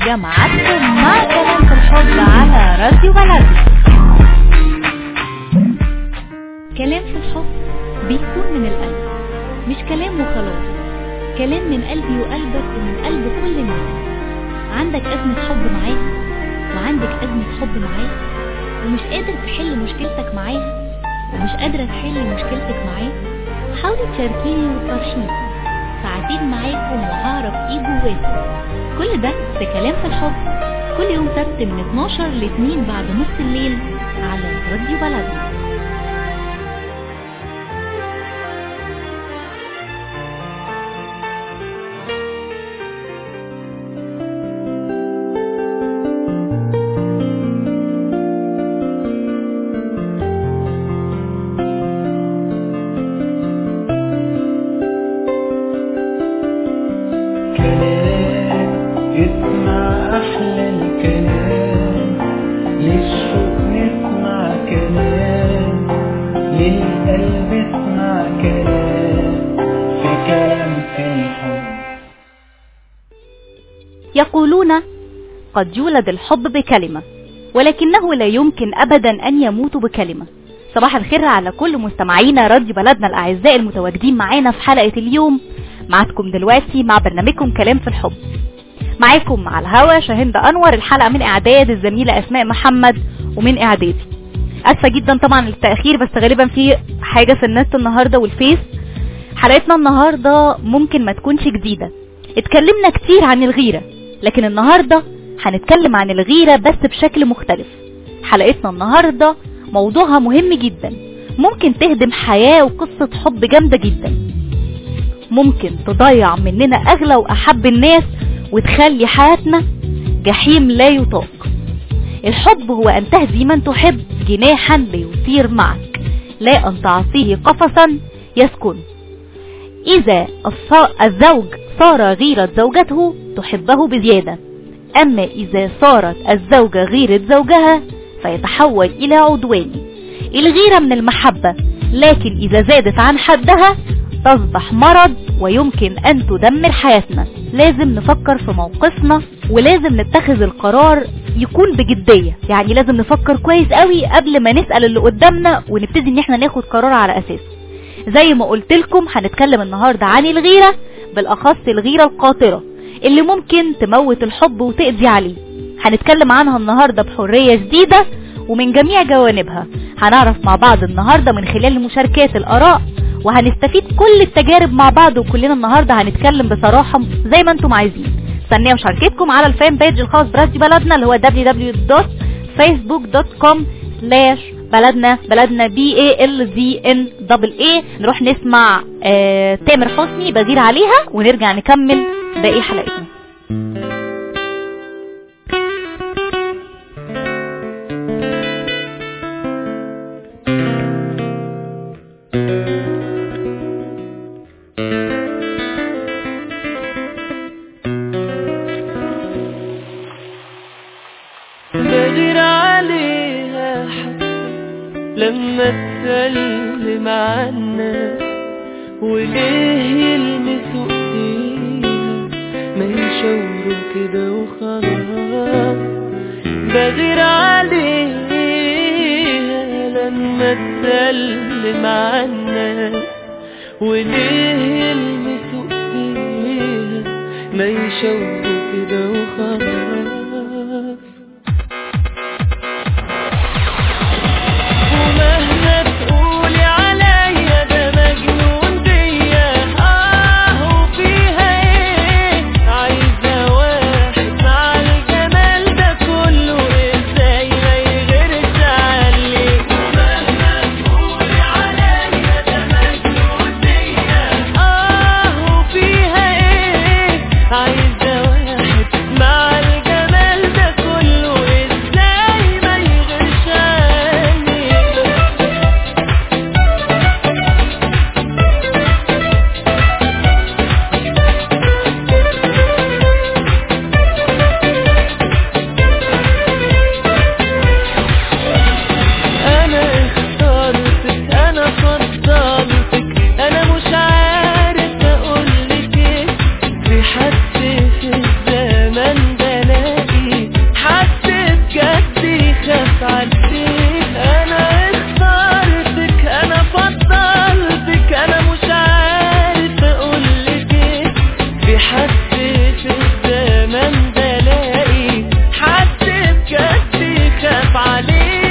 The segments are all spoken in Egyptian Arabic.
نرجع معاكم مع كلام في الحب على راديو بلدنا كلام في الحب بيكون من القلب مش كلام وخلاص كلام من قلبي وقلبك ومن قلب كل الناس عندك أزمة حب معاها وعندك أزمة حب معاه ومش قادر تحل مشكلتك معاها ومش قادرة تحل مشكلتك معاه حاولي تشاركيني وتفرشيني ساعتين معاكم وهعرف ايه جواكم كل ده في كلام في الحب كل يوم سبت من 12 ل 2 بعد نص الليل على راديو بلدنا كلام اسمع أحلى الكلام للشوق نسمع كلام للقلب اسمع كلام في كلام في الحب يقولون قد يولد الحب بكلمة ولكنه لا يمكن أبدا أن يموت بكلمة صباح الخير على كل مستمعينا راديو بلدنا الأعزاء المتواجدين معانا في حلقة اليوم معاكم دلوقتي مع برنامجكم كلام في الحب معاكم على الهوا شاهند أنور الحلقة من إعداد الزميلة أسماء محمد ومن إعدادي أسفة جدا طبعا للتأخير بس غالبا في حاجة في النت النهاردة والفيس حلقتنا النهاردة ممكن ما تكونش جديدة اتكلمنا كتير عن الغيرة لكن النهاردة هنتكلم عن الغيرة بس بشكل مختلف حلقتنا النهاردة موضوعها مهم جدا ممكن تهدم حياة وقصة حب جامدة جدا ممكن تضيع مننا أغلى وأحب الناس وتخلي حياتنا جحيم لا يطاق الحب هو أن تهدي من تحب جناحا ليطير معك لا أن تعصيه قفصا يسكن إذا الص- الزوج صار غيرة زوجته تحبه بزيادة أما إذا صارت الزوجة غيرة زوجها فيتحول إلى عدوان الغيرة من المحبة لكن إذا زادت عن حدها تصبح مرض ويمكن أن تدمر حياتنا لازم نفكر في موقفنا ولازم نتخذ القرار يكون بجدية يعني لازم نفكر كويس قوي قبل ما نسأل اللي قدامنا ونبتدي ان احنا ناخد قرار على أساسه زي ما قلت لكم هنتكلم النهاردة عن الغيرة بالأخص الغيرة القاطرة اللي ممكن تموت الحب وتقضي عليه هنتكلم عنها النهاردة بحرية شديدة ومن جميع جوانبها هنعرف مع بعض النهاردة من خلال مشاركات الآراء وهنستفيد كل التجارب مع بعض وكلنا النهاردة هنتكلم بصراحة زي ما انتم عايزين استنيه مشاركتكم على الفان بيج الخاص براديو بلدنا اللي هو www.facebook.com slash بلدنا بلدنا بي اي ال زي ان دبل اي نروح نسمع آه تامر حسني بغير عليها ونرجع نكمل باقي حلقتنا بغير عليها حتى لما تسلم عنا وليه يلمسوا ايديها ما يشاوروا كده وخلاص بغير عليها لما تسلم عنا وليه يلمسوا ايديها ما يشاوروا كده وخلاص ومهما تقولي عليا ده مجنون بيا اه وفيها ايه عايزة واحد مع الجمال ده كله ازاي ما يغيرش عليك ومهما تقولي عليا ده مجنون بيا اه وفيها ايه عايزة واحد مع حد في الزمن ده لاقي حد بجد يخاف عليه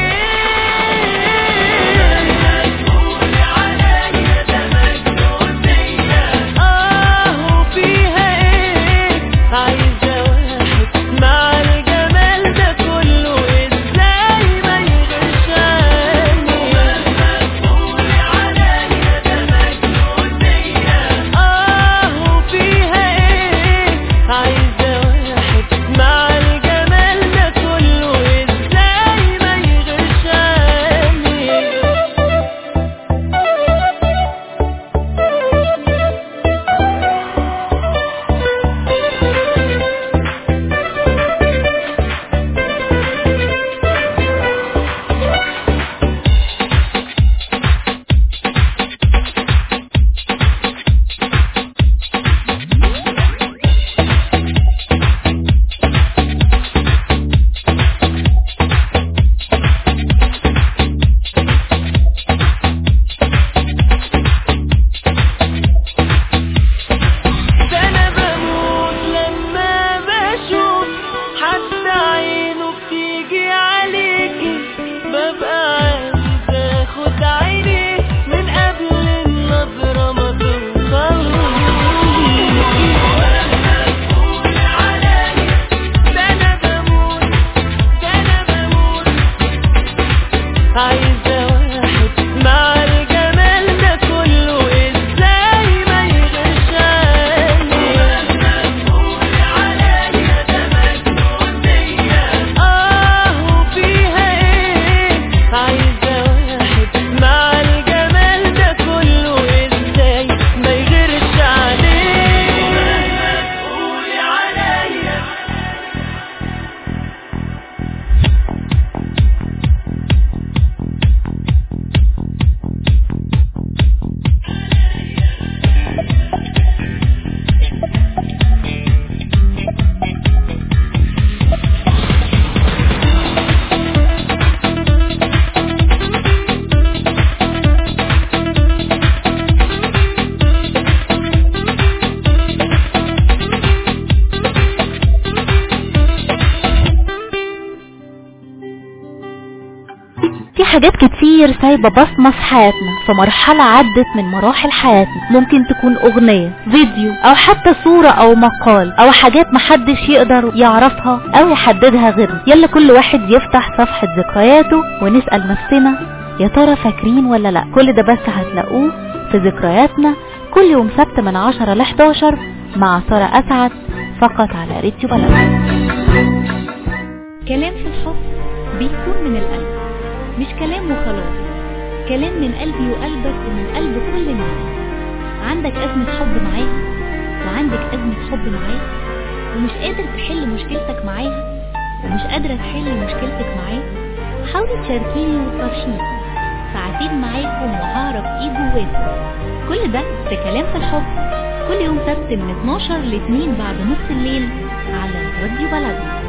آه وفيها ايه عايزة واحد مع الجمال ده كله ازاي ما يغش آه وفيها ايه عايزة واحد مع الجمال ده كله ازاي ما يغش ده انا بموت لما بشوف حد عينه بتيجي عليكي ببقى عايز اخد عيني من قبل النظرة ما توصل ده انا بموت ده انا بموت عايزة واحد مع الجمال ده كله ازاي ما يغشاني اه وفيها ايه عايزة واحد مع الجمال ده كله ازاي ما يغيرش عليه قولي عليا في حاجات كتير سايبة بصمة في حياتنا في مرحلة عدت من مراحل حياتنا ممكن تكون اغنية فيديو او حتى صورة او مقال او حاجات محدش يقدر يعرفها او يحددها غيرنا يلا كل واحد يفتح صفحة ذكرياته ونسأل نفسنا يا ترى فاكرين ولا لا كل ده بس هتلاقوه في ذكرياتنا كل يوم سبت من 10 ل 11 مع سارة اسعد فقط على راديو بلد كلام في الحب بيكون من القلب مش كلام وخلاص كلام من قلبي وقلبك ومن قلب كل الناس عندك أزمة حب معاها وعندك أزمة حب معاه ومش قادر تحل مشكلتك معاها ومش قادرة تحل مشكلتك معاه حاولي تشاركيني وتفرشيني ساعتين معاكم وهعرف ايه جواكم كل ده في كلام في الحب كل يوم سبت من 12 ل 2 بعد نص الليل على راديو بلدنا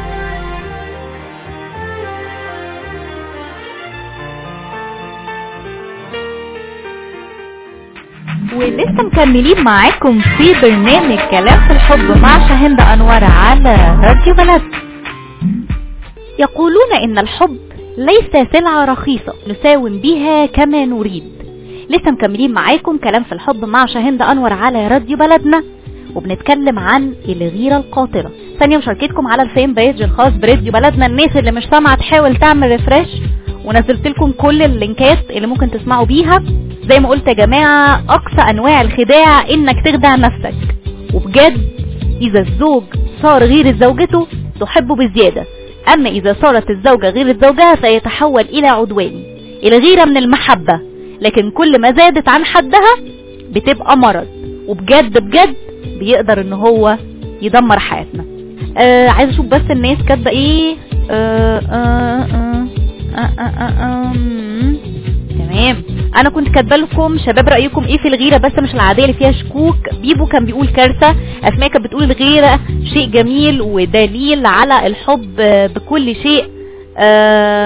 ولسه مكملين معاكم في برنامج كلام في الحب مع شاهند انور على راديو بلد يقولون ان الحب ليس سلعة رخيصة نساوم بها كما نريد لسه مكملين معاكم كلام في الحب مع شاهند انور على راديو بلدنا وبنتكلم عن الغيرة القاتلة ثانية مشاركتكم على الفين بيج الخاص براديو بلدنا الناس اللي مش سامعة تحاول تعمل ريفرش ونزلت لكم كل اللينكات اللي ممكن تسمعوا بيها زي ما قلت يا جماعة اقصى انواع الخداع انك تخدع نفسك وبجد اذا الزوج صار غير زوجته تحبه بزيادة اما اذا صارت الزوجة غير زوجها سيتحول الى عدوان الغيرة من المحبة لكن كل ما زادت عن حدها بتبقى مرض وبجد بجد بيقدر ان هو يدمر حياتنا آه عايز اشوف بس الناس كاتبه ايه آه آه آه آه آه آه آه مم. تمام انا كنت كاتبه لكم شباب رايكم ايه في الغيره بس مش العاديه اللي فيها شكوك بيبو كان بيقول كارثه اسماء كانت بتقول الغيره شيء جميل ودليل على الحب آه، بكل شيء آه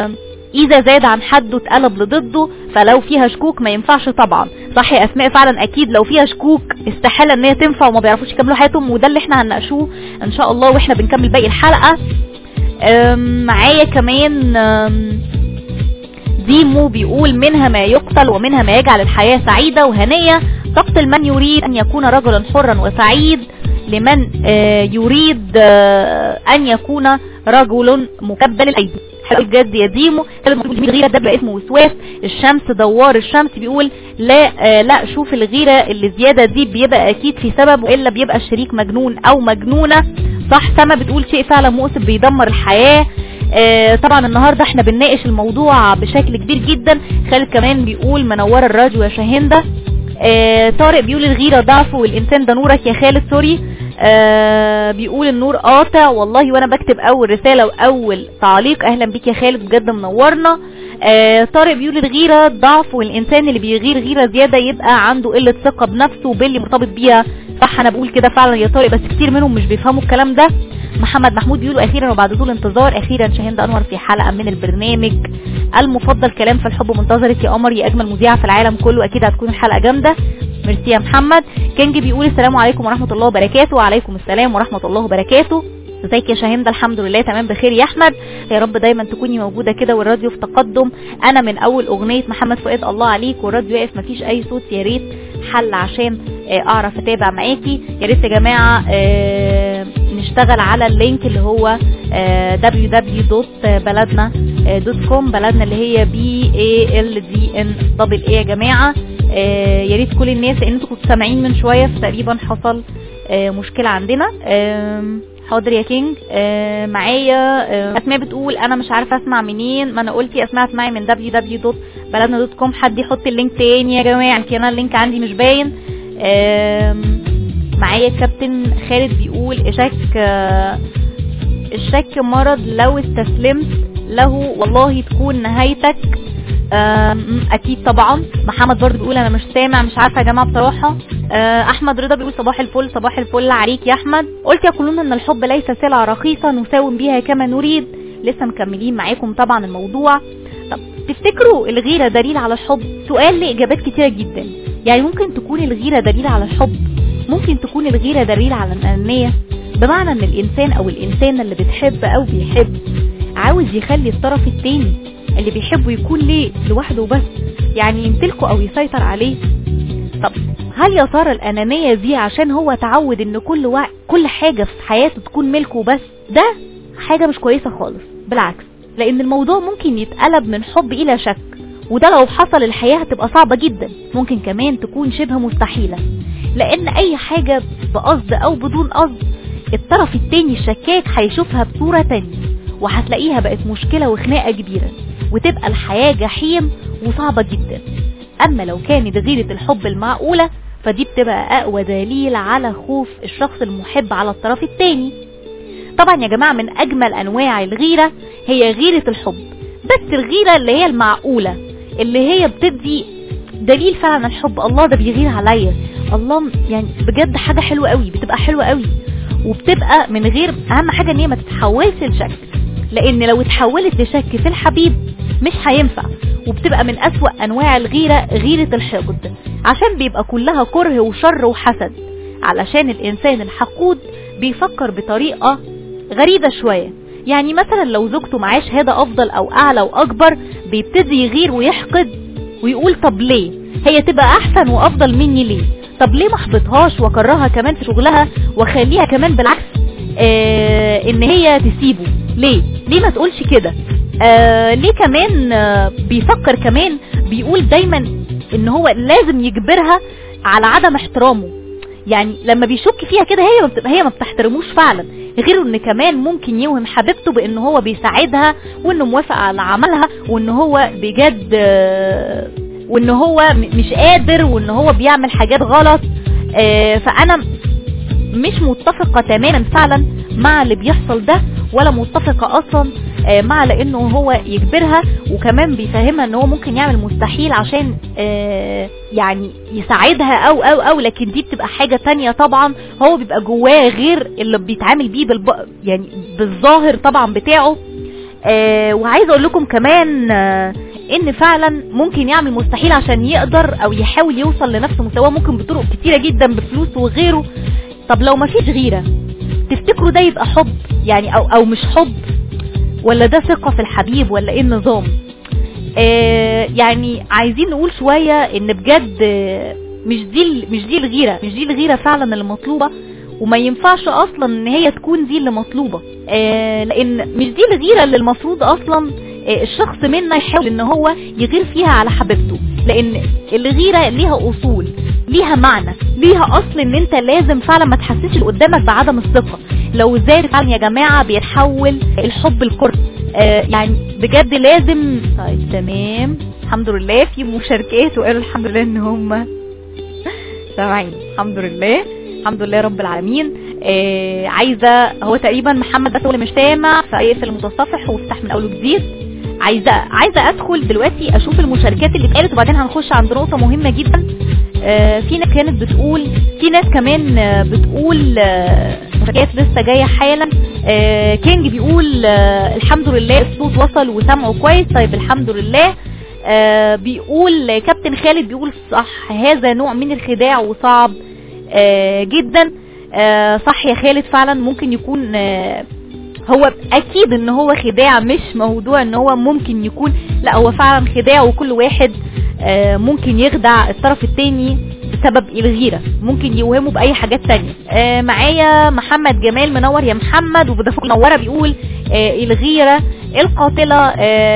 اذا زاد عن حده اتقلب لضده فلو فيها شكوك ما ينفعش طبعا صح يا اسماء فعلا اكيد لو فيها شكوك استحاله ان هي تنفع وما بيعرفوش يكملوا حياتهم وده اللي احنا هنناقشوه ان شاء الله واحنا بنكمل باقي الحلقه أم، معايا كمان أم، ديمو بيقول منها ما يقتل ومنها ما يجعل الحياة سعيدة وهنية تقتل من يريد أن يكون رجلا حرا وسعيد لمن آه، يريد آه، أن يكون رجل مكبل الأيدي حلو بجد يا ديمو الغيرة ده بقى اسمه وسواس الشمس دوار الشمس بيقول لا آه لا شوف الغيرة اللي زيادة دي بيبقى أكيد في سبب وإلا بيبقى الشريك مجنون أو مجنونة صح سما بتقول شيء فعلا مؤسف بيدمر الحياة آه طبعا النهاردة احنا بنناقش الموضوع بشكل كبير جدا خالد كمان بيقول منورة الراديو يا شاهندة آه طارق بيقول الغيرة ضعف والإنسان ده نورك يا خالد سوري آه بيقول النور قاطع والله وانا بكتب اول رسالة واول تعليق اهلا بيك يا خالد بجد منورنا آه طارق بيقول الغيرة ضعف والانسان اللي بيغير غيرة زيادة يبقى عنده قلة ثقة بنفسه وباللي مرتبط بيها صح انا بقول كده فعلا يا طارق بس كتير منهم مش بيفهموا الكلام ده محمد محمود بيقولوا اخيرا وبعد طول انتظار اخيرا شاهين انور في حلقة من البرنامج المفضل كلام في الحب منتظرك يا قمر يا اجمل مذيعة في العالم كله اكيد هتكون الحلقة جامدة ميرسي يا محمد كنجي بيقول السلام عليكم ورحمة الله وبركاته وعليكم السلام ورحمة الله وبركاته ازيك يا شاهندة الحمد لله تمام بخير يا احمد يا رب دايما تكوني موجودة كده والراديو في تقدم انا من اول اغنية محمد فؤاد الله عليك والراديو واقف مفيش اي صوت يا ريت حل عشان آه، اعرف اتابع معاكي يا ريت يا جماعة آه، نشتغل على اللينك اللي هو www.baladna.com بلدنا اللي هي بي اي ال دي ان دبل اي يا جماعة آه، يا ريت كل الناس لان انتوا كنتوا سامعين من شوية فتقريبا حصل آه، مشكلة عندنا آم، حاضر يا كينج آه، معايا آه، اسماء بتقول انا مش عارفه اسمع منين ما انا قلت يا اسماء اسمعي من www.baladna.com حد يحط اللينك تاني يا جماعه يمكن انا اللينك عندي مش باين آم، معايا كابتن خالد بيقول اشك آه، الشك مرض لو استسلمت له والله تكون نهايتك آم، اكيد طبعا محمد برضو بيقول انا مش سامع مش عارفه يا جماعه بصراحه آه، احمد رضا بيقول صباح الفل صباح الفل عليك يا احمد قلت يقولون ان الحب ليس سلعه رخيصه نساوم بها كما نريد لسه مكملين معاكم طبعا الموضوع طب تفتكروا الغيره دليل على الحب سؤال ليه اجابات كتيره جدا يعني ممكن تكون الغيره دليل على الحب ممكن تكون الغيره دليل على الانانيه بمعنى ان الانسان او الانسانه اللي بتحب او بيحب عاوز يخلي الطرف التاني اللي بيحبه يكون ليه لوحده بس يعني يمتلكه او يسيطر عليه طب هل يا ترى الانانيه دي عشان هو تعود ان كل وع... كل حاجه في حياته تكون ملكه بس ده حاجه مش كويسه خالص بالعكس لان الموضوع ممكن يتقلب من حب الى شك وده لو حصل الحياه هتبقى صعبه جدا ممكن كمان تكون شبه مستحيله لان اي حاجه بقصد او بدون قصد الطرف التاني الشكاك هيشوفها بصوره تانية وهتلاقيها بقت مشكله وخناقه كبيره وتبقى الحياه جحيم وصعبه جدا اما لو كانت غيرة الحب المعقولة فدي بتبقى اقوى دليل على خوف الشخص المحب على الطرف التاني طبعا يا جماعة من اجمل انواع الغيرة هي غيرة الحب بس الغيرة اللي هي المعقولة اللي هي بتدي دليل فعلا الحب الله ده بيغير عليا الله يعني بجد حاجة حلوة قوي بتبقى حلوة قوي وبتبقى من غير اهم حاجة ان هي ما تتحولش لشك لان لو اتحولت لشك في الحبيب مش هينفع وبتبقى من أسوأ أنواع الغيرة غيرة الحقد عشان بيبقى كلها كره وشر وحسد علشان الإنسان الحقود بيفكر بطريقة غريبة شوية يعني مثلا لو زوجته معاه شهادة أفضل أو أعلى وأكبر بيبتدي يغير ويحقد ويقول طب ليه هي تبقى أحسن وأفضل مني ليه طب ليه ما احبطهاش واكرهها كمان في شغلها واخليها كمان بالعكس آه ان هي تسيبه ليه ليه ما تقولش كده آه ليه كمان آه بيفكر كمان بيقول دايما ان هو لازم يجبرها على عدم احترامه يعني لما بيشك فيها كده هي ما بتبقى هي ما بتحترموش فعلا غير ان كمان ممكن يوهم حبيبته بان هو بيساعدها وانه موافق على عملها وان هو بجد آه وان هو م- مش قادر وان هو بيعمل حاجات غلط آه فانا مش متفقة تماما فعلا مع اللي بيحصل ده ولا متفقة اصلا آه، مع لانه هو يجبرها وكمان بيفهمها ان هو ممكن يعمل مستحيل عشان آه، يعني يساعدها او او او لكن دي بتبقى حاجة تانية طبعا هو بيبقى جواه غير اللي بيتعامل بيه بالب... يعني بالظاهر طبعا بتاعه آه وعايزه اقول لكم كمان آه ان فعلا ممكن يعمل مستحيل عشان يقدر او يحاول يوصل لنفس مستواه ممكن بطرق كتيره جدا بفلوس وغيره طب لو مفيش غيره تفتكروا ده يبقى حب يعني او او مش حب ولا ده ثقه في الحبيب ولا ايه النظام آه يعني عايزين نقول شويه ان بجد آه مش دي مش دي الغيره مش دي الغيره فعلا اللي مطلوبه وما ينفعش اصلا ان هي تكون دي اللي مطلوبه آه لان مش دي الغيره اللي المفروض اصلا آه الشخص منا يحاول ان هو يغير فيها على حبيبته لان الغيره ليها اصول ليها معنى ليها اصل ان انت لازم فعلا ما تحسسش اللي قدامك بعدم الثقه لو زاد فعلا يا جماعه بيتحول الحب الكره آه يعني بجد لازم طيب تمام الحمد لله في مشاركات وقالوا الحمد لله ان هم سامعين الحمد لله الحمد لله رب العالمين آه عايزه هو تقريبا محمد بس هو اللي مش سامع فيقفل المتصفح وافتح من اول وجديد عايزه عايزه ادخل دلوقتي اشوف المشاركات اللي اتقالت وبعدين هنخش عند نقطه مهمه جدا آه في ناس كانت بتقول في ناس كمان آه بتقول آه مشاركات لسه جايه حالا آه كينج بيقول آه الحمد لله الصوت وصل وسمعه كويس طيب الحمد لله آه بيقول كابتن خالد بيقول صح هذا نوع من الخداع وصعب آه جدا آه صح يا خالد فعلا ممكن يكون آه هو اكيد ان هو خداع مش موضوع ان هو ممكن يكون لا هو فعلا خداع وكل واحد آه ممكن يخدع الطرف التاني بسبب الغيرة ممكن يوهمه بأي حاجات تانية آه معايا محمد جمال منور يا محمد وبدفق منورة بيقول آه الغيرة القاتلة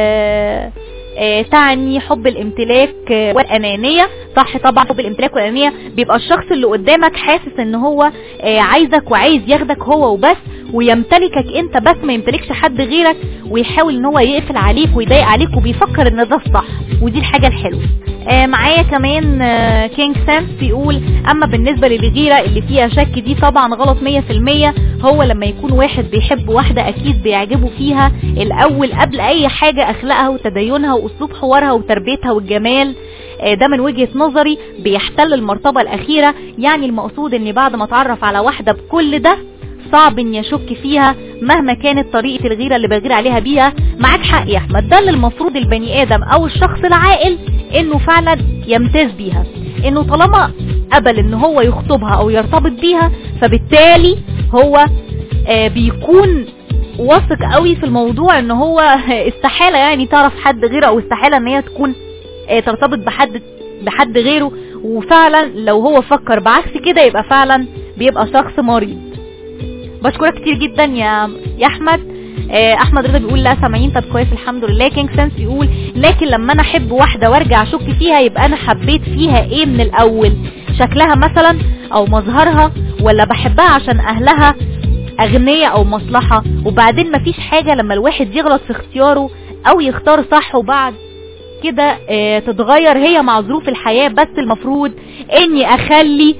آه آه تعني حب الامتلاك آه والانانيه صح طبعا حب الامتلاك والانانيه بيبقى الشخص اللي قدامك حاسس ان هو آه عايزك وعايز ياخدك هو وبس ويمتلكك انت بس ما يمتلكش حد غيرك ويحاول ان هو يقفل عليك ويضايق عليك وبيفكر ان ده الصح ودي الحاجه الحلوه آه معايا كمان آه كينج سانس بيقول اما بالنسبه للغيره اللي فيها شك دي طبعا غلط 100% هو لما يكون واحد بيحب واحده اكيد بيعجبه فيها الاول قبل اي حاجه اخلاقها وتدينها واسلوب حوارها وتربيتها والجمال آه ده من وجهه نظري بيحتل المرتبه الاخيره يعني المقصود ان بعد ما اتعرف على واحده بكل ده صعب ان يشك فيها مهما كانت طريقة الغيرة اللي بغير عليها بيها معاك حق يا احمد ده اللي المفروض البني ادم او الشخص العاقل انه فعلا يمتاز بيها انه طالما قبل ان هو يخطبها او يرتبط بيها فبالتالي هو آه بيكون واثق قوي في الموضوع ان هو استحالة يعني تعرف حد غيره او استحالة ان هي تكون آه ترتبط بحد بحد غيره وفعلا لو هو فكر بعكس كده يبقى فعلا بيبقى شخص مريض بشكرك كتير جدا يا يا احمد آه احمد رضا بيقول لا سامعين طب كويس الحمد لله كينج سنس بيقول لكن لما انا احب واحده وارجع اشك فيها يبقى انا حبيت فيها ايه من الاول شكلها مثلا او مظهرها ولا بحبها عشان اهلها اغنياء او مصلحه وبعدين مفيش حاجه لما الواحد يغلط في اختياره او يختار صح وبعد كده آه تتغير هي مع ظروف الحياه بس المفروض اني اخلي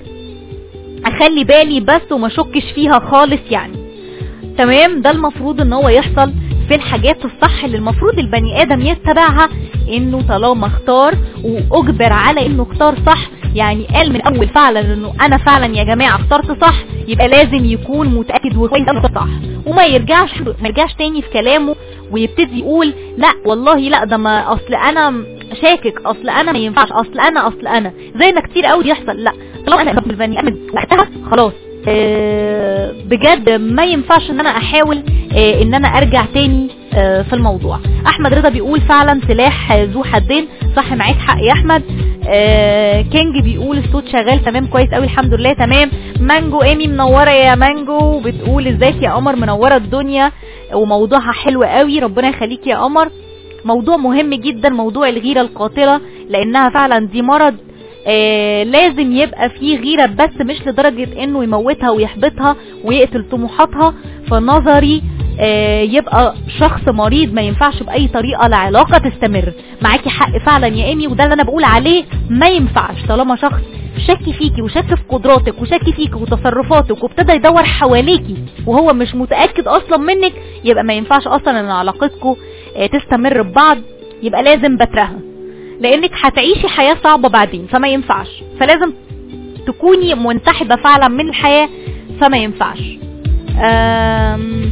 اخلي بالي بس وما شكش فيها خالص يعني تمام ده المفروض ان هو يحصل في الحاجات الصح اللي المفروض البني ادم يتبعها انه طالما اختار واجبر على انه اختار صح يعني قال من اول فعلا انه انا فعلا يا جماعه اخترت صح يبقى لازم يكون متاكد وكويس صح وما يرجعش ما يرجعش تاني في كلامه ويبتدي يقول لا والله لا ده ما اصل انا شاكك اصل انا ما ينفعش اصل انا اصل انا زي ما كتير قوي بيحصل لا طالما انا البني ادم وقتها خلاص أه بجد ما ينفعش ان انا احاول أه ان انا ارجع تاني أه في الموضوع احمد رضا بيقول فعلا سلاح ذو حدين صح معاك حق يا احمد كينج بيقول الصوت شغال تمام كويس قوي الحمد لله تمام مانجو ايمي منوره يا مانجو بتقول ازيك يا قمر منوره الدنيا وموضوعها حلو قوي ربنا يخليك يا قمر موضوع مهم جدا موضوع الغيره القاتله لانها فعلا دي مرض آه لازم يبقى فيه غيرة بس مش لدرجة انه يموتها ويحبطها ويقتل طموحاتها فنظري آه يبقى شخص مريض ما ينفعش بأي طريقة العلاقة تستمر معاكي حق فعلا يا ايمي وده اللي انا بقول عليه ما ينفعش طالما شخص شك فيكي وشك في قدراتك وشك فيكي وتصرفاتك وابتدى يدور حواليكي وهو مش متأكد اصلا منك يبقى ما ينفعش اصلا ان علاقتكم آه تستمر ببعض يبقى لازم بترها لانك هتعيشي حياة صعبة بعدين فما ينفعش فلازم تكوني منسحبة فعلا من الحياة فما ينفعش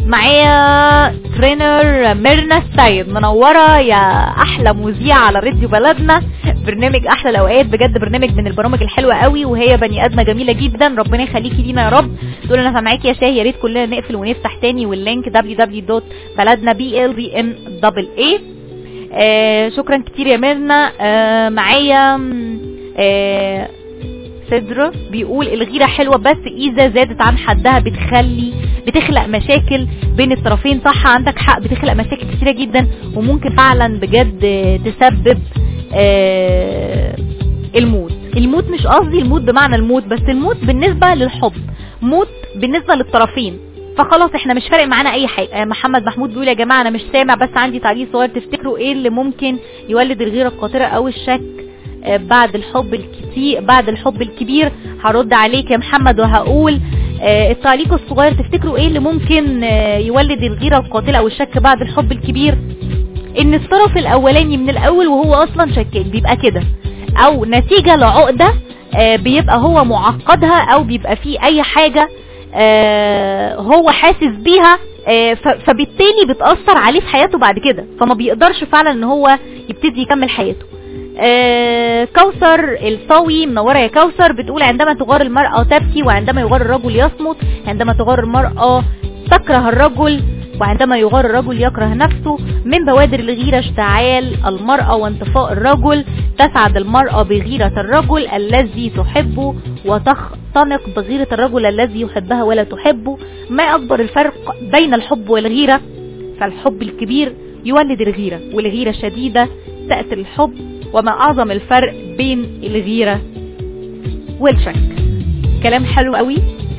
معايا ترينر ميرنا السيد منورة يا أحلى مذيعة على راديو بلدنا برنامج أحلى الأوقات بجد برنامج من البرامج الحلوة قوي وهي بني آدمة جميلة جدا ربنا يخليكي لينا يا رب تقول أنا سامعاكي يا شاهي يا ريت كلنا نقفل ونفتح تاني واللينك www.بلدنا بي ال بي ان دبل اي آه شكرا كتير يا ميرنا آه معايا آه صدر بيقول الغيرة حلوة بس إذا زادت عن حدها بتخلي بتخلق مشاكل بين الطرفين صح عندك حق بتخلق مشاكل كتيرة جدا وممكن فعلا بجد تسبب آه الموت الموت مش قصدي الموت بمعنى الموت بس الموت بالنسبة للحب موت بالنسبة للطرفين فخلاص احنا مش فارق معانا اي حاجه محمد محمود بيقول يا جماعه انا مش سامع بس عندي تعليق صغير تفتكروا ايه اللي ممكن يولد الغيره القاطره او الشك بعد الحب الكتير بعد الحب الكبير هرد عليك يا محمد وهقول التعليق الصغير تفتكروا ايه اللي ممكن يولد الغيره القاتله او الشك بعد الحب الكبير ان الطرف الاولاني من الاول وهو اصلا شكاك بيبقى كده او نتيجه لعقده بيبقى هو معقدها او بيبقى فيه اي حاجه هو حاسس بيها فبالتالي بتأثر عليه في حياته بعد كده فما بيقدرش فعلا ان هو يبتدي يكمل حياته آه كوثر الصاوي منورة يا كوثر بتقول عندما تغار المرأة تبكي وعندما يغار الرجل يصمت عندما تغار المرأة تكره الرجل وعندما يغار الرجل يكره نفسه من بوادر الغيرة اشتعال المرأة وانطفاء الرجل تسعد المرأة بغيرة الرجل الذي تحبه وتختنق بغيرة الرجل الذي يحبها ولا تحبه ما أكبر الفرق بين الحب والغيرة فالحب الكبير يولد الغيرة والغيرة الشديدة تأتي الحب وما أعظم الفرق بين الغيرة والشك كلام حلو قوي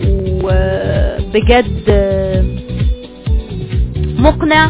وبجد مقنع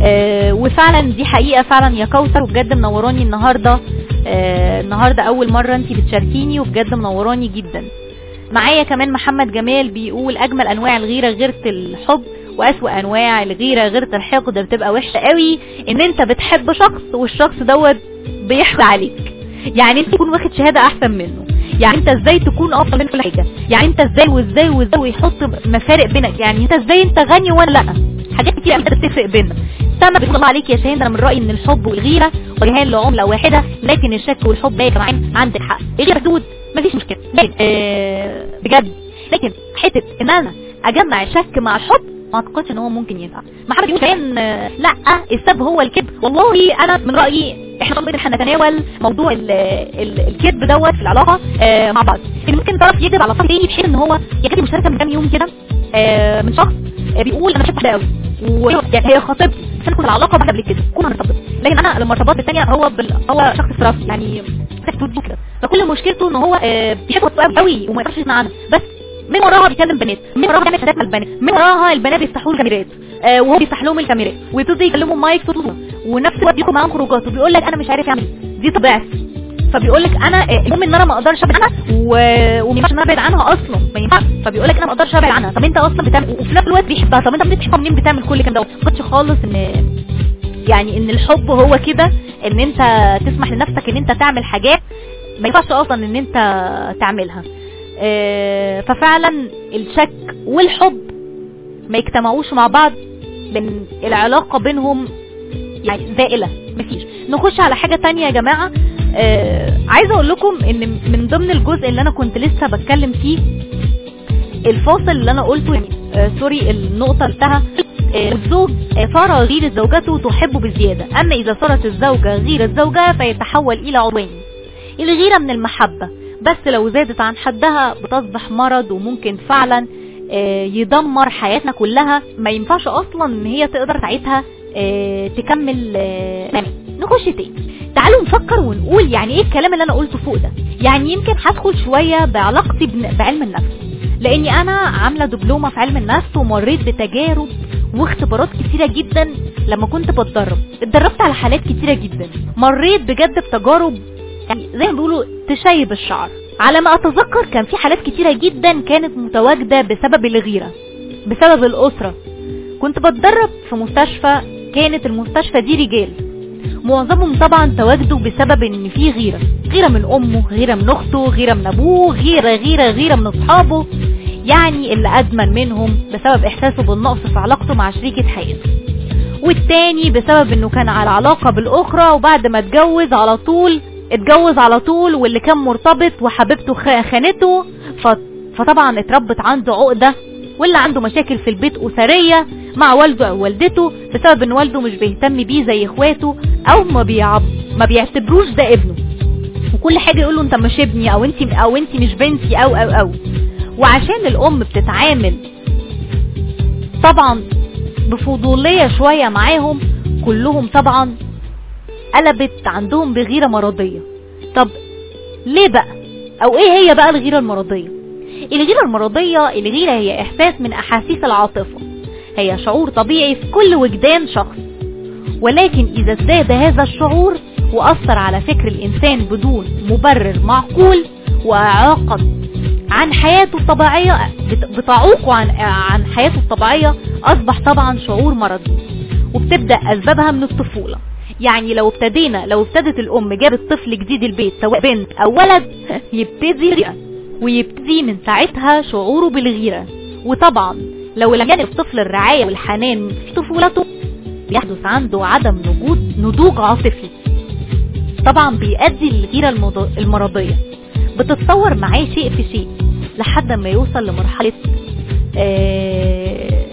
وفعلا دي حقيقة فعلا يا كوثر وبجد منوراني النهاردة النهاردة أول مرة انتي بتشاركيني وبجد منوراني جدا معايا كمان محمد جمال بيقول أجمل أنواع الغيرة غيرة الحب وأسوأ أنواع الغيرة غيرة الحقد بتبقى وحشة قوي إن أنت بتحب شخص والشخص دوت بيحصى عليك يعني انت تكون واخد شهادة احسن منه يعني انت ازاي تكون افضل منه في الحاجة يعني انت ازاي وازاي وازاي ويحط مفارق بينك يعني انت ازاي انت غني وانا لا حاجات كتير قوي بتفرق بيننا سما بيقول الله عليك يا شاهين انا من رايي ان الحب والغيره وجهان لعمله واحده لكن الشك والحب لا يا جماعه عندك حق الغيره حدود مفيش مشكله لكن آه بجد لكن حته ان انا اجمع الشك مع الحب ما اعتقدش ان هو ممكن ينفع محمد يقول كان لا السبب هو الكذب والله انا من رايي احنا طبعا احنا نتناول موضوع ال ال الكذب دوت في العلاقه اه مع بعض ان ممكن طرف يكذب على طرف تاني بحيث ان هو يكذب مشاركه من كام يوم كده اه من شخص اه بيقول انا شفت قوي ويعني هي خطيبتي بس انا كنت العلاقه بعد قبل كده كنا هنرتبط لكن انا لما ارتبطت الثانيه هو بال... هو شخص فرافي يعني كده فكل مشكلته ان هو اه بيشوف قوي وما يقدرش يسمع عنها بس من وراها بيكلم بنات من وراها بيعمل شتات مع البنات من وراها البنات بيفتحوا له الكاميرات آه وهو بيفتح لهم الكاميرات ويبتدوا يكلموا مايك صوتهم ونفس الوقت بياخد معاهم خروجات وبيقول لك انا مش عارف اعمل دي طبيعتي فبيقول لك انا المهم ان انا ما اقدرش ابعد عنها و... وما ينفعش ان انا ابعد عنها اصلا ما ينفعش فبيقول لك انا ما اقدرش ابعد عنها طب انت اصلا بتعمل وفي نفس الوقت بيحبها طب انت بتحبها منين بتعمل كل الكلام ده ما خالص ان يعني ان الحب هو كده ان انت تسمح لنفسك ان انت تعمل حاجات ما ينفعش اصلا ان انت تعملها اه ففعلا الشك والحب ما يجتمعوش مع بعض من العلاقة بينهم يعني زائلة مفيش نخش على حاجة تانية يا جماعة آه عايزة اقول لكم ان من ضمن الجزء اللي انا كنت لسه بتكلم فيه الفاصل اللي انا قلته يعني آه سوري النقطة انتهى آه الزوج صار غير زوجته تحبه بزيادة اما اذا صارت الزوجة غير الزوجة فيتحول الى عدوان الغيرة من المحبة بس لو زادت عن حدها بتصبح مرض وممكن فعلا يدمر حياتنا كلها ما ينفعش اصلا ان هي تقدر ساعتها تكمل نخش تاني تعالوا نفكر ونقول يعني ايه الكلام اللي انا قلته فوق ده يعني يمكن هدخل شوية بعلاقتي بعلم النفس لاني انا عاملة دبلومة في علم النفس ومريت بتجارب واختبارات كتيرة جدا لما كنت بتدرب اتدربت على حالات كتيرة جدا مريت بجد بتجارب يعني زي ما بيقولوا تشيب الشعر على ما اتذكر كان في حالات كتيرة جدا كانت متواجدة بسبب الغيرة بسبب الاسرة كنت بتدرب في مستشفى كانت المستشفى دي رجال معظمهم طبعا تواجدوا بسبب ان في غيرة غيرة من امه غيرة من اخته غيرة من ابوه غيرة غيرة غيرة من اصحابه يعني اللي ادمن منهم بسبب احساسه بالنقص في علاقته مع شريكة حياته والتاني بسبب انه كان على علاقة بالاخرى وبعد ما اتجوز على طول اتجوز على طول واللي كان مرتبط وحبيبته خ- خانته ف- فطبعا اتربت عنده عقدة واللي عنده مشاكل في البيت أسرية مع والده أو والدته بسبب ان والده مش بيهتم بيه زي اخواته او ما بيعب ما بيعتبروش ده ابنه وكل حاجة يقوله انت مش ابني او انت او انت مش بنتي او او او وعشان الام بتتعامل طبعا بفضولية شوية معاهم كلهم طبعا قلبت عندهم بغيرة مرضية طب ليه بقى او ايه هي بقى الغيرة المرضية الغيرة المرضية الغيرة هي احساس من احاسيس العاطفة هي شعور طبيعي في كل وجدان شخص ولكن اذا ازداد هذا الشعور واثر على فكر الانسان بدون مبرر معقول واعاقد عن حياته الطبيعية بت- بتعوقه عن عن حياته الطبيعية اصبح طبعا شعور مرضي وبتبدأ اسبابها من الطفولة يعني لو ابتدينا لو ابتدت الام جابت طفل جديد البيت سواء بنت او ولد يبتدي ويبتدي من ساعتها شعوره بالغيرة وطبعا لو لم يجد الطفل الرعاية والحنان في طفولته بيحدث عنده عدم وجود نضوج عاطفي طبعا بيؤدي للغيرة المض- المرضية بتتطور معاه شيء في شيء لحد ما يوصل لمرحلة آه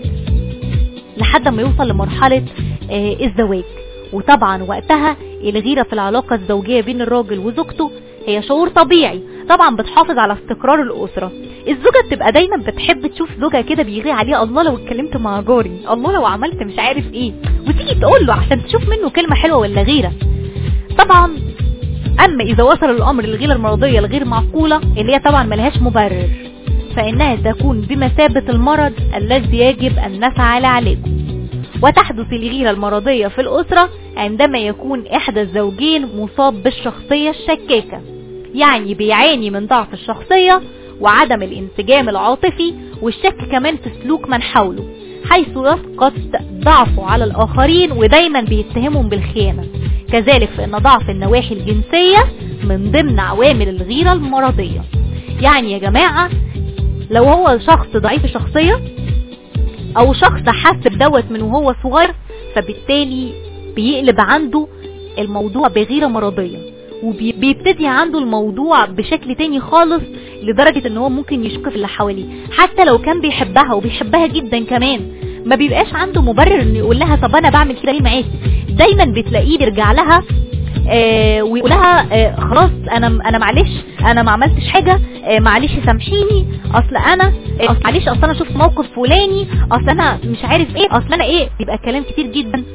لحد ما يوصل لمرحلة آه الزواج وطبعا وقتها الغيرة في العلاقة الزوجية بين الراجل وزوجته هي شعور طبيعي طبعا بتحافظ على استقرار الأسرة الزوجة بتبقى دايما بتحب تشوف زوجها كده بيغير عليه الله لو اتكلمت مع جاري الله لو عملت مش عارف ايه وتيجي تقول له عشان تشوف منه كلمة حلوة ولا غيرة طبعا اما اذا وصل الامر للغيرة المرضية الغير معقولة اللي هي طبعا ملهاش مبرر فانها تكون بمثابة المرض الذي يجب ان نسعى لعلاجه وتحدث الغيرة المرضية في الأسرة عندما يكون إحدى الزوجين مصاب بالشخصية الشكاكة يعني بيعاني من ضعف الشخصية وعدم الانسجام العاطفي والشك كمان في سلوك من حوله حيث يسقط ضعفه على الآخرين ودايما بيتهمهم بالخيانة كذلك فإن ضعف النواحي الجنسية من ضمن عوامل الغيرة المرضية يعني يا جماعة لو هو شخص ضعيف الشخصية او شخص حس بدوت من وهو صغير فبالتالي بيقلب عنده الموضوع بغيرة مرضية وبيبتدي عنده الموضوع بشكل تاني خالص لدرجة ان هو ممكن يشك في اللي حواليه حتى لو كان بيحبها وبيحبها جدا كمان ما بيبقاش عنده مبرر انه يقول لها طب انا بعمل كده ليه معاكي دايما بتلاقيه يرجع لها آه ويقول لها آه خلاص انا انا معلش انا ما عملتش حاجه آه معلش سامحيني اصل انا آه أصل معلش اصل انا شفت موقف فلاني اصل انا مش عارف ايه اصل انا ايه بيبقى كلام كتير جدا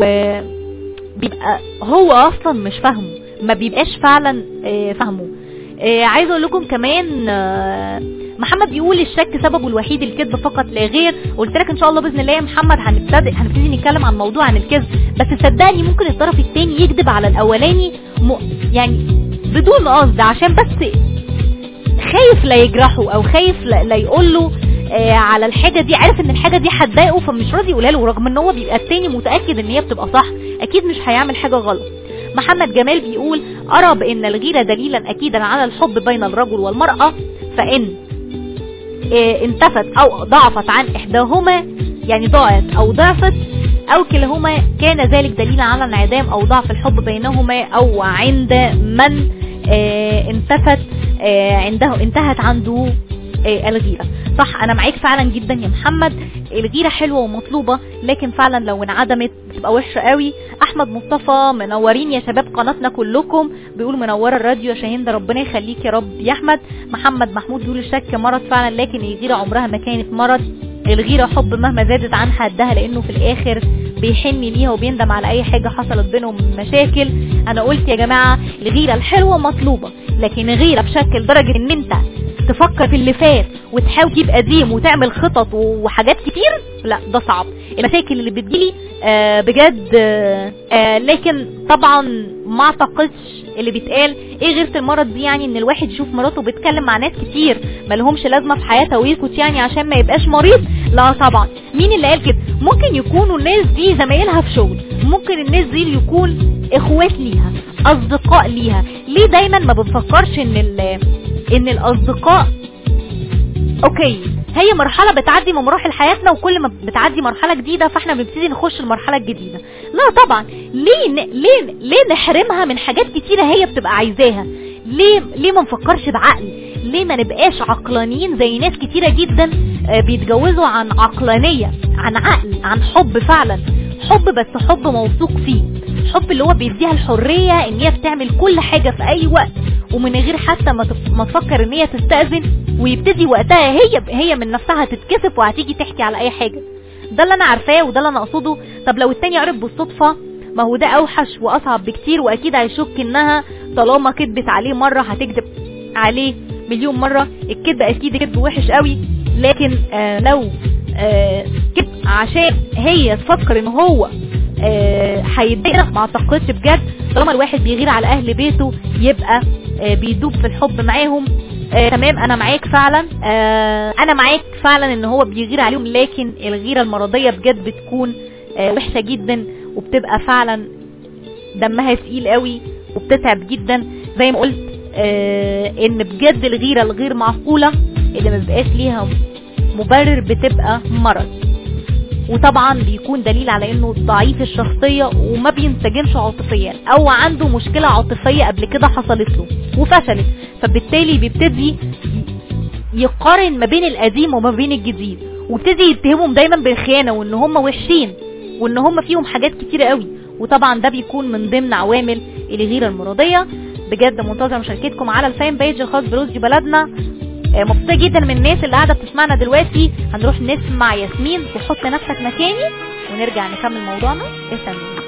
وبيبقى هو اصلا مش فاهمه ما بيبقاش فعلا آه فاهمه آه عايز اقول لكم كمان آه محمد بيقول الشك سببه الوحيد الكذب فقط لا غير قلت لك ان شاء الله باذن الله يا محمد هنبتدي هنبتدي نتكلم عن موضوع عن الكذب بس صدقني ممكن الطرف الثاني يكذب على الاولاني م... يعني بدون قصد عشان بس خايف لا يجرحه او خايف لا, لا يقول له آه على الحاجه دي عارف ان الحاجه دي هتضايقه فمش راضي يقولها له رغم ان هو بيبقى التاني متاكد ان هي بتبقى صح اكيد مش هيعمل حاجه غلط محمد جمال بيقول ارى بان الغيره دليلا اكيدا على الحب بين الرجل والمراه فان انتفت او ضعفت عن احداهما يعني ضاعت او ضعفت او كلاهما كان ذلك دليلا على انعدام او ضعف الحب بينهما او عند من انتفت عنده انتهت عنده الغيرة صح انا معاك فعلا جدا يا محمد الغيرة حلوة ومطلوبة لكن فعلا لو انعدمت بتبقى وحشة قوي احمد مصطفى منورين يا شباب قناتنا كلكم بيقول منورة الراديو يا شاهين ده ربنا يخليك يا رب يا احمد محمد محمود بيقول الشك مرض فعلا لكن الغيرة عمرها ما كانت مرض الغيرة حب مهما زادت عن حدها لانه في الاخر بيحن ليها وبيندم على اي حاجة حصلت بينهم من مشاكل انا قلت يا جماعة الغيرة الحلوة مطلوبة لكن غيرة بشكل لدرجة ان انت تفكر في اللي فات وتحاول تجيب قديم وتعمل خطط وحاجات كتير لا ده صعب المشاكل اللي بتجيلي آه بجد آه آه لكن طبعا ما اعتقدش اللي بيتقال ايه غيرة المرض دي يعني ان الواحد يشوف مراته بيتكلم مع ناس كتير ما لهمش لازمه في حياتها ويسكت يعني عشان ما يبقاش مريض لا طبعا مين اللي قال كده ممكن يكونوا الناس دي زمايلها في شغل ممكن الناس دي يكون اخوات ليها اصدقاء ليها ليه دايما ما بنفكرش ان ان الاصدقاء اوكي هي مرحلة بتعدي من مراحل حياتنا وكل ما بتعدي مرحلة جديدة فاحنا بنبتدي نخش المرحلة الجديدة لا طبعا ليه ن... ليه ليه نحرمها من حاجات كتيرة هي بتبقى عايزاها ليه ليه ما نفكرش بعقل ليه ما نبقاش عقلانيين زي ناس كتيرة جدا آه، بيتجوزوا عن عقلانية عن عقل عن حب فعلا حب بس حب موثوق فيه حب اللي هو بيديها الحرية ان هي بتعمل كل حاجة في اي وقت ومن غير حتى ما تف- ما تفكر ان هي تستأذن ويبتدي وقتها هي هي من نفسها تتكسف وهتيجي تحكي على اي حاجة ده اللي انا عارفاه وده اللي انا اقصده طب لو التاني عرف بالصدفة ما هو ده اوحش واصعب بكتير واكيد هيشك انها طالما كدبت عليه مرة هتكذب عليه مليون مرة الكذب اكيد كذب وحش قوي لكن آه لو آه كذب عشان هي تفكر ان هو آه، هيتضايق ما اعتقدش بجد طالما الواحد بيغير على اهل بيته يبقى آه، بيدوب في الحب معاهم آه، تمام انا معاك فعلا آه، انا معاك فعلا ان هو بيغير عليهم لكن الغيرة المرضية بجد بتكون آه، وحشة جدا وبتبقى فعلا دمها تقيل قوي وبتتعب جدا زي ما قلت آه، ان بجد الغيرة الغير معقولة اللي ما بيبقاش ليها مبرر بتبقى مرض وطبعا بيكون دليل على انه ضعيف الشخصية وما بينسجمش عاطفيا او عنده مشكلة عاطفية قبل كده حصلت له وفشلت فبالتالي بيبتدي يقارن ما بين القديم وما بين الجديد وابتدي يتهمهم دايما بالخيانة وان هم وحشين وان هم فيهم حاجات كتيرة قوي وطبعا ده بيكون من ضمن عوامل الغيرة المرضية بجد منتظر مشاركتكم على الفان بيج الخاص برشدي بلدنا آه، مبسوطة جدا من الناس اللي قاعدة بتسمعنا دلوقتي هنروح نسمع ياسمين وحط نفسك مكاني ونرجع نكمل موضوعنا استنوا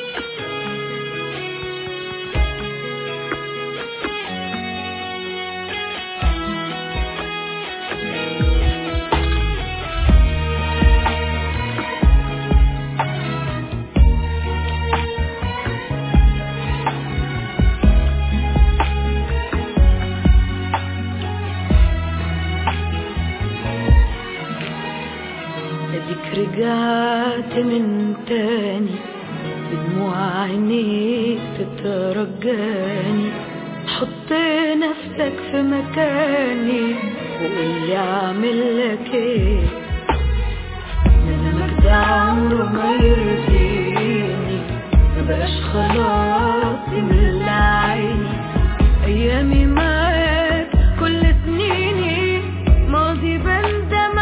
اديك رجعت من تاني بدموع عينيك تترجاني حط نفسك في مكاني وقولي اعمل لك ايه ندمك ده عمره ما يرضيني مبقاش خلاص يملى عيني ايامي معاك كل سنيني ماضي بندم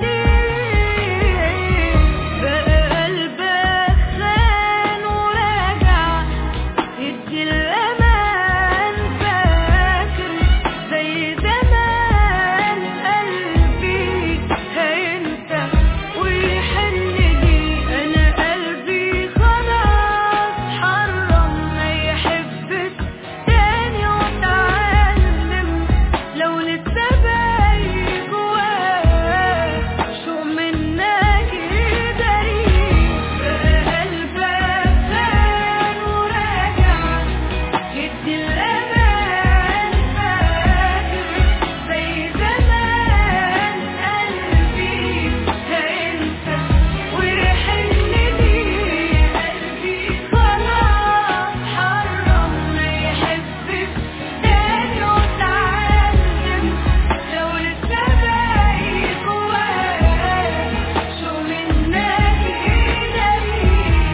عليه بقى قلبك خان وراجع يدي الامان فاكر زي زمان قلبي هينسى ويحن لي انا قلبي خلاص حرم ما يحبك تاني واتعلم لو لسه باقي جواك شو منك يدري بقى قلبك خان وراجع يدي الأمان فاكر زي زمان قلبي هينسى ويحن لي قلبي خلاص حرم ما يحبك تاني واتعلم لو لسه باقي جواك شو منك يدري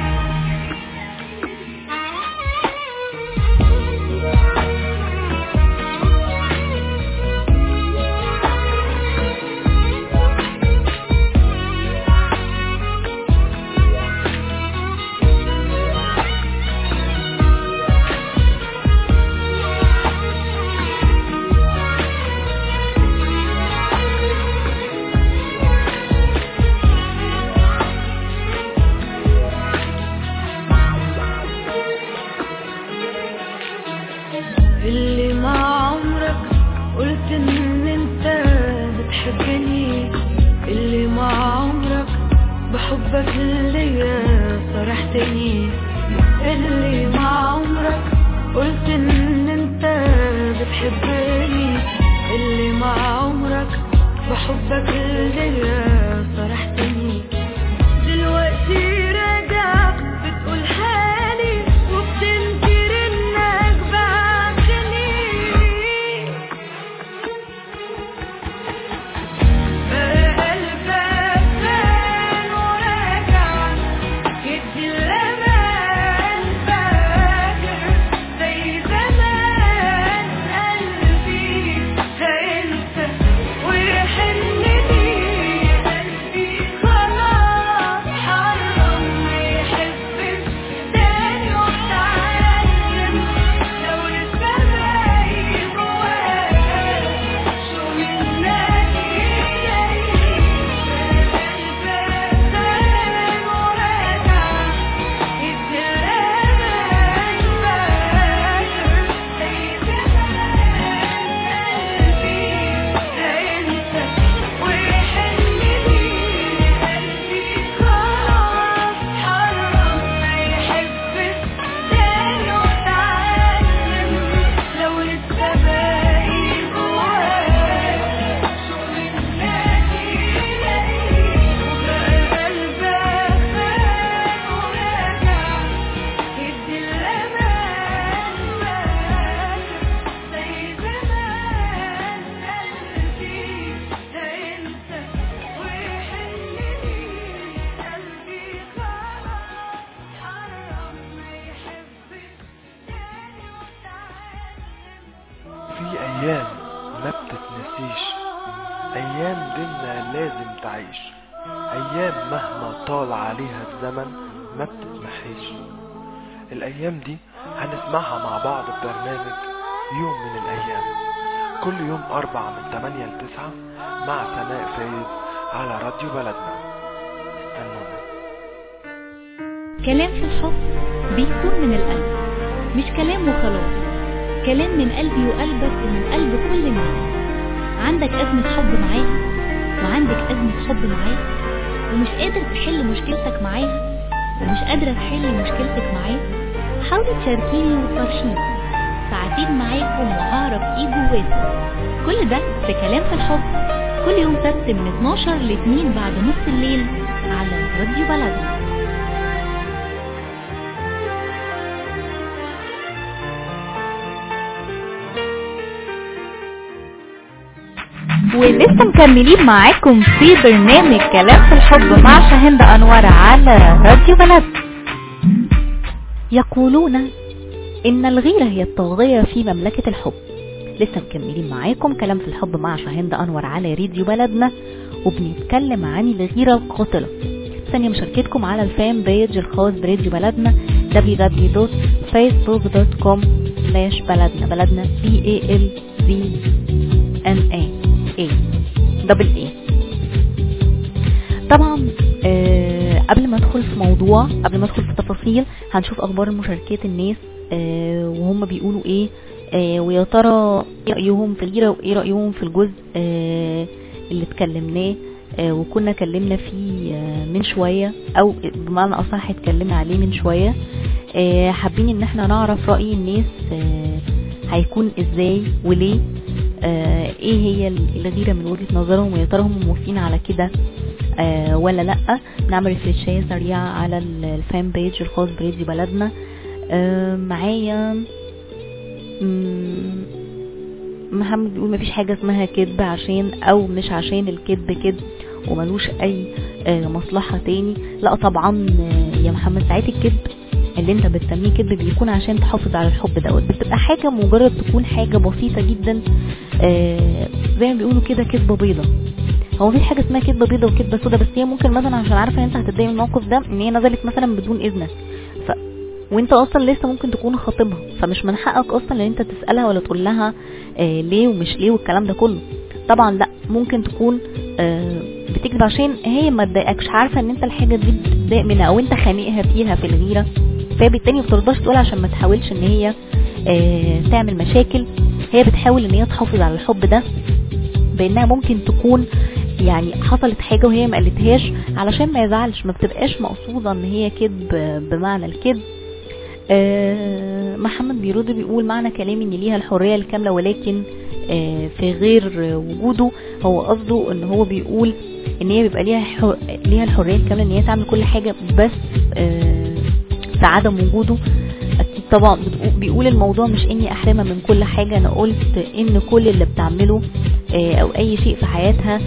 اللي مع عمرك قلت ان انت بتحبني اللي مع عمرك بحبك ليا صرحتني اللي مع عمرك قلت ان انت بتحبني اللي مع عمرك بحبك ليا صرحتني دلوقتي راجع بتقول حالي وبتنكر انك بعتني أيام ما بتتنسيش أيام دينا لازم تعيش أيام مهما طال عليها الزمن ما بتتمحيش الأيام دي هنسمعها مع بعض في برنامج يوم من الأيام كل يوم أربع من 8 ل 9 مع سماء فايز على راديو بلدنا استنونا كلام في الحب بيكون من القلب مش كلام وخلاص كلام من قلبي وقلبك ومن قلب كل الناس عندك أزمة حب معاها وعندك أزمة حب معاه ومش قادر تحل مشكلتك معاها ومش قادرة تحل مشكلتك معاه حاولي تشاركيني وتفرشيني ساعتين معاكم وهعرف ايه جواكم كل ده في كلام في الحب كل يوم سبت من 12 ل 2 بعد نص الليل على راديو بلدنا ولسه مكملين معاكم في برنامج كلام في الحب مع شاهند انور على راديو بلد يقولون ان الغيرة هي الطاغية في مملكة الحب لسه مكملين معاكم كلام في الحب مع شاهند انور على راديو بلدنا وبنتكلم عن الغيرة القاتلة ثانية مشاركتكم على الفان بيج الخاص براديو بلدنا www.facebook.com slash بلدنا بلدنا B A L D N A A دبل A طبعا آه قبل ما ادخل في موضوع قبل ما ادخل في تفاصيل هنشوف اخبار مشاركات الناس آه وهم بيقولوا ايه آه ويا ترى ايه رايهم في الغيره وايه رايهم في الجزء آه اللي اتكلمناه آه وكنا اتكلمنا فيه آه من شويه او بمعنى اصح اتكلمنا عليه من شويه آه حابين ان احنا نعرف راي الناس آه هيكون ازاي وليه آه ايه هي الغيره من وجهه نظرهم ويا ترى هم موافقين على كده آه ولا لا نعمل ريفريشيه سريعه على الفان بيج الخاص براديو بلدنا آه معايا محمد بيقول مفيش حاجه اسمها كذب عشان او مش عشان الكذب كذب وملوش اي آه مصلحه تاني لا طبعا يا محمد ساعات الكذب اللي انت بتسميه كذب بيكون عشان تحافظ على الحب دوت بتبقى حاجه مجرد تكون حاجه بسيطه جدا آه زي ما بيقولوا كده كذبه بيضه هو في حاجه اسمها كذبه بيضه وكذبه سودا بس هي ممكن مثلا عشان عارفه ان انت هتتضايق من الموقف ده ان هي نزلت مثلا بدون اذنك ف وانت اصلا لسه ممكن تكون خاطبها فمش من حقك اصلا ان انت تسالها ولا تقول لها آه ليه ومش ليه والكلام ده كله طبعا لا ممكن تكون آه بتكذب عشان هي ما تضايقكش عارفه ان انت الحاجه دي بتضايق منها او انت خانقها فيها في الغيره فبالتالي ما بترضاش تقول عشان ما تحاولش ان هي آه تعمل مشاكل هي بتحاول ان هي تحافظ على الحب ده بانها ممكن تكون يعني حصلت حاجة وهي ما قالتهاش علشان ما يزعلش ما بتبقاش مقصودة ان هي كذب بمعنى الكذب آه محمد بيرد بيقول معنى كلامي ان ليها الحرية الكاملة ولكن آه في غير وجوده هو قصده ان هو بيقول ان هي بيبقى ليها حر... ليها الحرية الكاملة ان هي تعمل كل حاجة بس آه في عدم وجوده اكيد طبعا بيقول الموضوع مش اني احرمها من كل حاجة انا قلت ان كل اللي بتعمله او اي شيء في حياتها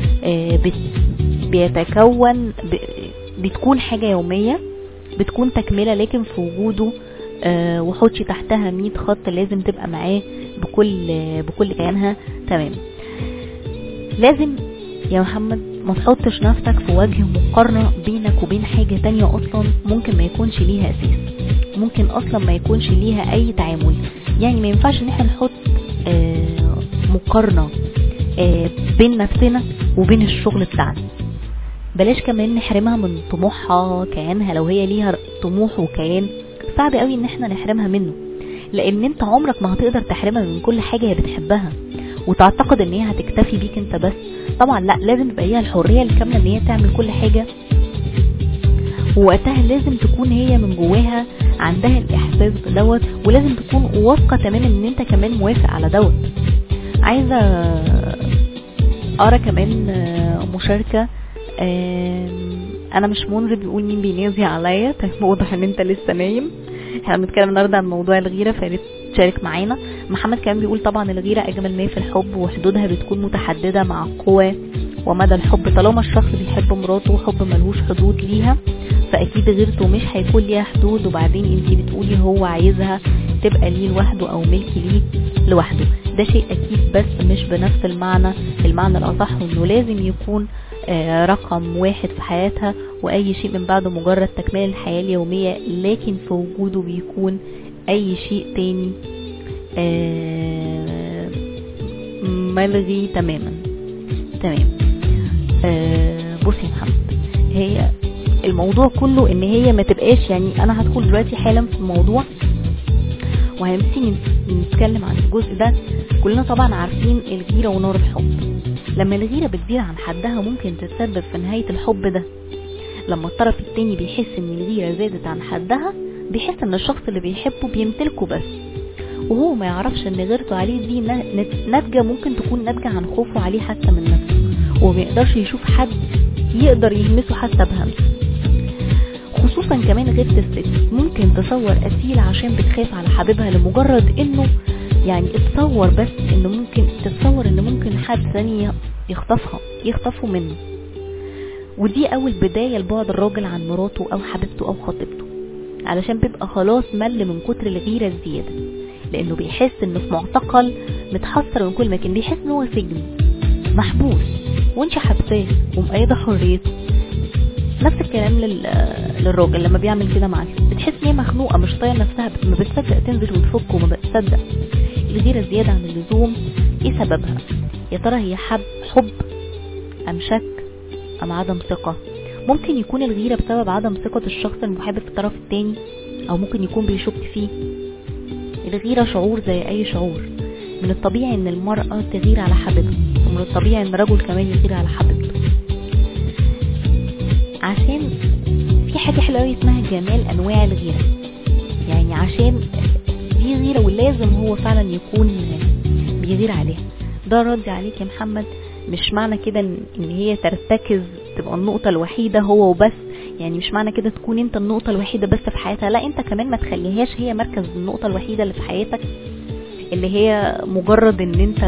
بيتكون بتكون حاجة يومية بتكون تكملة لكن في وجوده وحطي تحتها 100 خط لازم تبقى معاه بكل بكل كيانها تمام لازم يا محمد ما تحطش نفسك في وجه مقارنة بينك وبين حاجة تانية اصلا ممكن ما يكونش ليها اساس ممكن اصلا ما يكونش ليها اي تعامل يعني ما ينفعش ان احنا نحط آه مقارنة آه بين نفسنا وبين الشغل بتاعنا بلاش كمان نحرمها من طموحها كيانها لو هي ليها طموح وكيان صعب قوي ان احنا نحرمها منه لان انت عمرك ما هتقدر تحرمها من كل حاجة هي بتحبها وتعتقد ان هي هتكتفي بيك انت بس طبعا لا لازم يبقى ليها الحرية الكاملة ان هي تعمل كل حاجة ووقتها لازم تكون هي من جواها عندها الاحساس دوت ولازم تكون واثقه تماما ان انت كمان موافق على دوت عايزه اقرا كمان مشاركه انا مش منذر بيقول مين بينادي عليا طيب واضح ان انت لسه نايم احنا بنتكلم النهارده عن موضوع الغيره فياريت تشارك معانا محمد كمان بيقول طبعا الغيره اجمل ما في الحب وحدودها بتكون متحدده مع القوه ومدى الحب طالما الشخص بيحب مراته حب ملهوش حدود ليها فاكيد غيرته مش هيكون ليها حدود وبعدين انت بتقولي هو عايزها تبقى ليه لوحده او ملك ليه لوحده ده شيء اكيد بس مش بنفس المعنى المعنى الاصح انه لازم يكون آه، رقم واحد في حياتها واي شيء من بعده مجرد تكميل الحياة اليومية لكن في وجوده بيكون اي شيء تاني آه، ملغي تماما تمام آه، بصي يا محمد هي الموضوع كله ان هي ما تبقاش يعني انا هدخل دلوقتي حالا في الموضوع وهنبتدي نت- نتكلم عن الجزء ده كلنا طبعا عارفين الغيرة ونار الحب لما الغيرة بتزيد عن حدها ممكن تتسبب في نهاية الحب ده لما الطرف التاني بيحس ان الغيرة زادت عن حدها بيحس ان الشخص اللي بيحبه بيمتلكه بس وهو ما يعرفش ان غيرته عليه دي نا- نت- ناتجة ممكن تكون ناتجة عن خوفه عليه حتى من نفسه وما يقدرش يشوف حد يقدر يلمسه حتى بهمسه خصوصا كمان غيرة الست ممكن تصور قتيل عشان بتخاف على حبيبها لمجرد انه يعني اتصور بس انه ممكن تتصور ان ممكن حد ثاني يخطفها يخطفه منه ودي اول بداية لبعد الراجل عن مراته او حبيبته او خطيبته علشان بيبقى خلاص مل من كتر الغيرة الزيادة لانه بيحس انه في معتقل متحصر من كل مكان بيحس ان هو سجن محبوس وانت حبساه ومقيدة حريته نفس الكلام لل... للراجل لما بيعمل كده مع الست بتحس ان هي مخنوقه مش طايقه نفسها ما بتصدق تنزل وتفك وما بتصدق الغيره زياده عن اللزوم ايه سببها يا ترى هي حب حب ام شك ام عدم ثقه ممكن يكون الغيره بسبب عدم ثقه الشخص المحب في الطرف التاني او ممكن يكون بيشك فيه الغيره شعور زي اي شعور من الطبيعي ان المراه تغير على حبيبها ومن الطبيعي ان الرجل كمان يغير على حبيبته عشان في حاجة حلوة أوي اسمها جمال أنواع الغيرة يعني عشان دي غيرة ولازم هو فعلا يكون بيغير عليها ده رد عليك يا محمد مش معنى كده ان إن هي ترتكز تبقى النقطة الوحيدة هو وبس يعني مش معنى كده تكون انت النقطة الوحيدة بس في حياتها لا انت كمان ما تخليهاش هي مركز النقطة الوحيدة اللي في حياتك اللي هي مجرد ان انت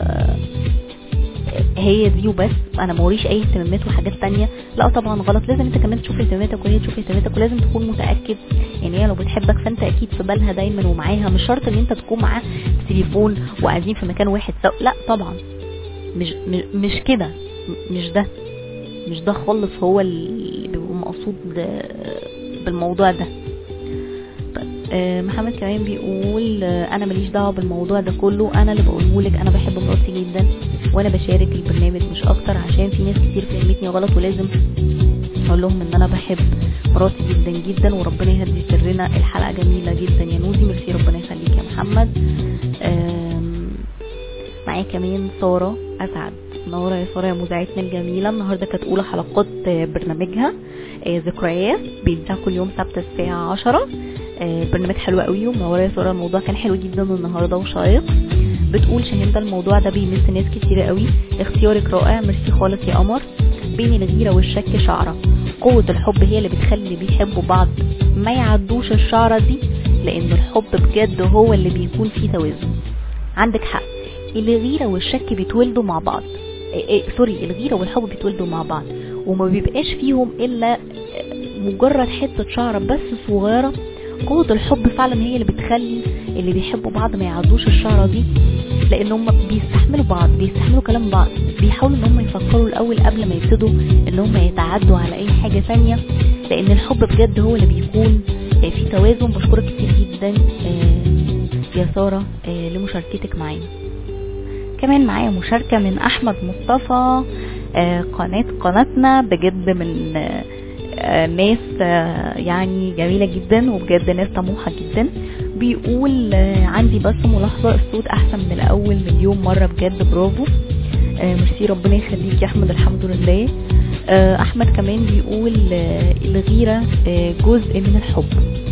هي دي وبس انا موريش اي اهتمامات وحاجات تانية لا طبعا غلط لازم انت كمان تشوف اهتماماتك وهي تشوف اهتماماتك ولازم تكون متاكد يعني هي لو بتحبك فانت اكيد في بالها دايما ومعاها مش شرط ان انت تكون معاها في تليفون وقاعدين في مكان واحد سوا لا طبعا مش مش, مش كده م- مش ده مش ده خالص هو اللي بيبقى مقصود بالموضوع ده طيب آه، محمد كمان بيقول آه، انا ماليش دعوه بالموضوع ده كله انا اللي بقوله لك انا بحب مراتي جدا وانا بشارك البرنامج مش اكتر عشان في ناس كتير فهمتني غلط ولازم اقول لهم ان انا بحب مراتي جدا جدا وربنا يهدي سرنا الحلقه جميله جدا يا نوزي ميرسي ربنا يخليك يا محمد آم، معايا كمان ساره اسعد منوره يا ساره يا مذيعتنا الجميله النهارده كانت اولى حلقات آه، برنامجها آه، ذكريات بيتذاع كل يوم سبت الساعه 10 آه، برنامج حلو قوي ومنوره يا ساره الموضوع كان حلو جدا النهارده وشيق بتقول شاهين ده الموضوع ده بيمس ناس كتير قوي اختيارك رائع ميرسي خالص يا قمر بين الغيره والشك شعره قوه الحب هي اللي بتخلي اللي بيحبوا بعض ما يعدوش الشعره دي لان الحب بجد هو اللي بيكون فيه توازن عندك حق الغيره والشك بيتولدوا مع بعض إيه إيه سوري الغيره والحب بيتولدوا مع بعض وما بيبقاش فيهم الا مجرد حته شعره بس صغيره قوة الحب فعلا هي اللي بتخلي اللي بيحبوا بعض ما يعدوش الشعرة دي لان هم بيستحملوا بعض بيستحملوا كلام بعض بيحاولوا ان هم يفكروا الاول قبل ما يبتدوا ان هم يتعدوا على اي حاجة ثانيه لان الحب بجد هو اللي بيكون آه، في توازن بشكرك كتير جدا آه، يا سارة آه، لمشاركتك معانا كمان معايا مشاركة من احمد مصطفى آه، قناة قناتنا بجد من آه، آه، ناس آه، يعني جميلة جدا وبجد ناس طموحة جدا بيقول آه، عندي بس ملاحظة الصوت احسن من الاول مليون مرة بجد برافو آه، ميرسي ربنا يخليك يا احمد الحمد لله آه، احمد كمان بيقول آه، الغيرة آه، جزء من الحب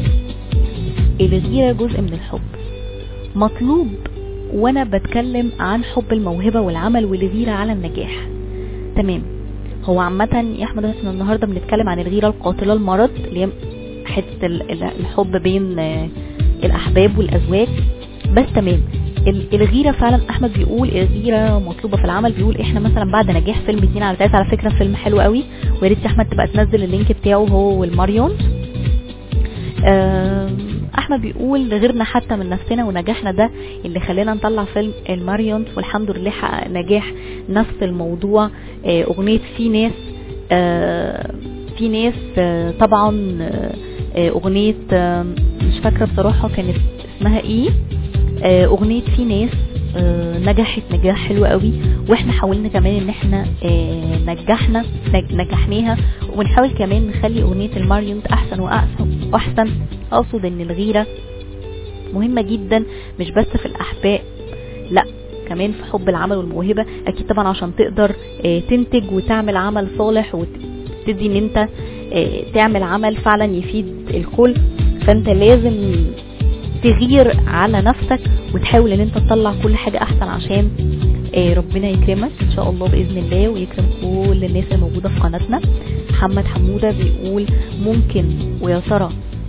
الغيرة جزء من الحب مطلوب وانا بتكلم عن حب الموهبة والعمل والغيرة على النجاح تمام هو عامة يا احمد احنا النهاردة بنتكلم عن الغيرة القاتلة المرض اللي هي حتة ال- ال- الحب بين آه، الاحباب والازواج بس تمام ال- الغيرة فعلا احمد بيقول الغيرة مطلوبة في العمل بيقول احنا مثلا بعد نجاح فيلم اتنين على تلاتة على فكرة فيلم حلو قوي ويا ريت يا احمد تبقى تنزل اللينك بتاعه هو والماريون آم، احمد احمد بيقول غيرنا حتى من نفسنا ونجاحنا ده اللي خلانا نطلع فيلم الماريونت والحمد لله حقق نجاح نفس الموضوع آه، اغنيه في ناس آه، في ناس آه، طبعا آه، آه، اغنيه آه، مش فاكره بصراحه كانت اسمها ايه آه، اغنيه في ناس آه، نجحت نجاح حلو قوي واحنا حاولنا كمان ان احنا آه، نجحنا نج- نجحناها ونحاول كمان نخلي اغنيه الماريونت احسن واحسن واحسن اقصد ان الغيره مهمه جدا مش بس في الاحباء لا كمان في حب العمل والموهبه اكيد طبعا عشان تقدر آه، تنتج وتعمل عمل صالح وتبتدي ان انت آه، تعمل عمل فعلا يفيد الكل فانت لازم تغير على نفسك وتحاول ان انت تطلع كل حاجة احسن عشان آه، ربنا يكرمك ان شاء الله باذن الله ويكرم كل الناس الموجودة في قناتنا محمد حمودة بيقول ممكن ويا ترى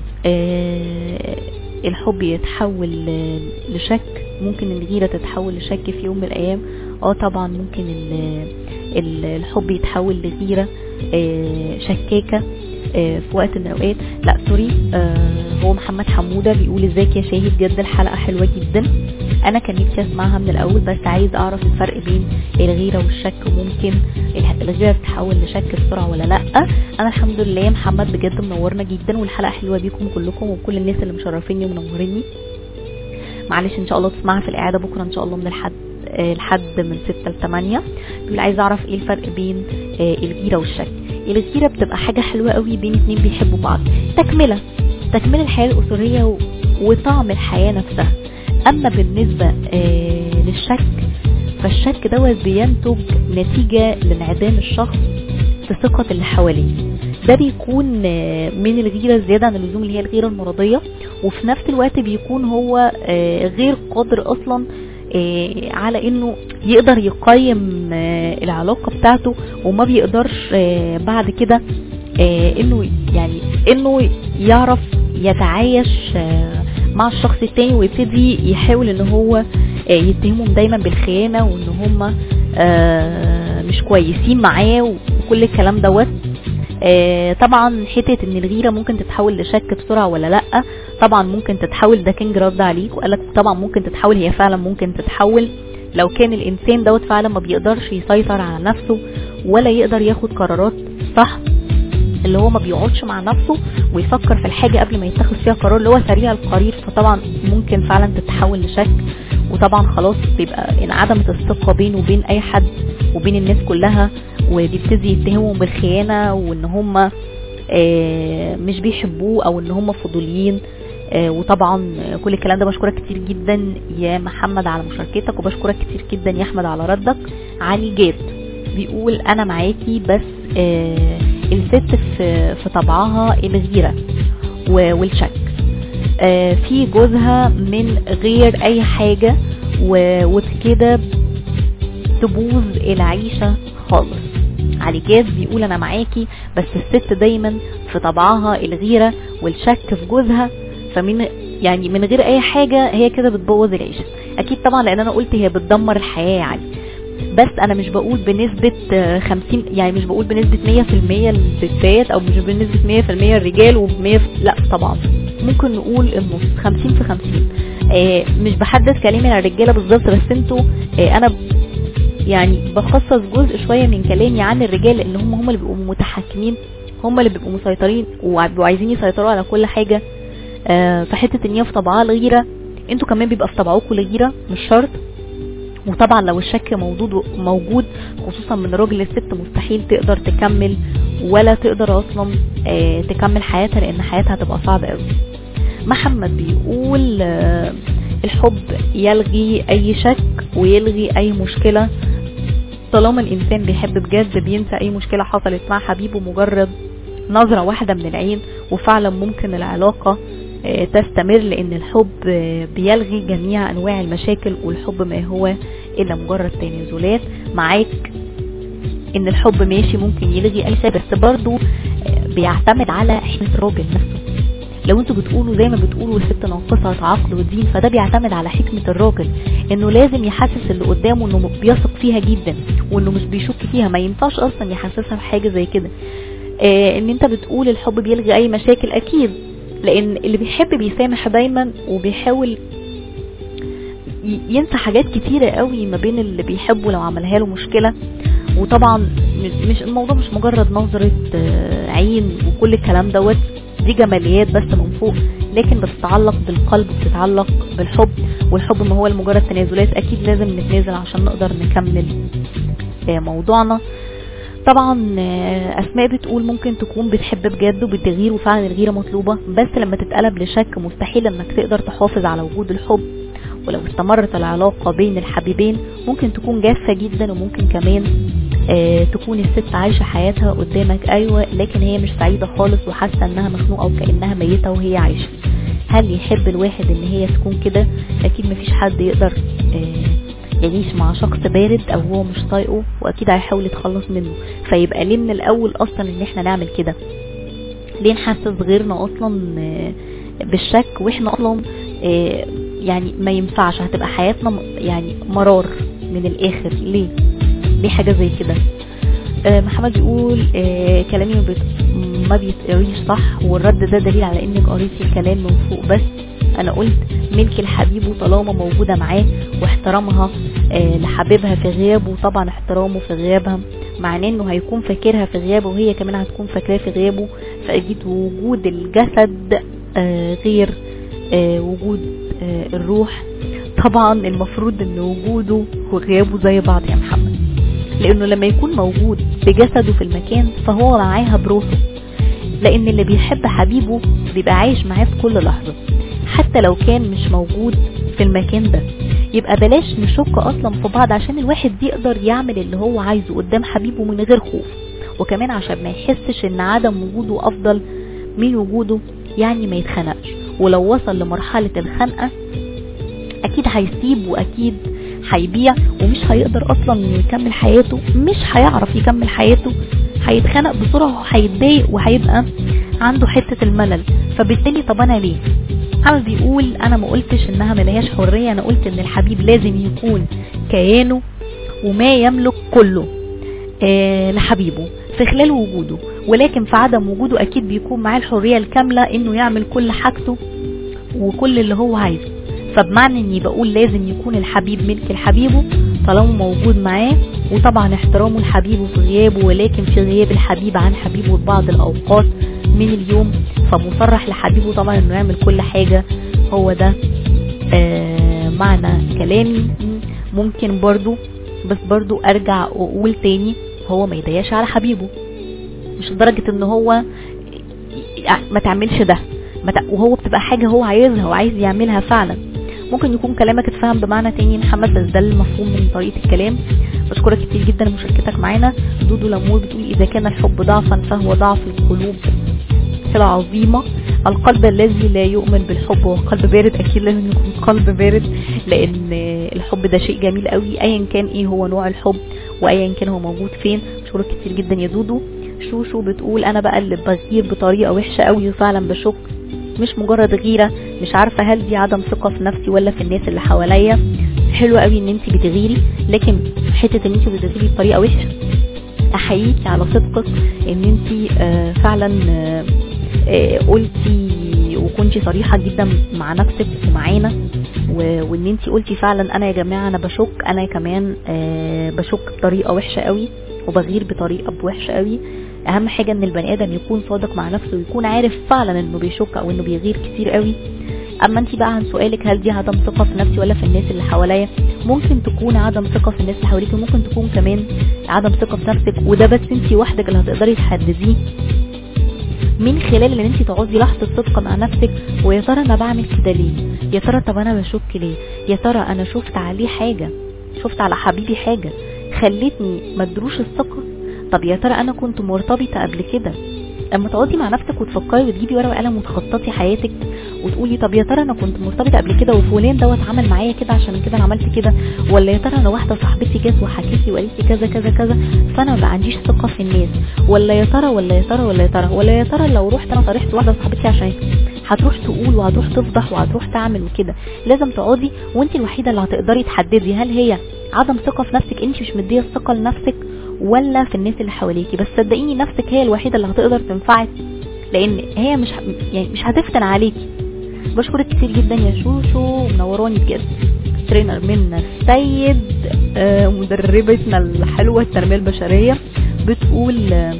آه، الحب يتحول آه، لشك ممكن الغيرة تتحول لشك في يوم من الايام اه طبعا ممكن ال- ال- الحب يتحول لغيرة آه، شكاكة آه، في وقت من الاوقات لا سوري آه، هو محمد حمودة بيقول ازيك يا شاهد جد الحلقة حلوة جدا انا كان نفسي اسمعها من الاول بس عايز اعرف الفرق بين الغيرة والشك وممكن الح- الغيرة تتحول لشك بسرعة ولا لا انا الحمد لله يا محمد بجد منورنا جدا والحلقة حلوة بيكم كلكم وكل الناس اللي مشرفيني ومنوريني معلش ان شاء الله تسمعها في الاعادة بكرة ان شاء الله من الحد آه، الحد من 6 ل 8 بيقول عايز اعرف ايه الفرق بين آه، الغيرة والشك الغيرة بتبقى حاجة حلوة قوي بين اتنين بيحبوا بعض تكملة تكملة الحياة الأسرية و- وطعم الحياة نفسها أما بالنسبة آه، للشك فالشك دوت بينتج نتيجة لانعدام الشخص في ثقة اللي حواليه ده بيكون آه، من الغيرة الزيادة عن اللزوم اللي هي الغيرة المرضية وفي نفس الوقت بيكون هو آه، غير قادر أصلا آه، على انه يقدر يقيم آه، العلاقة بتاعته وما بيقدرش آه، بعد كده آه، انه يعني انه يعرف يتعايش آه، مع الشخص التاني ويبتدي يحاول ان هو آه، يتهمهم دايما بالخيانة وان هم آه، مش كويسين معاه وكل الكلام دوت آه، طبعا حته ان الغيره ممكن تتحول لشك بسرعه ولا لا طبعا ممكن تتحول ده كينج رد عليك وقال لك طبعا ممكن تتحول هي فعلا ممكن تتحول لو كان الانسان دوت فعلا ما بيقدرش يسيطر على نفسه ولا يقدر ياخد قرارات صح اللي هو ما بيقعدش مع نفسه ويفكر في الحاجه قبل ما يتخذ فيها قرار اللي هو سريع القرير فطبعا ممكن فعلا تتحول لشك وطبعا خلاص بيبقى انعدمت الثقه بينه وبين اي حد وبين الناس كلها وبيبتدي يتهمهم بالخيانه وان هم آه، مش بيحبوه او ان هم فضوليين آه، وطبعا كل الكلام ده بشكرك كتير جدا يا محمد على مشاركتك وبشكرك كتير جدا يا احمد على ردك علي جاد بيقول انا معاكي بس آه، الست في في طبعها الغيره و- والشك آه، في جوزها من غير اي حاجه و- وبكده تبوظ العيشه خالص علي جاز بيقول انا معاكي بس الست دايما في طبعها الغيره والشك في جوزها فمن يعني من غير اي حاجه هي كده بتبوظ العيشه اكيد طبعا لان انا قلت هي بتدمر الحياه يعني بس انا مش بقول بنسبة آه، 50 يعني مش بقول بنسبة 100% الستات او مش بنسبة 100% الرجال و100 لا طبعا ممكن نقول النص 50 في 50 آه، مش بحدد كلامي على الرجالة بالظبط بس انتوا آه، انا ب- يعني بخصص جزء شوية من كلامي عن الرجال لان هم هم اللي بيبقوا متحكمين هم اللي بيبقوا مسيطرين وبيبقوا عايزين يسيطروا على كل حاجة آه، فحتة ان هي في طبعها الغيرة انتوا كمان بيبقى في طبعكم الغيرة مش شرط وطبعا لو الشك موجود موجود خصوصا من راجل للست مستحيل تقدر تكمل ولا تقدر اصلا آه، تكمل حياتها لان حياتها هتبقى صعبه قوي محمد بيقول آه، الحب يلغي اي شك ويلغي اي مشكله طالما الانسان بيحب بجد بينسى اي مشكله حصلت مع حبيبه مجرد نظره واحده من العين وفعلا ممكن العلاقه آه، تستمر لان الحب آه، بيلغي جميع انواع المشاكل والحب ما هو الا مجرد تنازلات معاك ان الحب ماشي ممكن يلغي اي شيء بس برضه آه، بيعتمد على حكمة الراجل نفسه لو انتوا بتقولوا زي ما بتقولوا الست ناقصة عقل ودين فده بيعتمد على حكمة الراجل انه لازم يحسس اللي قدامه انه بيثق فيها جدا وانه مش بيشك فيها ما ينفعش اصلا يحسسها بحاجة زي كده آه ان انت بتقول الحب بيلغي اي مشاكل اكيد لان اللي بيحب بيسامح دايما وبيحاول ي- ينسى حاجات كتيرة قوي ما بين اللي بيحبه لو عملها له مشكلة وطبعا مش- مش الموضوع مش مجرد نظرة آه، عين وكل الكلام دوت دي جماليات بس من فوق لكن بتتعلق بالقلب بتتعلق بالحب والحب ما هو مجرد تنازلات اكيد لازم نتنازل عشان نقدر نكمل آه، موضوعنا طبعا آه، اسماء بتقول ممكن تكون بتحب بجد وبتغير وفعلا الغيره مطلوبه بس لما تتقلب لشك مستحيل انك تقدر تحافظ على وجود الحب ولو استمرت العلاقه بين الحبيبين ممكن تكون جافه جدا وممكن كمان آه تكون الست عايشه حياتها قدامك ايوه لكن هي مش سعيده خالص وحاسه انها مخنوقه وكانها ميته وهي عايشه هل يحب الواحد ان هي تكون كده اكيد مفيش حد يقدر آه يعيش مع شخص بارد او هو مش طايقه واكيد هيحاول يتخلص منه فيبقى ليه من الاول اصلا ان احنا نعمل كده ليه نحسس غيرنا اصلا آه، بالشك واحنا اصلا آه، يعني ما ينفعش هتبقى حياتنا م- يعني مرار من الاخر ليه ليه حاجه زي كده آه، محمد بيقول آه، كلامي ما بيت- ما بيتقريش صح والرد ده دليل على انك قريتي الكلام من فوق بس انا قلت ملك الحبيب وطالما موجوده معاه واحترامها آه، لحبيبها في غيابه وطبعا احترامه في غيابها معناه انه هيكون فاكرها في غيابه وهي كمان هتكون فاكراه في غيابه فاكيد وجود الجسد آه، غير آه، وجود آه، الروح طبعا المفروض ان وجوده وغيابه زي بعض يا محمد لانه لما يكون موجود بجسده في المكان فهو معاها بروحه لان اللي بيحب حبيبه بيبقى عايش معاه في كل لحظة حتى لو كان مش موجود في المكان ده يبقى بلاش نشك اصلا في بعض عشان الواحد يقدر يعمل اللي هو عايزه قدام حبيبه من غير خوف وكمان عشان ما يحسش ان عدم وجوده افضل من وجوده يعني ما يتخنقش ولو وصل لمرحلة الخنقة اكيد هيسيب واكيد هيبيع ومش هيقدر اصلا انه يكمل حياته مش هيعرف يكمل حياته هيتخنق بسرعة وهيتضايق وهيبقى عنده حتة الملل فبالتالي طب انا ليه محمد بيقول انا ما قلتش انها ملهاش حرية انا قلت ان الحبيب لازم يكون كيانه وما يملك كله آه لحبيبه في خلال وجوده ولكن في عدم وجوده اكيد بيكون معاه الحرية الكاملة انه يعمل كل حاجته وكل اللي هو عايزه فبمعنى اني بقول لازم يكون الحبيب ملك لحبيبه طالما موجود معاه وطبعا احترامه لحبيبه في غيابه ولكن في غياب الحبيب عن حبيبه بعض الاوقات من اليوم فمصرح لحبيبه طبعا انه يعمل كل حاجة هو ده آه معنى كلامي ممكن برضو بس برضو ارجع واقول تاني هو ما يضايقش على حبيبه مش لدرجة ان هو ما تعملش ده ما تع- وهو بتبقى حاجة هو عايزها وعايز يعملها فعلا ممكن يكون كلامك اتفهم بمعنى تاني يا محمد بس ده المفهوم من طريقة الكلام بشكرك كتير جدا لمشاركتك معانا دودو لامور بتقول اذا كان الحب ضعفا فهو ضعف القلوب صلة عظيمة القلب الذي لا يؤمن بالحب هو قلب بارد اكيد لازم يكون قلب بارد لان الحب ده شيء جميل قوي ايا كان ايه هو نوع الحب وايا كان هو موجود فين بشكرك كتير جدا يا دودو شوشو بتقول انا بقى اللي بغير بطريقة وحشة قوي وفعلا بشك مش مجرد غيرة مش عارفة هل دي عدم ثقة في نفسي ولا في الناس اللي حواليا حلو قوي ان انت بتغيري لكن حتة ان انت بتغيري بطريقة وحشة احييكي على صدقك ان انت آه فعلا آه آه قلتي وكنتي صريحة جدا مع نفسك ومعانا و- وان انت قلتي فعلا انا يا جماعة انا بشك انا كمان آه بشك بطريقة وحشة قوي وبغير بطريقة وحشة قوي اهم حاجة ان البني ادم يكون صادق مع نفسه ويكون عارف فعلا انه بيشك او انه بيغير كتير قوي اما انت بقى عن سؤالك هل دي عدم ثقة في نفسي ولا في الناس اللي حواليا ممكن تكون عدم ثقة في الناس اللي حواليك وممكن تكون كمان عدم ثقة في نفسك وده بس انت وحدك اللي هتقدري تحدديه من خلال ان انت تقعدي لحظه صدق مع نفسك ويا ترى انا بعمل كده ليه يا ترى طب انا بشك ليه يا ترى انا شفت عليه حاجه شفت على حبيبي حاجه خلتني مدروش الثقه طب يا ترى انا كنت مرتبطه قبل كده اما تقعدي مع نفسك وتفكري وتجيبي ورقه وقلم وتخططي حياتك وتقولي طب يا ترى انا كنت مرتبطه قبل كده وفلان دوت عمل معايا كده عشان كده انا عملت كده ولا يا ترى انا واحده صاحبتي جت وحكت لي وقالت لي كذا كذا كذا فانا ما عنديش ثقه في الناس ولا يا ترى ولا يا ترى ولا يا ترى ولا يا ترى لو رحت انا صرحت واحده صاحبتي عشان هتروح تقول وهتروح تفضح وهتروح تعمل وكده لازم تقعدي وانت الوحيده اللي هتقدري تحددي هل هي عدم ثقه في نفسك انت مش مديه الثقه لنفسك ولا في الناس اللي حواليكي بس صدقيني نفسك هي الوحيده اللي هتقدر تنفعك لان هي مش ه- يعني مش هتفتن عليكي بشكرك كتير جدا يا شوشو ومنوراني بجد ترينر منا السيد آه، مدربتنا الحلوة التنمية البشرية بتقول آه،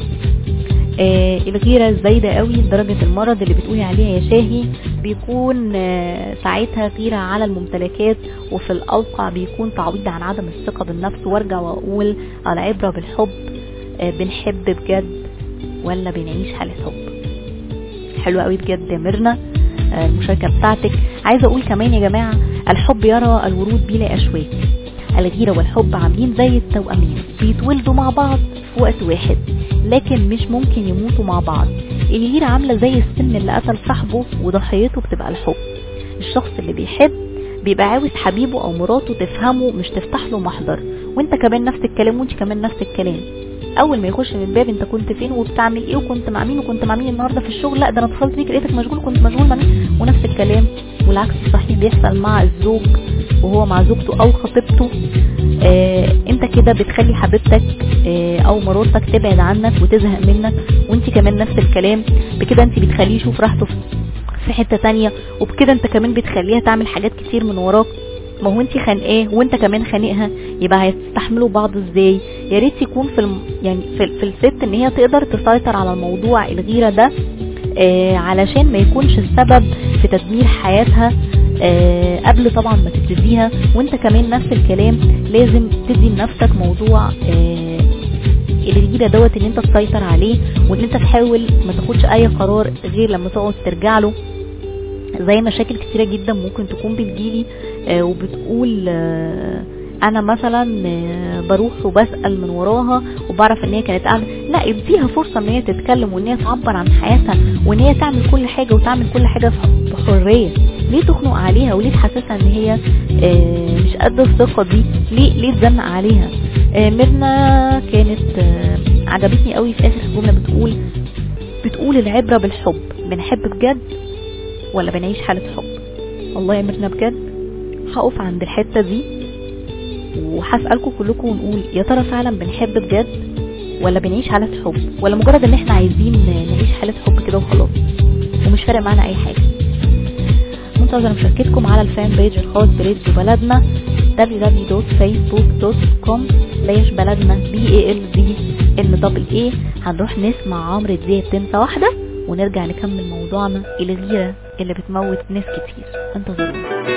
آه الغيرة الزايدة قوي لدرجة المرض اللي بتقولي عليها يا شاهي بيكون آه ساعتها غيرة على الممتلكات وفي الأوقع بيكون تعويض عن عدم الثقة بالنفس وارجع وأقول العبرة بالحب آه بنحب بجد ولا بنعيش حالة حب حلوة قوي بجد يا ميرنا آه، المشاركة بتاعتك عايزة اقول كمان يا جماعة الحب يرى الورود بلا اشواك الغيرة والحب عاملين زي التوأمين بيتولدوا مع بعض في وقت واحد لكن مش ممكن يموتوا مع بعض الغيرة عاملة زي السم اللي قتل صاحبه وضحيته بتبقى الحب الشخص اللي بيحب بيبقى عاوز حبيبه او مراته تفهمه مش تفتح له محضر وانت كمان نفس الكلام وانت كمان نفس الكلام اول ما يخش من الباب انت كنت فين وبتعمل ايه وكنت مع مين وكنت مع مين النهارده في الشغل لا ده انا اتصلت بيك لقيتك مشغول كنت مشغول مع مين ونفس الكلام والعكس صحيح بيحصل مع الزوج وهو مع زوجته او خطيبته آه انت كده بتخلي حبيبتك آه او مراتك تبعد عنك وتزهق منك وانت كمان نفس الكلام بكده انت بتخليه يشوف راحته في- في حتة تانية وبكده انت كمان بتخليها تعمل حاجات كتير من وراك ما هو انت خانقاه وانت كمان خانقها يبقى هيستحملوا بعض ازاي يا ريت يكون في الم... يعني في, في الست ان هي تقدر تسيطر على الموضوع الغيره ده آه علشان ما يكونش السبب في تدمير حياتها آه قبل طبعا ما تبتديها وانت كمان نفس الكلام لازم تدي لنفسك موضوع آه الغيرة دوت ان انت تسيطر عليه وان انت تحاول ما تاخدش اي قرار غير لما تقعد ترجع له زي مشاكل كتيرة جدا ممكن تكون بتجيلي آه، وبتقول آه، انا مثلا آه، بروح وبسأل من وراها وبعرف ان هي كانت قاعدة لا اديها فرصة ان هي تتكلم وان هي تعبر عن حياتها وان هي تعمل كل حاجة وتعمل كل حاجة في- بحرية ليه تخنق عليها وليه تحسسها ان هي آه، مش قد الثقة دي ليه ليه تزنق عليها آه، ميرنا كانت آه، عجبتني قوي في اخر جملة بتقول بتقول العبرة بالحب بنحب بجد ولا بنعيش حالة حب والله يا ميرنا بجد هقف عند الحتة دي وهسألكم كلكم ونقول يا ترى فعلا بنحب بجد ولا بنعيش حالة حب ولا مجرد ان احنا عايزين نعيش حالة حب كده وخلاص ومش فارق معانا اي حاجة منتظر مشاركتكم على الفان بيج الخاص براديو بلدنا www.facebook.com slash بلدنا b a l d n دبل a هنروح نسمع عمرو دياب تنسى واحدة ونرجع نكمل موضوعنا الغيرة اللي بتموت ناس كتير انتظرونا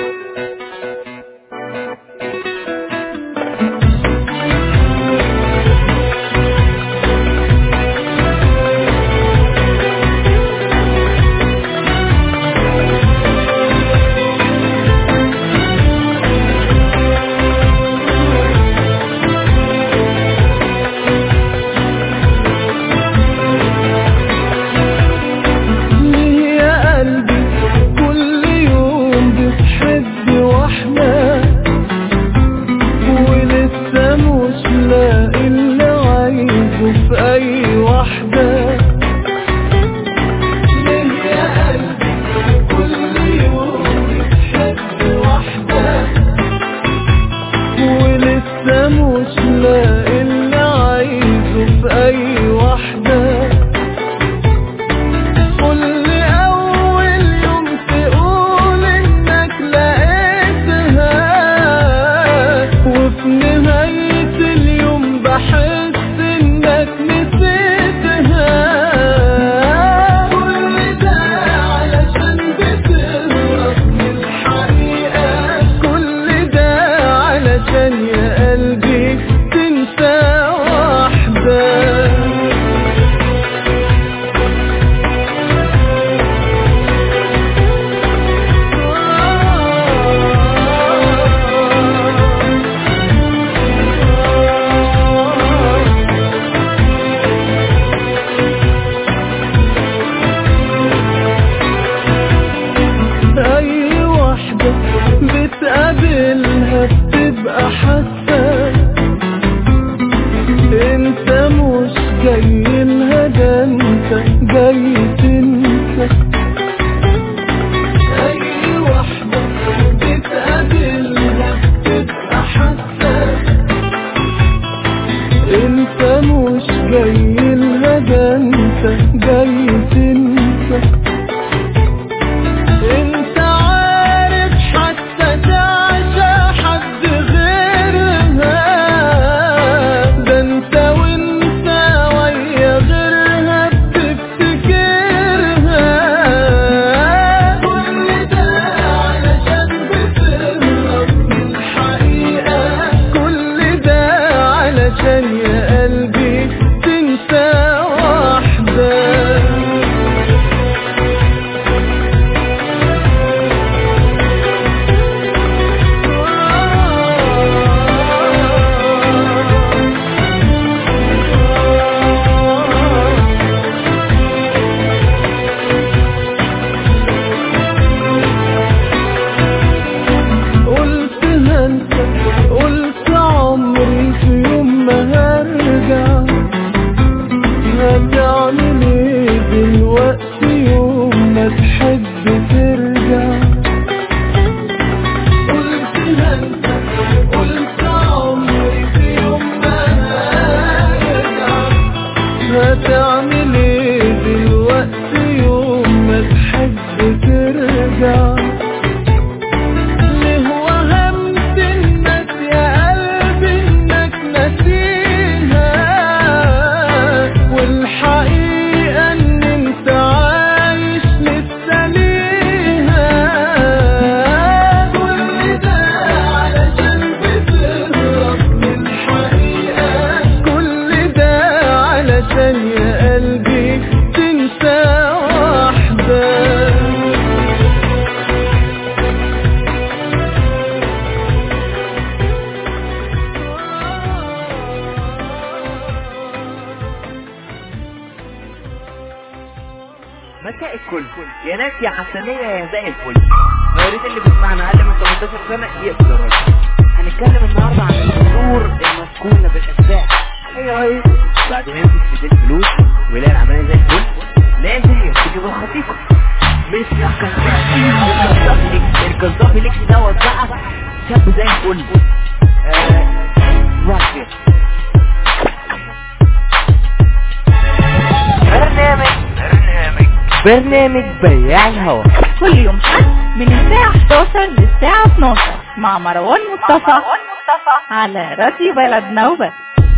ليه يا قلبي كل يوم بتحب ازاي تنسى انت عارف حتى تعشى حد غيرها ده انت وانت ويا غيرها بتفتكرها كل ده علشان بتهرب من الحقيقة كل ده علشان يا قلبي تنسى واحدة قلت هنسى قلت عمري في يوم ما هرجع هتعمل ايه دلوقتي يوم ما تحب ترجع قلت هنسى قلت عمري في يوم ما هرجع هتعمل ايه دلوقتي يوم ما تحب ترجع ليه وهمت الناس يا قلبي انك نسيها والحقيقة ان انت عايش لسه ليها كل ده علشان بتهرب من الحقيقة كل ده علشان يا قلبي تنسى واحدة مساء الكل يا ناس يا حسنية يا زي الفل يا ريت اللي بيسمعنا اقل من 18 سنة يقفل الراديو هنتكلم النهارده عن القصور المسكونة بالاشباح ايوه ايه بعد ما يمسك في ايديه الفلوس ويلاقي العملية زي الفل لازم يرتكب الخطيئة مش يا كذاب الكذاب ليكس دوت بقى شاب زي الفل آه واحد برنامج برنامج برنامج بياع الهوا كل يوم حد من الساعة 11 للساعة 12 مع مروان مصطفى على راديو بلدنا وبس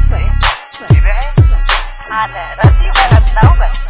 على راديو بلدنا وبس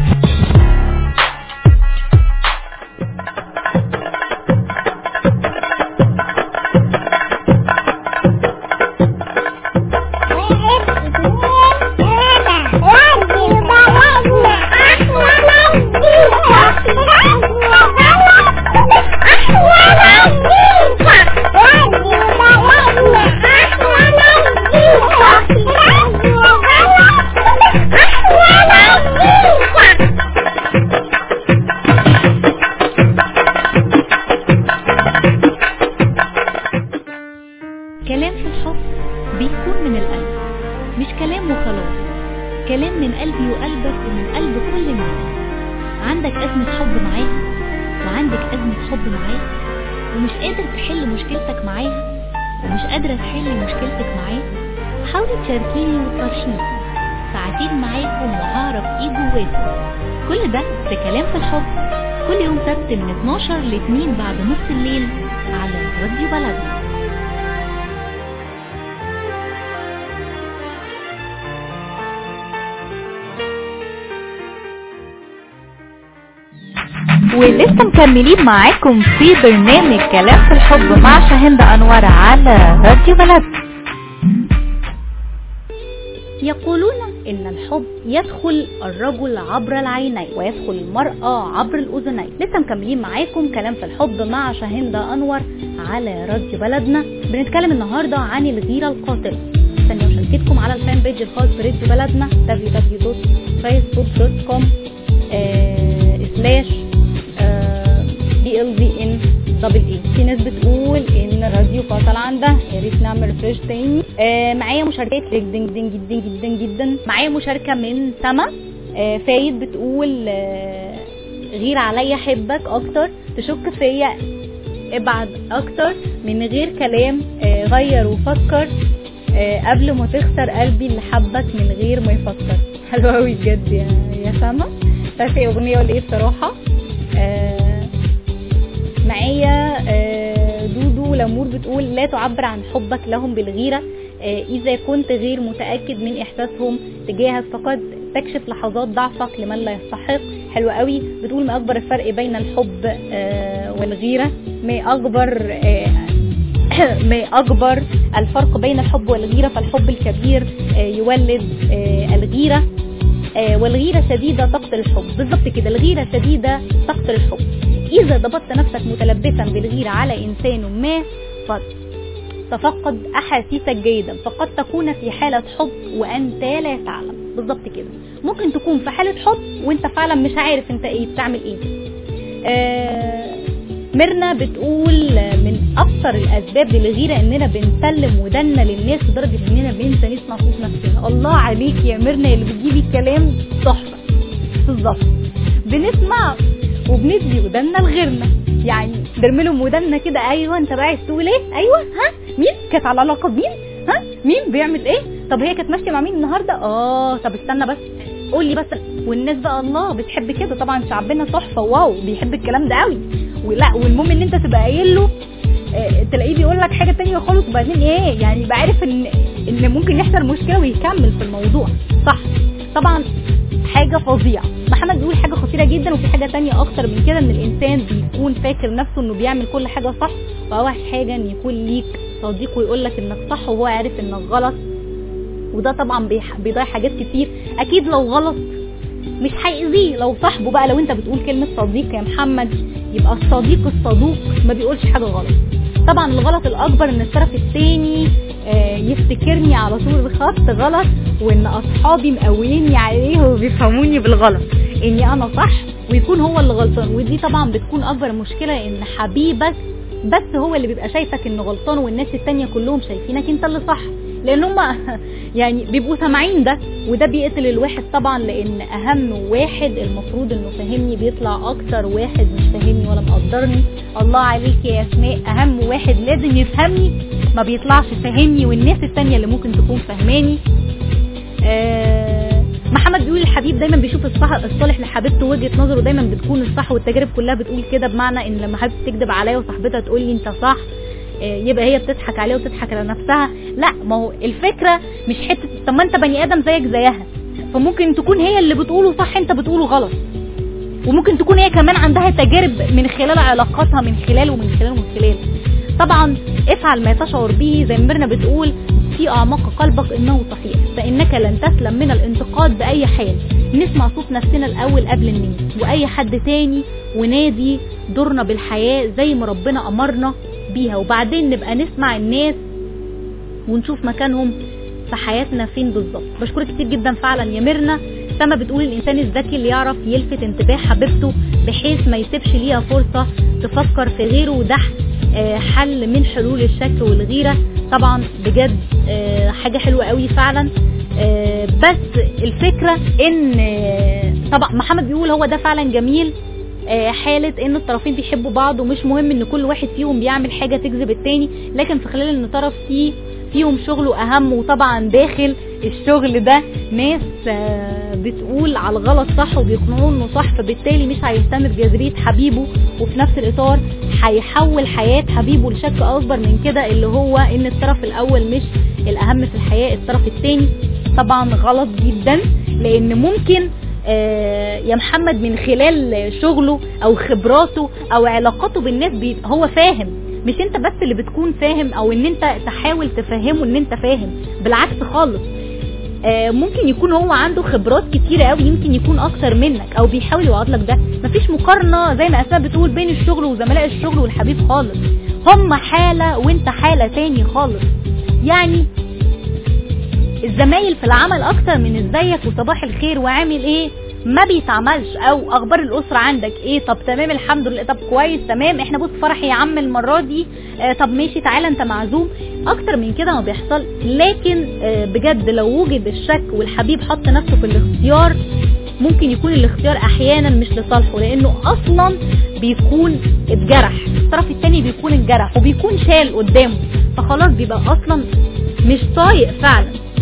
كلام في الحب بيكون من القلب مش كلام وخلاص كلام من قلبي وقلبك ومن قلب كل الناس عندك أزمة حب معاها وعندك أزمة حب معاه ومش قادر تحل مشكلتك معاها ومش قادرة تحل مشكلتك معاه حاولي تشاركيني وتفرشيني ساعتين معاكم وهعرف ايه جواكم كل ده في كلام في الحب كل يوم سبت من 12 ل 2 بعد نص الليل على راديو بلدنا ولسه مكملين معاكم في برنامج كلام في الحب مع شاهند انور على راديو بلد يقولون ان الحب يدخل الرجل عبر العينين ويدخل المرأة عبر الاذنين لسه مكملين معاكم كلام في الحب مع شاهند انور على راديو بلدنا بنتكلم النهارده عن الغيرة القاتلة استنوا مشاركتكم على الفان بيج الخاص براديو بلدنا www.facebook.com سلاش بي ال في ان دبل اي في ناس بتقول ان الراديو فصل عندها يا ريت نعمل ريفرش تاني آه معايا مشاركات جدا جدا جدا جدا جدا معايا مشاركه من سما آه فايد بتقول آه غير عليا احبك اكتر تشك فيا ابعد اكتر من غير كلام آه غير وفكر آه قبل ما تخسر قلبي اللي حبك من غير ما يفكر حلو قوي بجد يا يا سما مش عارفه ايه اغنيه ولا ايه بصراحه آه معايا آه دودو لامور بتقول لا تعبر عن حبك لهم بالغيره آه اذا كنت غير متاكد من احساسهم تجاهك فقد تكشف لحظات ضعفك لمن لا يستحق حلو قوي بتقول ما اكبر الفرق بين الحب آه والغيره ما اكبر آه ما أكبر الفرق بين الحب والغيرة فالحب الكبير آه، يولد آه، الغيرة آه، والغيرة شديدة تقتل الحب بالضبط كده الغيرة شديدة تقتل الحب إذا ضبطت نفسك متلبسا بالغيرة على إنسان ما فتفقد أحاسيسك جيدا فقد تكون في حالة حب وأنت لا تعلم بالضبط كده ممكن تكون في حالة حب وانت فعلا مش عارف انت ايه بتعمل ايه آه ميرنا بتقول من اكثر الاسباب للغيره اننا بنسلم ودنا للناس لدرجه اننا بننسى نسمع صوت نفسنا الله عليك يا ميرنا اللي بتجيبي الكلام تحفه بالظبط بنسمع وبندي ودنا لغيرنا يعني برملهم ودنا كده ايوه انت بقى عايز تقول ايه ايوه ها مين كانت على علاقه بمين ها مين بيعمل ايه طب هي كانت ماشيه مع مين النهارده اه طب استنى بس قول لي بس والناس بقى الله بتحب كده طبعا شعبنا تحفه واو بيحب الكلام ده قوي ولا والمهم ان انت تبقى قايل له آه، تلاقيه بيقول لك حاجه تانية خالص وبعدين ايه يعني يبقى عارف ان ان ممكن يحصل مشكله ويكمل في الموضوع صح طبعا حاجه فظيعه محمد بيقول حاجه خطيره جدا وفي حاجه تانية اكتر من كده ان الانسان بيكون فاكر نفسه انه بيعمل كل حاجه صح واوحش حاجه ان يكون ليك صديق ويقول لك انك صح وهو عارف انك غلط وده طبعا بيح- بيضيع حاجات كتير اكيد لو غلط مش هيأذيه لو صاحبه بقى لو انت بتقول كلمة صديق يا محمد يبقى الصديق الصدوق ما بيقولش حاجة غلط طبعا الغلط الاكبر ان الطرف التاني آه، يفتكرني على طول الخط غلط وان اصحابي مقويني عليه وبيفهموني بالغلط اني انا صح ويكون هو اللي غلطان ودي طبعا بتكون اكبر مشكلة ان حبيبك بس هو اللي بيبقى شايفك انه غلطان والناس التانية كلهم شايفينك انت اللي صح لان هم يعني بيبقوا سامعين ده وده بيقتل الواحد طبعا لان اهم واحد المفروض انه فاهمني بيطلع اكتر واحد مش فاهمني ولا مقدرني الله عليك يا اسماء اهم واحد لازم يفهمني ما بيطلعش فاهمني والناس التانية اللي ممكن تكون فاهماني آه محمد بيقول الحبيب دايما بيشوف الصح الصالح لحبيبته وجهه نظره دايما بتكون الصح والتجارب كلها بتقول كده بمعنى ان لما حبيبتي تكذب عليا وصاحبتها تقول لي انت صح آه، يبقى هي بتضحك عليه وتضحك على نفسها لا ما هو الفكره مش حته طب ما انت بني ادم زيك زيها فممكن تكون هي اللي بتقوله صح انت بتقوله غلط وممكن تكون هي كمان عندها تجارب من خلال علاقاتها من خلال ومن خلال ومن خلال طبعا افعل ما تشعر به زي ما ميرنا بتقول في اعماق قلبك انه صحيح فانك لن تسلم من الانتقاد باي حال نسمع صوت نفسنا الاول قبل الناس واي حد تاني ونادي دورنا بالحياه زي ما ربنا امرنا بيها وبعدين نبقى نسمع الناس ونشوف مكانهم في حياتنا فين بالظبط بشكرك كتير جدا فعلا يا ميرنا سما بتقول الانسان الذكي اللي يعرف يلفت انتباه حبيبته بحيث ما يسيبش ليها فرصه تفكر في غيره وده آه، حل من حلول الشك والغيره طبعا بجد آه، حاجه حلوه قوي فعلا آه، بس الفكره ان آه، طبعا محمد بيقول هو ده فعلا جميل آه، حالة ان الطرفين بيحبوا بعض ومش مهم ان كل واحد فيهم بيعمل حاجة تجذب التاني لكن في خلال ان طرف فيه فيهم شغله اهم وطبعا داخل الشغل ده ناس آه، بتقول على الغلط صح وبيقنعوه انه صح فبالتالي مش هيهتم بجاذبية حبيبه وفي نفس الاطار هيحول حياة حبيبه لشك اكبر من كده اللي هو ان الطرف الاول مش الاهم في الحياة الطرف التاني طبعا غلط جدا لان ممكن آه، يا محمد من خلال شغله او خبراته او علاقاته بالناس بي هو فاهم مش انت بس اللي بتكون فاهم او ان انت تحاول تفهمه ان انت فاهم بالعكس خالص آه، ممكن يكون هو عنده خبرات كتيرة قوي يمكن يكون اكتر منك او بيحاول يوعد لك ده مفيش مقارنة زي ما اسماء بتقول بين الشغل وزملاء الشغل والحبيب خالص هم حالة وانت حالة تاني خالص يعني الزمايل في العمل اكتر من ازيك وصباح الخير وعامل ايه ما بيتعملش او اخبار الاسره عندك ايه طب تمام الحمد لله طب كويس تمام احنا بص فرح يا عم المره دي آه طب ماشي تعالى انت معزوم اكتر من كده ما بيحصل لكن آه بجد لو وجد الشك والحبيب حط نفسه في الاختيار ممكن يكون الاختيار احيانا مش لصالحه لانه اصلا بيكون اتجرح الطرف التاني بيكون اتجرح وبيكون شال قدامه فخلاص بيبقى اصلا مش طايق فعلا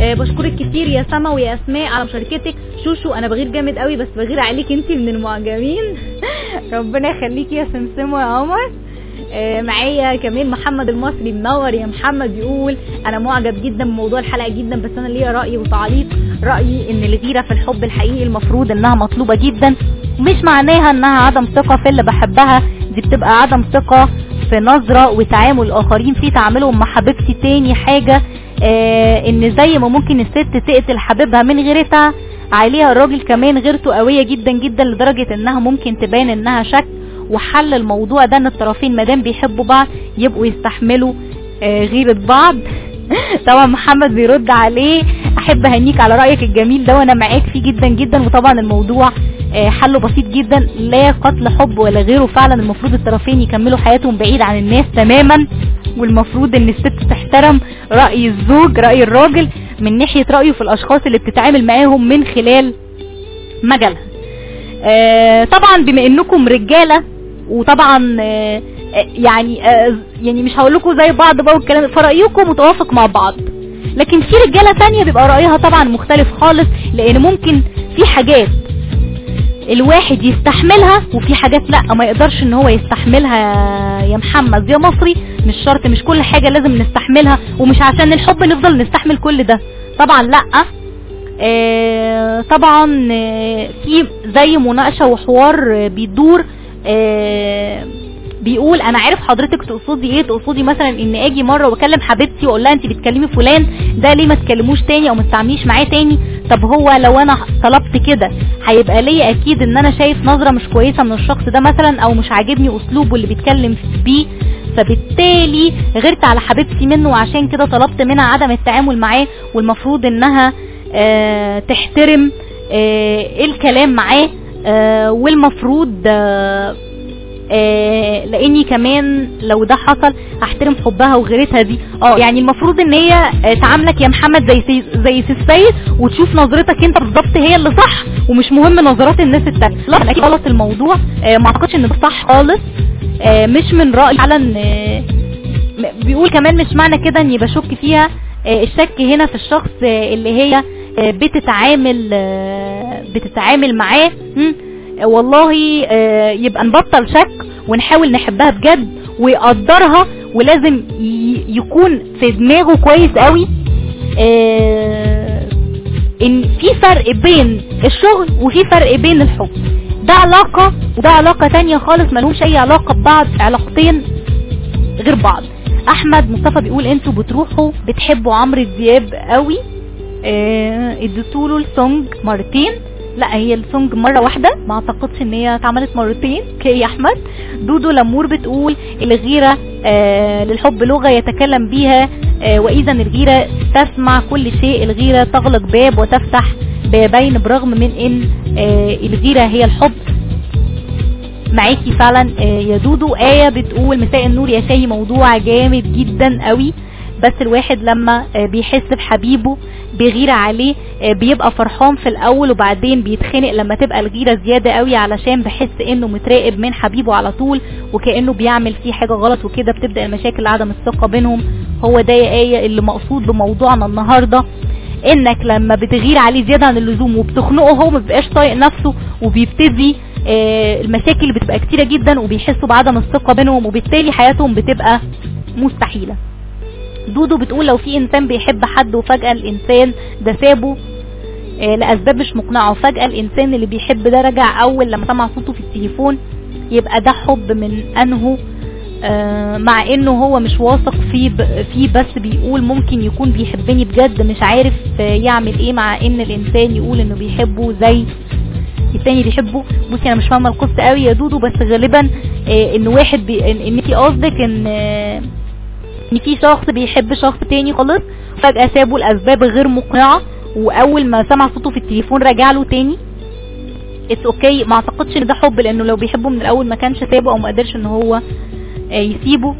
آه، بشكرك كتير يا سما ويا اسماء على مشاركتك شوشو انا بغير جامد قوي بس بغير عليك انت من المعجبين ربنا يخليكي يا سمسمه يا عمر آه، معايا كمان محمد المصري منور يا محمد بيقول انا معجب جدا بموضوع الحلقه جدا بس انا ليا راي وتعليق رايي ان الغيره في الحب الحقيقي المفروض انها مطلوبه جدا مش معناها انها عدم ثقه في اللي بحبها دي بتبقى عدم ثقه في نظره وتعامل الاخرين في تعاملهم مع حبيبتي تاني حاجه آه ان زي ما ممكن الست تقتل حبيبها من غيرتها عليها الراجل كمان غيرته قويه جدا جدا لدرجه انها ممكن تبان انها شك وحل الموضوع ده ان الطرفين مادام بيحبوا بعض يبقوا يستحملوا آه، غيرة بعض طبعا محمد بيرد عليه احب اهنيك على رايك الجميل ده وانا معاك فيه جدا جدا وطبعا الموضوع آه، حله بسيط جدا لا قتل حب ولا غيره فعلا المفروض الطرفين يكملوا حياتهم بعيد عن الناس تماما والمفروض ان الست تحترم راي الزوج راي الراجل من ناحيه رايه في الاشخاص اللي بتتعامل معاهم من خلال مجالها آه، طبعا بما انكم رجاله وطبعا آه، آه، يعني آه، يعني مش هقول لكم زي بعض بقى والكلام فرايكم متوافق مع بعض لكن في رجاله تانية بيبقى رايها طبعا مختلف خالص لان ممكن في حاجات الواحد يستحملها وفي حاجات لا ما يقدرش ان هو يستحملها يا محمد يا مصري مش شرط مش كل حاجة لازم نستحملها ومش عشان الحب نفضل نستحمل كل ده طبعا لا آه طبعا آه في زي مناقشة وحوار آه بيدور آه بيقول انا عارف حضرتك تقصدي ايه تقصدي مثلا ان اجي مره واكلم حبيبتي واقول لها انت بتكلمي فلان ده ليه ما تكلموش تاني او ما تتعامليش معاه تاني طب هو لو انا طلبت كده هيبقى ليا اكيد ان انا شايف نظره مش كويسه من الشخص ده مثلا او مش عاجبني اسلوبه اللي بيتكلم بيه فبالتالي غيرت على حبيبتي منه وعشان كده طلبت منها عدم التعامل معاه والمفروض انها آه تحترم آه الكلام معاه آه والمفروض آه آه لاني كمان لو ده حصل هحترم حبها وغيرتها دي اه يعني المفروض ان هي آه تعاملك يا محمد زي سي زي سي السيد وتشوف نظرتك انت بالظبط هي اللي صح ومش مهم نظرات الناس التانية لا اكيد غلط الموضوع آه ما اعتقدش ان ده صح خالص آه مش من رايي فعلا آه م- بيقول كمان مش معنى كده اني بشك فيها آه الشك هنا في الشخص آه اللي هي آه بتتعامل آه بتتعامل معاه مم، والله آه، يبقى نبطل شك ونحاول نحبها بجد ويقدرها ولازم ي- يكون في دماغه كويس قوي آه، ان في فرق بين الشغل وفي فرق بين الحب ده علاقة وده علاقة تانية خالص ملهمش اي علاقة ببعض علاقتين غير بعض احمد مصطفى بيقول انتوا بتروحوا بتحبوا عمرو دياب قوي آه، اديتوله السونج مرتين لا هي السونج مرة واحدة ما اعتقدش ان هي اتعملت مرتين اوكي يا احمد دودو لمور بتقول الغيرة آه للحب لغة يتكلم بيها آه واذا الغيرة تسمع كل شيء الغيرة تغلق باب وتفتح بابين برغم من ان آه الغيرة هي الحب معاكي فعلا آه يا دودو آية بتقول مساء النور يا شاي موضوع جامد جدا قوي بس الواحد لما آه بيحس بحبيبه بيغير عليه آه بيبقى فرحان في الاول وبعدين بيتخنق لما تبقى الغيرة زيادة قوي علشان بحس انه متراقب من حبيبه على طول وكأنه بيعمل فيه حاجة غلط وكده بتبدأ المشاكل عدم الثقة بينهم هو ده يا آية اللي مقصود بموضوعنا النهاردة انك لما بتغير عليه زيادة عن اللزوم وبتخنقه هو مبيبقاش طايق نفسه وبيبتدي آه، المشاكل بتبقى كتيرة جدا وبيحسوا بعدم الثقة بينهم وبالتالي حياتهم بتبقى مستحيلة دودو بتقول لو في انسان بيحب حد وفجأة الانسان ده سابه آه، لاسباب مش مقنعه وفجأة الانسان اللي بيحب ده رجع اول لما سمع صوته في التليفون يبقى ده حب من انه آه، مع انه هو مش واثق فيه ب- فيه بس بيقول ممكن يكون بيحبني بجد مش عارف آه، يعمل ايه مع ان الانسان يقول انه بيحبه زي التاني بيحبه بصي انا مش فاهمه القصه قوي يا دودو بس غالبا آه، ان واحد بي... ان ان انتي قصدك ان آه، ان في شخص بيحب شخص تاني خالص فجأة سابه لأسباب غير مقنعة وأول ما سمع صوته في التليفون رجع له تاني اتس اوكي ما اعتقدش ان ده حب لانه لو بيحبه من الاول ما كانش سابه او ما قدرش ان هو آه، يسيبه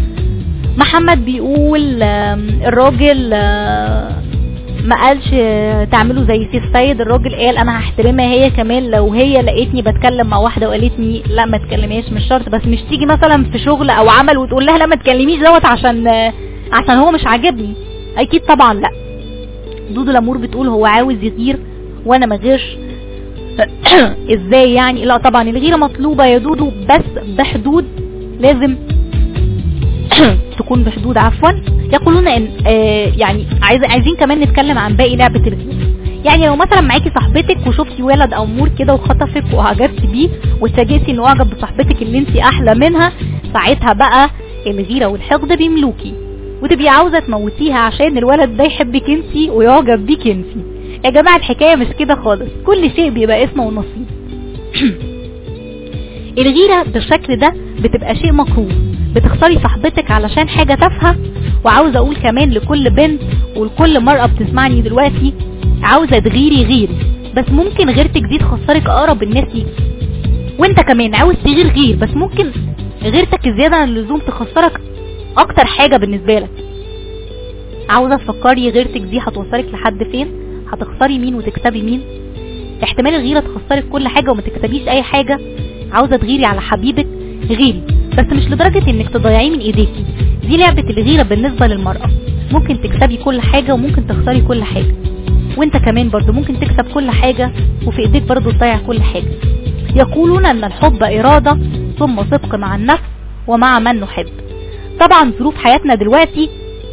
محمد بيقول آم، الراجل آه، ما قالش آه، تعملوا زي سي السيد الراجل قال انا هحترمها هي كمان لو هي لقيتني بتكلم مع واحده وقالتني لا ما تكلميش مش شرط بس مش تيجي مثلا في شغل او عمل وتقول لها لا ما تكلميش دوت عشان آه، عشان هو مش عاجبني اكيد طبعا لا دودو لامور بتقول هو عاوز يغير وانا ما غيرش ازاي يعني لا طبعا الغيره مطلوبه يا دودو بس بحدود لازم تكون بحدود عفوا يقولون ان آه يعني عايز عايزين كمان نتكلم عن باقي لعبه الغيره يعني لو مثلا معاكي صاحبتك وشفتي ولد امور كده وخطفك واعجبتي بيه واتفاجئتي انه اعجب بصاحبتك اللي انت احلى منها ساعتها بقى الغيره والحقد بيملوكي وتبقي عاوزه تموتيها عشان الولد ده يحبك انت ويعجب بيك انت يا جماعه الحكايه مش كده خالص كل شيء بيبقى اسمه ونصيب الغيره بالشكل ده بتبقى شيء مكروه بتختاري صاحبتك علشان حاجه تافهه وعاوزه اقول كمان لكل بنت ولكل مرأة بتسمعني دلوقتي عاوزة تغيري غيري بس ممكن غيرتك دي تخسرك اقرب الناس ليكي وانت كمان عاوز تغير غير بس ممكن غيرتك الزيادة عن اللزوم تخسرك اكتر حاجة بالنسبة لك عاوزة تفكري غيرتك دي هتوصلك لحد فين هتخسري مين وتكسبي مين احتمال الغيرة تخسرك كل حاجة وما تكسبيش اي حاجة عاوزة تغيري على حبيبك غيري بس مش لدرجة انك تضيعيه من ايديكي دي لعبة الغيرة بالنسبة للمرأة ممكن تكسبي كل حاجة وممكن تخسري كل حاجة وانت كمان برضو ممكن تكسب كل حاجة وفي ايديك برضو تضيع كل حاجة يقولون ان الحب ارادة ثم صدق مع النفس ومع من نحب طبعا ظروف حياتنا دلوقتي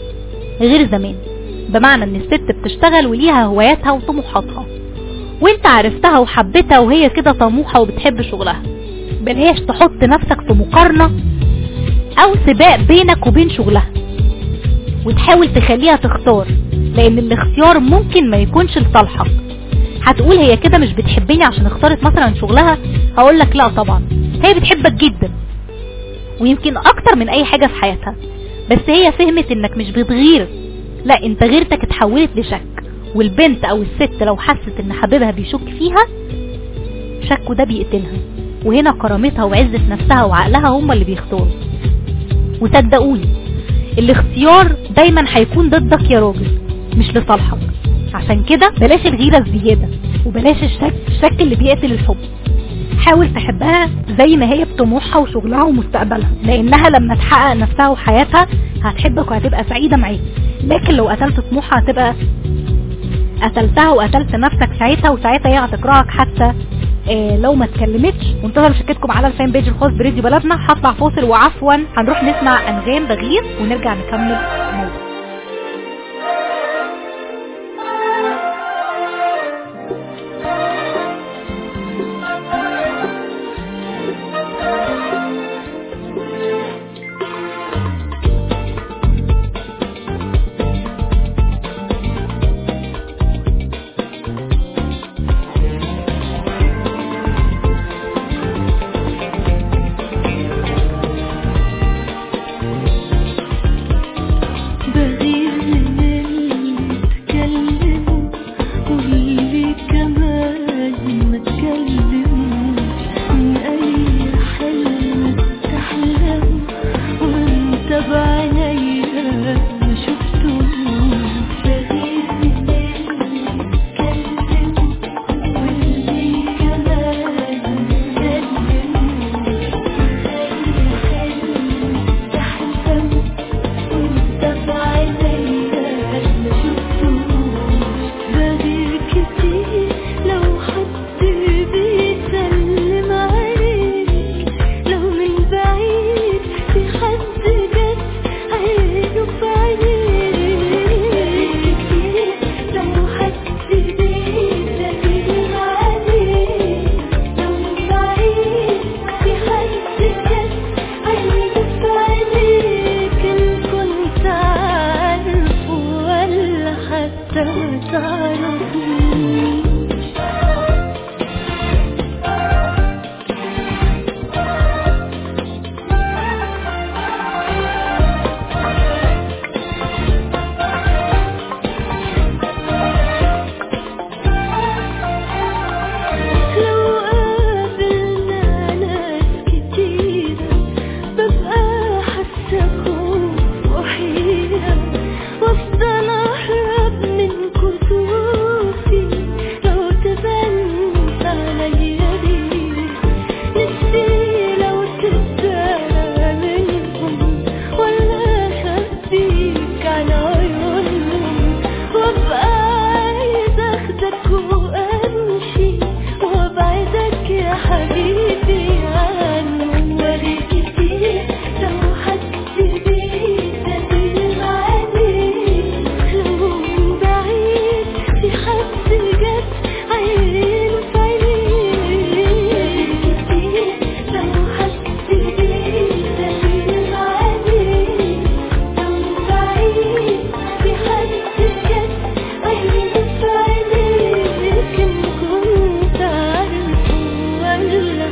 غير زمان بمعنى ان الست بتشتغل وليها هواياتها وطموحاتها وانت عرفتها وحبتها وهي كده طموحة وبتحب شغلها بلاش تحط نفسك في مقارنة او سباق بينك وبين شغلها وتحاول تخليها تختار لان الاختيار ممكن ما يكونش لصالحك هتقول هي كده مش بتحبني عشان اختارت مثلا شغلها هقول لك لا طبعا هي بتحبك جدا ويمكن اكتر من اي حاجة في حياتها بس هي فهمت انك مش بتغير لا انت غيرتك اتحولت لشك والبنت او الست لو حست ان حبيبها بيشك فيها شكه ده بيقتلها وهنا كرامتها وعزة نفسها وعقلها هما اللي بيختاروا وصدقوني الاختيار دايما هيكون ضدك يا راجل مش لصالحك عشان كده بلاش الغيرة الزيادة وبلاش الشك الشك اللي بيقتل الحب حاول تحبها زي ما هي بطموحها وشغلها ومستقبلها لانها لما تحقق نفسها وحياتها هتحبك وهتبقى سعيدة معاك لكن لو قتلت طموحها هتبقى قتلتها وقتلت نفسك ساعتها وساعتها هي هتكرهك حتى إيه لو ما اتكلمتش وانتظر مشاركتكم على الفان بيج الخاص براديو بلدنا هطلع فاصل وعفوا هنروح نسمع انغام بغير ونرجع نكمل الموضوع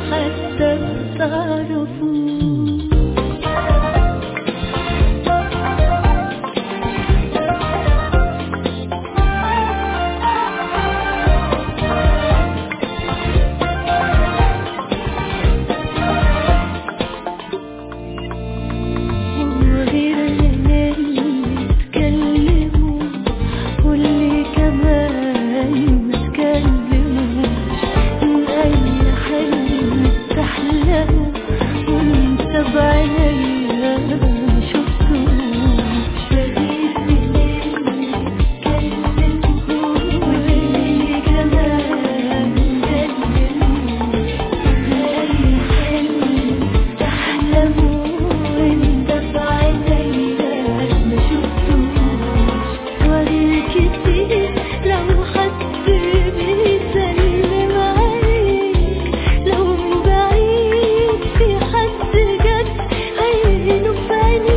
حتى تعرفوا وغير اللي اتكلموا واللي كمان ما اتكلموش من اي حلم تحلموا وانت بعينيا ما شفتوش وغير اللي اتكلموا واللي كمان ما اتكلموش أي حلم تحلموا وانت بعينيا ما شفتوش وغير كتير لو حد بيسلم عليك لو من بعيد في حد جد عينه في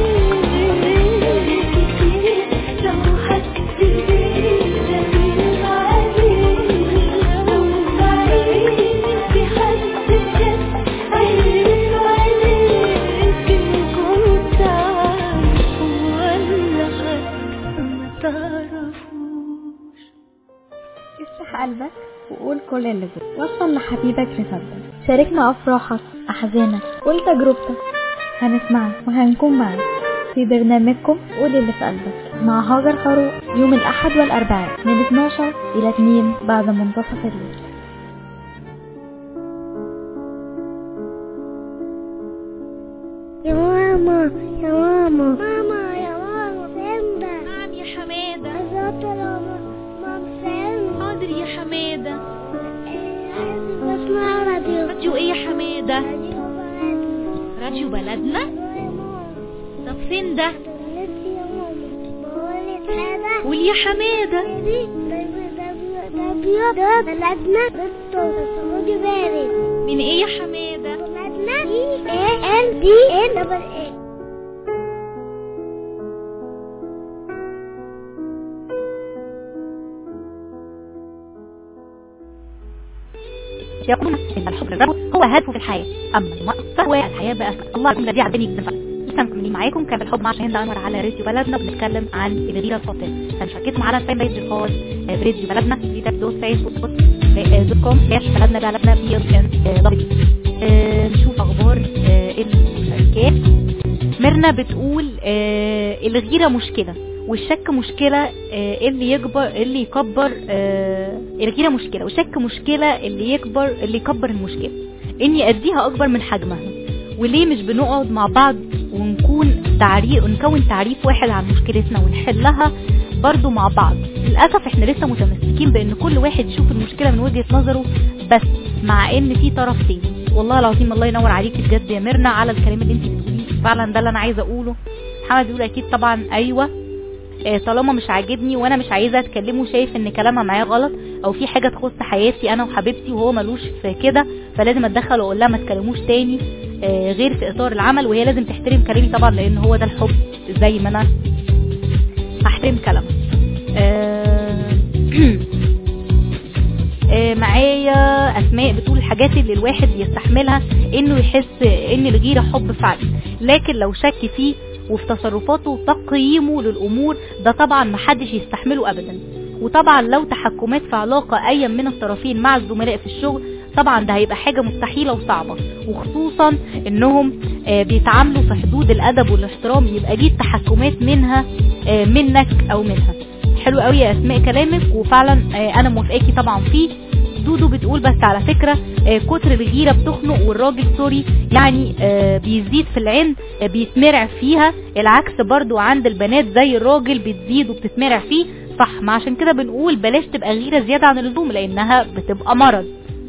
عينيك كتير لو حد بيسلم عليك لو من بعيد في حد جد عينه عليك إن كنت عارف ولا حتى ما تعرفوش افتح قلبك وقول كل اللي جواك وصل لحبيبك رسالتك شاركنا افراحك احزانك قول تجربتك هنسمعك وهنكون معاك في برنامجكم قول اللي في قلبك مع هاجر فاروق يوم الاحد والاربعاء من 12 الى 2 بعد منتصف الليل يا ماما يا ماما ماما يا ماما فين ده؟ نعم يا حمادة عايزة ماما ماما فين؟ حاضر يا حمادة عايزة بسمع راديو راديو ايه يا حمادة راديو بلد راديو بلدنا يا ماما طب فين ده دلوقتي يا ماما بقولك حاجة قول يا حمادة دي راديو ده بلدنا بنتو سمودي بارد من ايه يا حمادة بلدنا دي ايه ال دي ان دبل ايه يقولون ان الحب للرجل هو هدفه في الحياه اما المرأة فهو الحياه بأسماء الله الجمله دي عجباني جدا لسه مكملين معاكم كان الحب مع شاهين انور على راديو بلدنا بنتكلم عن الغيره الفاطمه هنشارككم على الفان بيج الخاص آه، براديو بلدنا www.facebook.com سلاش بلدنا بلدنا بي ان دبليو نشوف اخبار آه، المشاركات ميرنا بتقول آه، الغيره مشكله والشك مشكله آه، اللي يكبر اللي يكبر آه، الغيره مشكله والشك مشكله اللي يكبر اللي يكبر المشكله اني اديها اكبر من حجمها وليه مش بنقعد مع بعض ونكون تعريف ونكون تعريف واحد عن مشكلتنا ونحلها برضو مع بعض للاسف احنا لسه متمسكين بان كل واحد يشوف المشكله من وجهه نظره بس مع ان في طرف تاني والله العظيم الله ينور عليكي بجد يا ميرنا على الكلام اللي انت بتقوليه فعلا ده اللي انا عايزه اقوله محمد بيقول اكيد طبعا ايوه آه، طالما مش عاجبني وانا مش عايزه اتكلمه شايف ان كلامها معايا غلط او في حاجه تخص حياتي انا وحبيبتي وهو ملوش في كده فلازم اتدخل واقول لها ما تكلموش تاني آه، غير في اطار العمل وهي لازم تحترم كلامي طبعا لان هو ده الحب زي ما انا هحترم كلامها آه، آه، معايا اسماء بتقول الحاجات اللي الواحد يستحملها انه يحس ان الغيره حب فعلا لكن لو شك فيه وفي تصرفاته وتقييمه للامور ده طبعا محدش يستحمله ابدا وطبعا لو تحكمات في علاقه اي من الطرفين مع الزملاء في الشغل طبعا ده هيبقى حاجه مستحيله وصعبه وخصوصا انهم آه، بيتعاملوا في حدود الادب والاحترام يبقى دي التحكمات منها آه، منك او منها حلو قوي يا اسماء كلامك وفعلا آه، انا موافقاكي طبعا فيه دودو بتقول بس على فكرة آه، كتر الغيرة بتخنق والراجل سوري يعني آه، بيزيد في العين آه، بيتمرع فيها العكس برضو عند البنات زي الراجل بتزيد وبتتمرع فيه صح ما عشان كده بنقول بلاش تبقى غيرة زيادة عن اللزوم لانها بتبقى مرض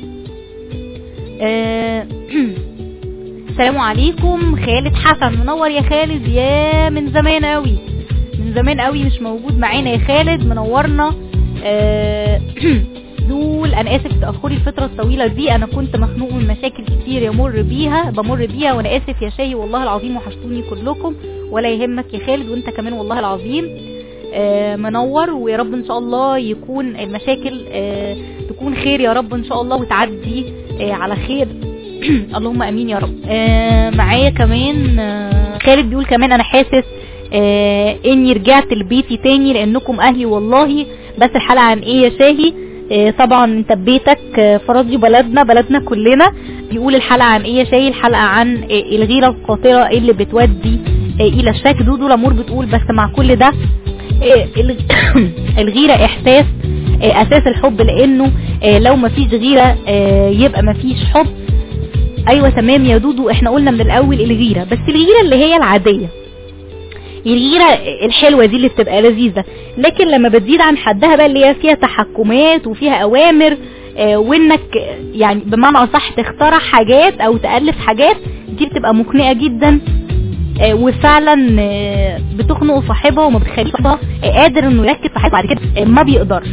آه، السلام عليكم خالد حسن منور يا خالد يا من زمان قوي من زمان قوي مش موجود معانا يا خالد منورنا آه، دول انا اسف تاخري الفتره الطويله دي انا كنت مخنوق من مشاكل كتير يمر بيها بمر بيها وانا اسف يا شاهي والله العظيم وحشتوني كلكم ولا يهمك يا خالد وانت كمان والله العظيم آه، منور ويا رب ان شاء الله يكون المشاكل آه، تكون خير يا رب ان شاء الله وتعدي آه، على خير اللهم امين يا رب آه معايا كمان آه خالد بيقول كمان انا حاسس آه اني رجعت لبيتي تاني لانكم اهلي والله بس الحلقه عن ايه يا شاهي آه طبعا انت ببيتك آه في راديو بلدنا بلدنا كلنا بيقول الحلقه عن ايه يا شاهي الحلقه عن آه الغيره القاتله اللي بتودي آه الى الشك دودو لامور بتقول بس مع كل ده آه الغ- الغيره احساس آه اساس الحب لانه آه لو مفيش غيره آه يبقى مفيش حب ايوه تمام يا دودو احنا قلنا من الاول الغيره بس الغيره اللي هي العاديه الغيره الحلوه دي اللي بتبقى لذيذه لكن لما بتزيد عن حدها بقى اللي هي فيها تحكمات وفيها اوامر آه، وانك يعني بمعنى اصح تخترع حاجات او تالف حاجات دي بتبقى مخنقه جدا آه، وفعلا آه، بتخنق صاحبها وما بتخليش صاحبها آه، قادر انه يركز في حاجه بعد كده آه، ما بيقدرش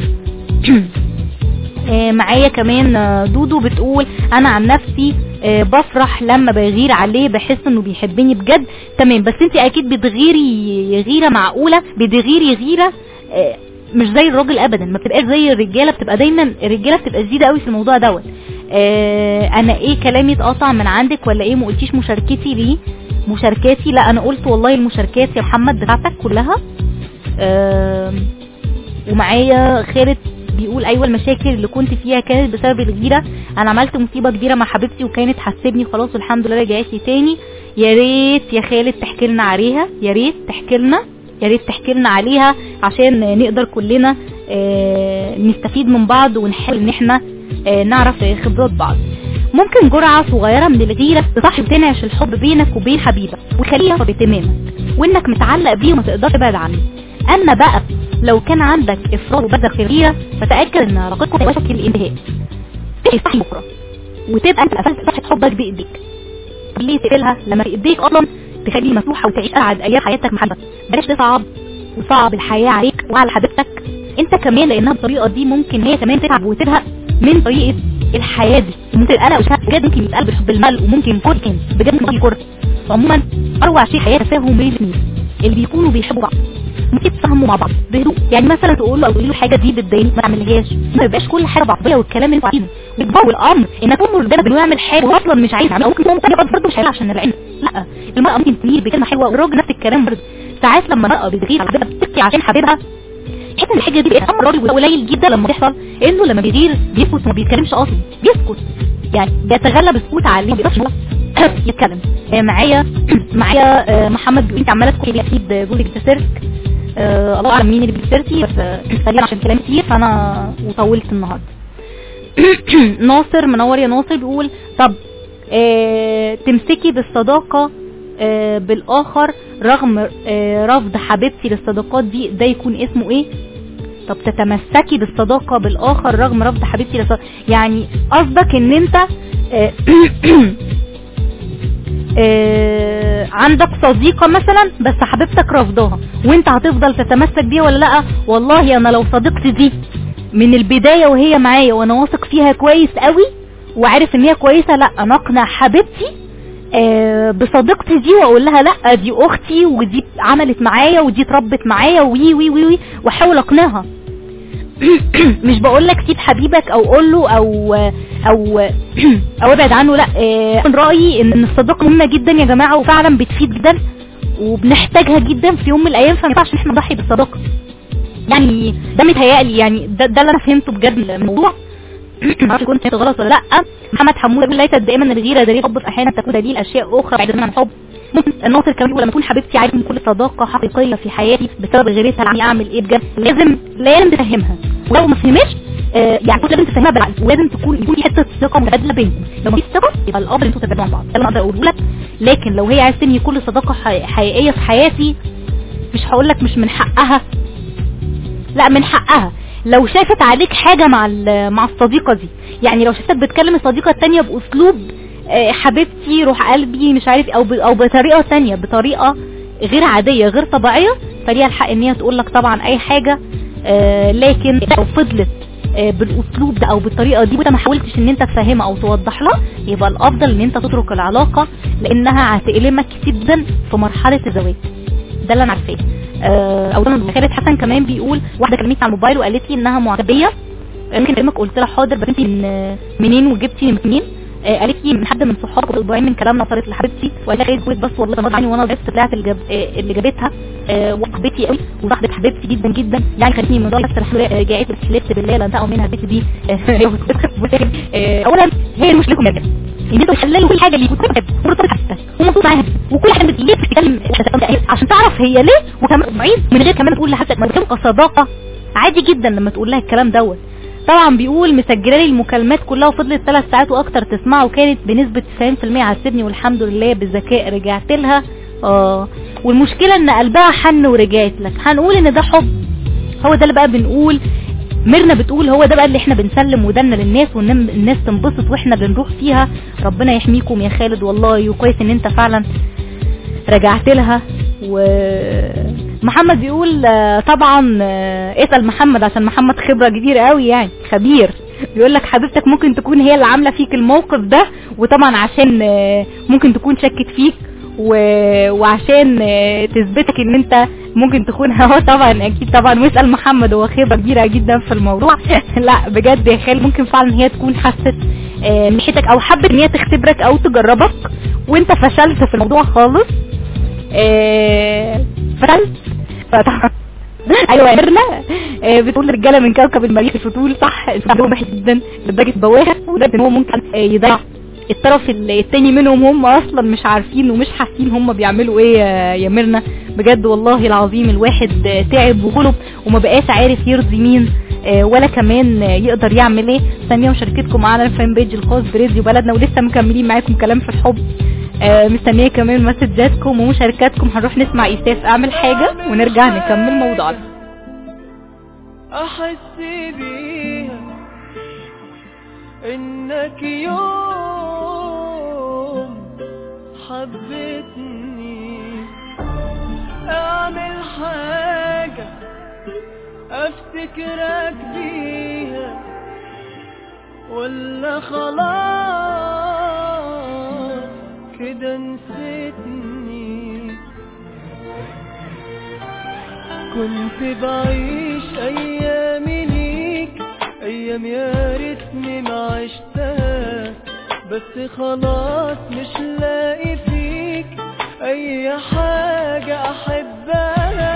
آه، معايا كمان آه، دودو بتقول انا عن نفسي آه، بفرح لما بغير عليه بحس انه بيحبني بجد تمام بس انت اكيد بتغيري غيره معقوله بتغيري غيره آه، مش زي الراجل ابدا ما بتبقاش زي الرجاله بتبقى دايما الرجاله بتبقى شديده قوي في الموضوع دوت آه، انا ايه كلامي اتقطع من عندك ولا ايه ما قلتيش مشاركتي ليه مشاركاتي لا انا قلت والله المشاركات يا محمد بتاعتك كلها آم، ومعايا خالد بيقول ايوه المشاكل اللي كنت فيها كانت بسبب الغيره انا عملت مصيبه كبيره مع حبيبتي وكانت حسبني خلاص والحمد لله رجعت لي تاني يا ريت يا خالد تحكي لنا عليها يا ريت تحكي لنا يا ريت تحكي لنا عليها عشان نقدر كلنا آه، نستفيد من بعض ونحاول ان احنا آه، نعرف آه، خبرات بعض ممكن جرعة صغيرة من الغيرة تصحي وتنعش الحب بينك وبين حبيبك وتخليها باهتمامك وانك متعلق بيه وما تقدرش تبعد عنه اما بقى لو كان عندك افراط وبذخ في الغيرة فتأكد ان علاقتكم على وشك الانتهاء تصحي بكرة وتبقى انت قفلت صفحة حبك بايديك ليه تقفلها لما في ايديك اصلا تخليه مفتوحة وتعيش اسعد ايام حياتك مع حبيبك بلاش تصعب وصعب الحياة عليك وعلى حبيبتك انت كمان لانها بالطريقة دي ممكن هي كمان تتعب وتزهق من طريقة الحياة دي ممكن القلق والشهق بجد ممكن يتقلب بحب المال وممكن كل كان بجد ممكن يكون عموما اروع شيء حياة تفاهم بين الاثنين اللي بيكونوا بيحبوا بعض ممكن تفهموا مع بعض بهدوء يعني مثلا تقول له او تقولي له حاجه دي بتضايقني ما تعملهاش ما يبقاش كل حاجه بعضيه والكلام اللي انتوا عايزينه ويكبروا الامر انك تمر قدامك انه يعمل حاجه هو اصلا مش عايز يعملها ممكن هو ممكن برضه مش هيعملها عشان العلم لا المراه ممكن تميل بكلمه حلوه والراجل نفس الكلام برضه ساعات لما المراه بتغير على حبيبها بتبكي عشان حبيبها تحس ان الحاجه دي بقت امر راجل قليل جدا لما تحصل انه لما بيغير بيسكت وما بيتكلمش اصلا بيسكت يعني بيتغلب السكوت عليه ما بيقدرش يتكلم آه، معايا معايا آه، محمد بيقول انت عماله تقولي اكيد جوزك بتسرك آه الله اعلم مين اللي بيسرتي بس آه، خلينا عشان كلام كتير فانا وطولت النهارده ناصر منور يا ناصر بيقول طب آه تمسكي بالصداقه آه بالاخر رغم آه رفض حبيبتي للصداقات دي ده يكون اسمه ايه طب تتمسكي بالصداقة بالآخر رغم رفض حبيبتي للصداقة يعني قصدك ان انت آه، آه، عندك صديقة مثلا بس حبيبتك رفضاها وانت هتفضل تتمسك بيها ولا لا والله انا لو صديقتي دي من البداية وهي معايا وانا واثق فيها كويس قوي وعارف ان هي كويسة لا انا اقنع حبيبتي آه، بصديقتي دي واقول لها لا دي اختي ودي عملت معايا ودي اتربت معايا وي وي وي وي واحاول اقنعها مش بقول لك سيب حبيبك او قول له او او او ابعد عنه لا آه، من رايي ان الصداقه مهمه جدا يا جماعه وفعلا بتفيد جدا وبنحتاجها جدا في يوم من الايام فما ينفعش ان احنا نضحي بالصداقه يعني ده متهيألي يعني ده, ده اللي انا فهمته بجد من الموضوع معرفش كنت فهمت غلط ولا لا محمد حمود يقول ليست دائما الغيره دليل حب احيانا تكون دليل اشياء اخرى بعيدا عن الحب ممكن الناصر كمان يقول لما اكون حبيبتي عارف ان كل صداقه حقيقيه في حياتي بسبب غيرتها يعني اعمل ايه بجد لازم لازم تفهمها ولو ما فهمش آه يعني كنت لازم تفهمها بالعقل ولازم تكون يكون في حته ثقه متبادله بينكم لو ما فيش ثقه يبقى الافضل انتوا تبعدوا عن بعض ده اللي انا اقدر اقوله لك لكن لو هي عايزه تنهي كل صداقه حي- حقيقيه في حياتي مش هقول لك مش من حقها لا من حقها لو شافت عليك حاجة مع ال- مع الصديقة دي يعني لو شافتك بتكلم الصديقة التانية بأسلوب آه، حبيبتي روح قلبي مش عارف او ب- او بطريقة تانية بطريقة غير عادية غير طبيعية فليها الحق ان هي تقول لك طبعا اي حاجة آه، لكن لو فضلت آه، بالاسلوب ده او بالطريقه دي وانت ما حاولتش ان انت تفهمها او توضح لها يبقى الافضل ان انت تترك العلاقه لانها هتألمك كتير جدا في مرحله الزواج ده اللي انا عارفاه آه، او ده خالد حسن كمان بيقول واحده كلمتني على الموبايل وقالت لي انها معجبيه ممكن اكلمك قلت لها حاضر بس انت من منين وجبتي من منين آه، قالت لي من حد من صحابك اسبوعين من كلامنا وصلت لحبيبتي وقالت لي كويس بس والله غصب عني وانا ضعفت طلعت الجب... آه، اللي جابتها آه، وصاحبتي قوي وصاحبه حبيبتي جدا جدا يعني خلتني من ضعف الحمد لله رجعت حلفت بالله لا انتقوا منها البيت دي آه، آه، اولا هي مش لكم يا جماعه ان انتوا تحللوا كل حاجه ليكوا مرتبط حتى ومبسوط معاها وكل حاجه ليه بتتكلم عشان تعرف هي ليه وكمان بعيد من غير كمان تقول لحد ما تبقى صداقه عادي جدا لما تقول لها الكلام دوت طبعا بيقول مسجله لي المكالمات كلها وفضلت ثلاث ساعات واكتر تسمعه وكانت بنسبه 90% عسبني والحمد لله بالذكاء رجعت لها اه والمشكله ان قلبها حن ورجعت لك هنقول ان ده حب هو ده اللي بقى بنقول ميرنا بتقول هو ده بقى اللي احنا بنسلم ودنا للناس وان الناس تنبسط واحنا بنروح فيها ربنا يحميكم يا خالد والله وكويس ان انت فعلا رجعت لها ومحمد بيقول آه، طبعا آه، اسأل محمد عشان محمد خبرة كبيرة قوي يعني خبير بيقول لك حبيبتك ممكن تكون هي اللي عاملة فيك الموقف ده وطبعا عشان آه، ممكن تكون شكت فيك و... وعشان آه، تثبتك ان انت ممكن تكون هو طبعا اكيد طبعا واسال محمد هو خبره كبيره جدا في الموضوع لا بجد يا خالد ممكن فعلا هي تكون حست آه، من ناحيتك او حبت ان هي تختبرك او تجربك وانت فشلت في الموضوع خالص آه، فشلت فطبعا ايوه يا ميرنا آه، بتقول الرجاله من كوكب المريخ الفتول صح الفتول وحش جدا لدرجه بواخر ولدرجه ان هو ممكن آه، يضيع الطرف ال- التاني منهم هم اصلا مش عارفين ومش حاسين هم بيعملوا ايه يا- يا ميرنا بجد والله العظيم الواحد آه، تعب وغلب وما بقاش عارف يرضي مين آه، ولا كمان آه، يقدر يعمل ايه ساميه مشاركتكم معانا الفان بيج الخاص براديو بلدنا ولسه مكملين معاكم كلام في الحب آه، مستنيه كمان مسجاتكم ومشاركاتكم هنروح نسمع ايساف اعمل حاجه ونرجع نكمل موضوعنا احس بيها انك يوم حبتني اعمل حاجة افتكرك بيها ولا خلاص كده نسيتني كنت بعيش ايامي ليك ايام يا ريتني ما عشتها بس خلاص مش لاقي فيك اي حاجة احبها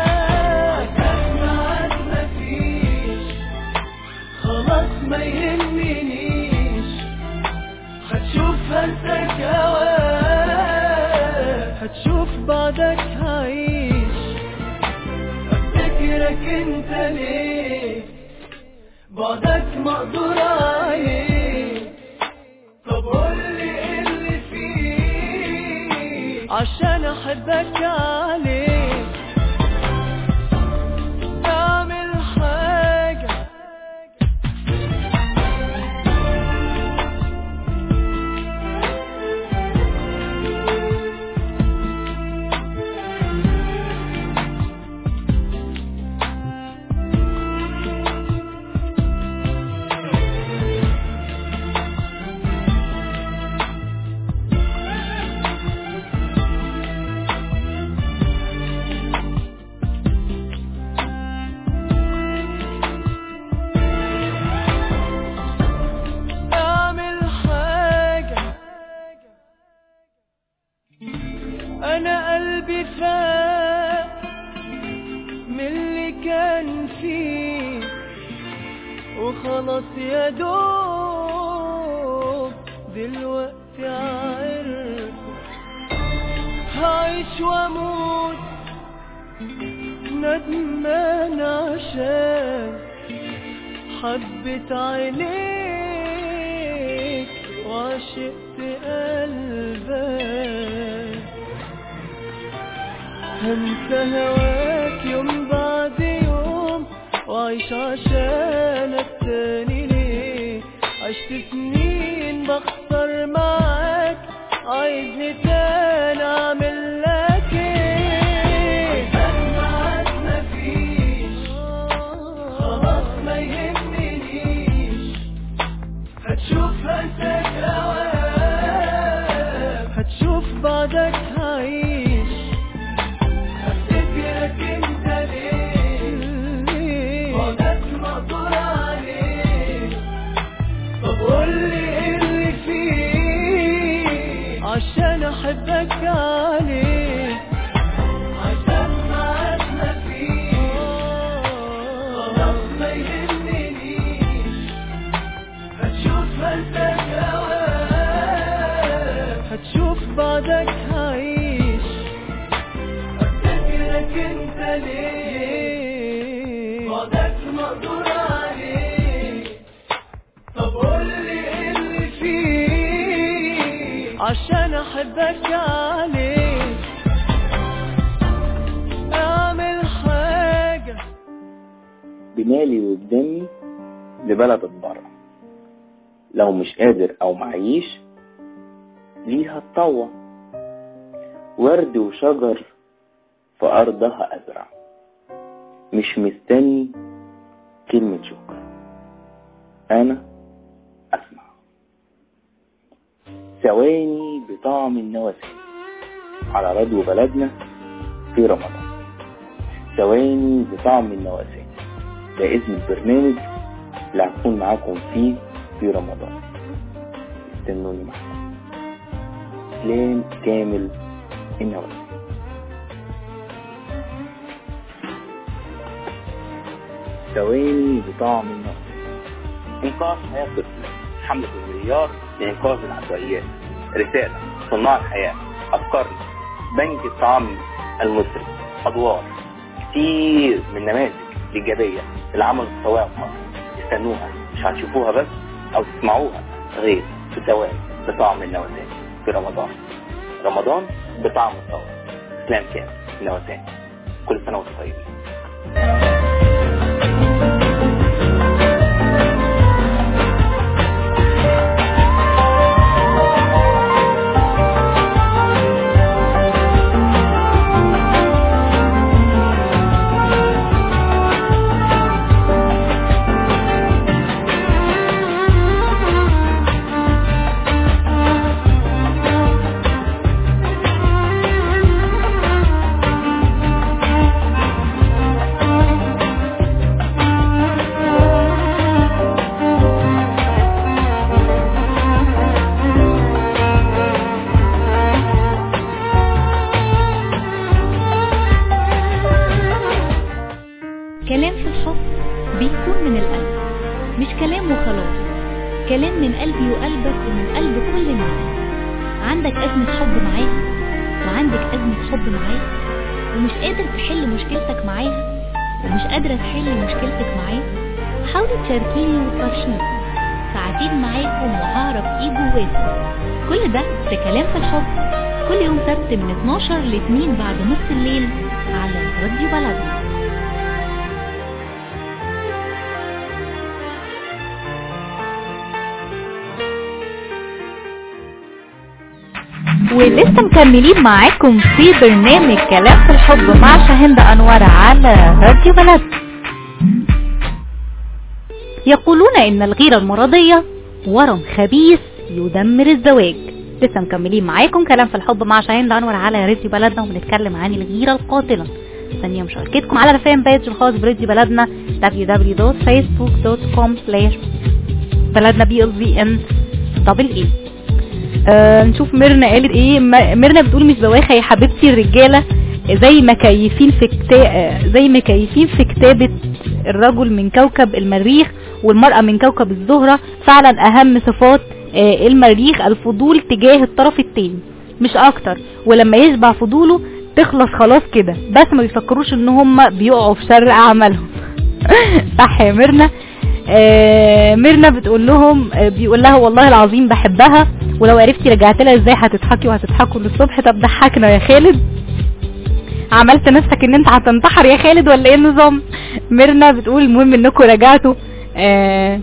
معاك مفيش خلاص ما يهمنيش هتشوف هنساك هواك هتشوف بعدك هعيش افتكرك انت ليه بعدك مقدور عليه طب قولي ايه اللي فيه عشان احبك عليه اعمل حاجة اعمل حاجة انا قلبي فاق من اللي كان فيه وخلاص يا دوب دلوقتي عرف هعيش واموت ندمان عشان حبت عينيك وعشقت قلبك هنسى هواك يوم بعد يوم وعيش عشانك تاني ليه عشت سنين بخسر معاك عايزني تاني اعمل لك ايه معاك مفيش خلاص ما يهمنيش هتشوف هنساك هواك هتشوف بعدك هعيش هفتكرك انت ليه بعدك مقدور عليه طب قولي ايه اللي فيه احبك عليه عشان معاك مفيش خلاص ما يهمنيش هتشوف هلتك هواك هتشوف بعدك هعيش افتكرك انت ليه بعدك مقدور عليه طب قولي ايه اللي فيه عشان احبك عليه اعمل حاجة بمالي وبدمي لبلد بره لو مش قادر او معيش ليها تطوع ورد وشجر في ارضها ازرع مش مستني كلمة شكر انا اسمع ثواني بطعم النواسي على راديو بلدنا في رمضان ثواني بطعم النواسي ده اسم البرنامج اللي هكون معاكم فيه في رمضان استنوني معاكم اسلام كامل النواسي ثواني بطعم النواسي إنقاذ حياة طفل حملة المليار لإنقاذ العشوائيات رسالة صناع الحياة أفكارنا بنك الطعام المصري أدوار كتير من نماذج إيجابية للعمل التطوعي في مصر استنوها مش هتشوفوها بس أو تسمعوها غير في ثواني بطعم النواتات في رمضان رمضان بطعم الثورة إسلام كامل النواتات كل سنة وانتم طيبين كلام في الحب بيكون من القلب مش كلام وخلاص كلام من قلبي وقلبك ومن قلب كل الناس عندك أزمة حب معاها وعندك أزمة حب معاه ومش قادر تحل مشكلتك معاها ومش قادرة تحل مشكلتك معاه حاولي تشاركيني وتفرشيني ساعتين معاكم وهعرف ايه جواكم كل ده في كلام في الحب كل يوم سبت من 12 ل 2 بعد نص الليل على راديو بلدنا ولسه مكملين معاكم في برنامج كلام في الحب مع شاهند انور على راديو بلد يقولون ان الغيرة المرضية ورم خبيث يدمر الزواج لسه مكملين معاكم كلام في الحب مع شاهين انور على راديو بلدنا وبنتكلم عن الغيرة القاتلة ثانية مشاركتكم على الفان بيج الخاص براديو بلدنا www.facebook.com بلدنا بي ال في ان دبل اي آه نشوف ميرنا قالت ايه م- ميرنا بتقول مش بواخه يا حبيبتي الرجاله زي مكيفين في كتا... زي مكيفين في كتابة الرجل من كوكب المريخ والمرأة من كوكب الزهرة فعلا اهم صفات آه، المريخ الفضول تجاه الطرف التاني مش اكتر ولما يشبع فضوله تخلص خلاص كده بس ما بيفكروش ان هم بيقعوا في شر اعمالهم صح يا ميرنا آه، ميرنا بتقول لهم آه، بيقول لها والله العظيم بحبها ولو عرفتي رجعت لها ازاي هتضحكي وهتضحكوا للصبح طب ضحكنا يا خالد عملت نفسك ان انت هتنتحر يا خالد ولا ايه النظام ميرنا بتقول المهم انكم رجعتوا آه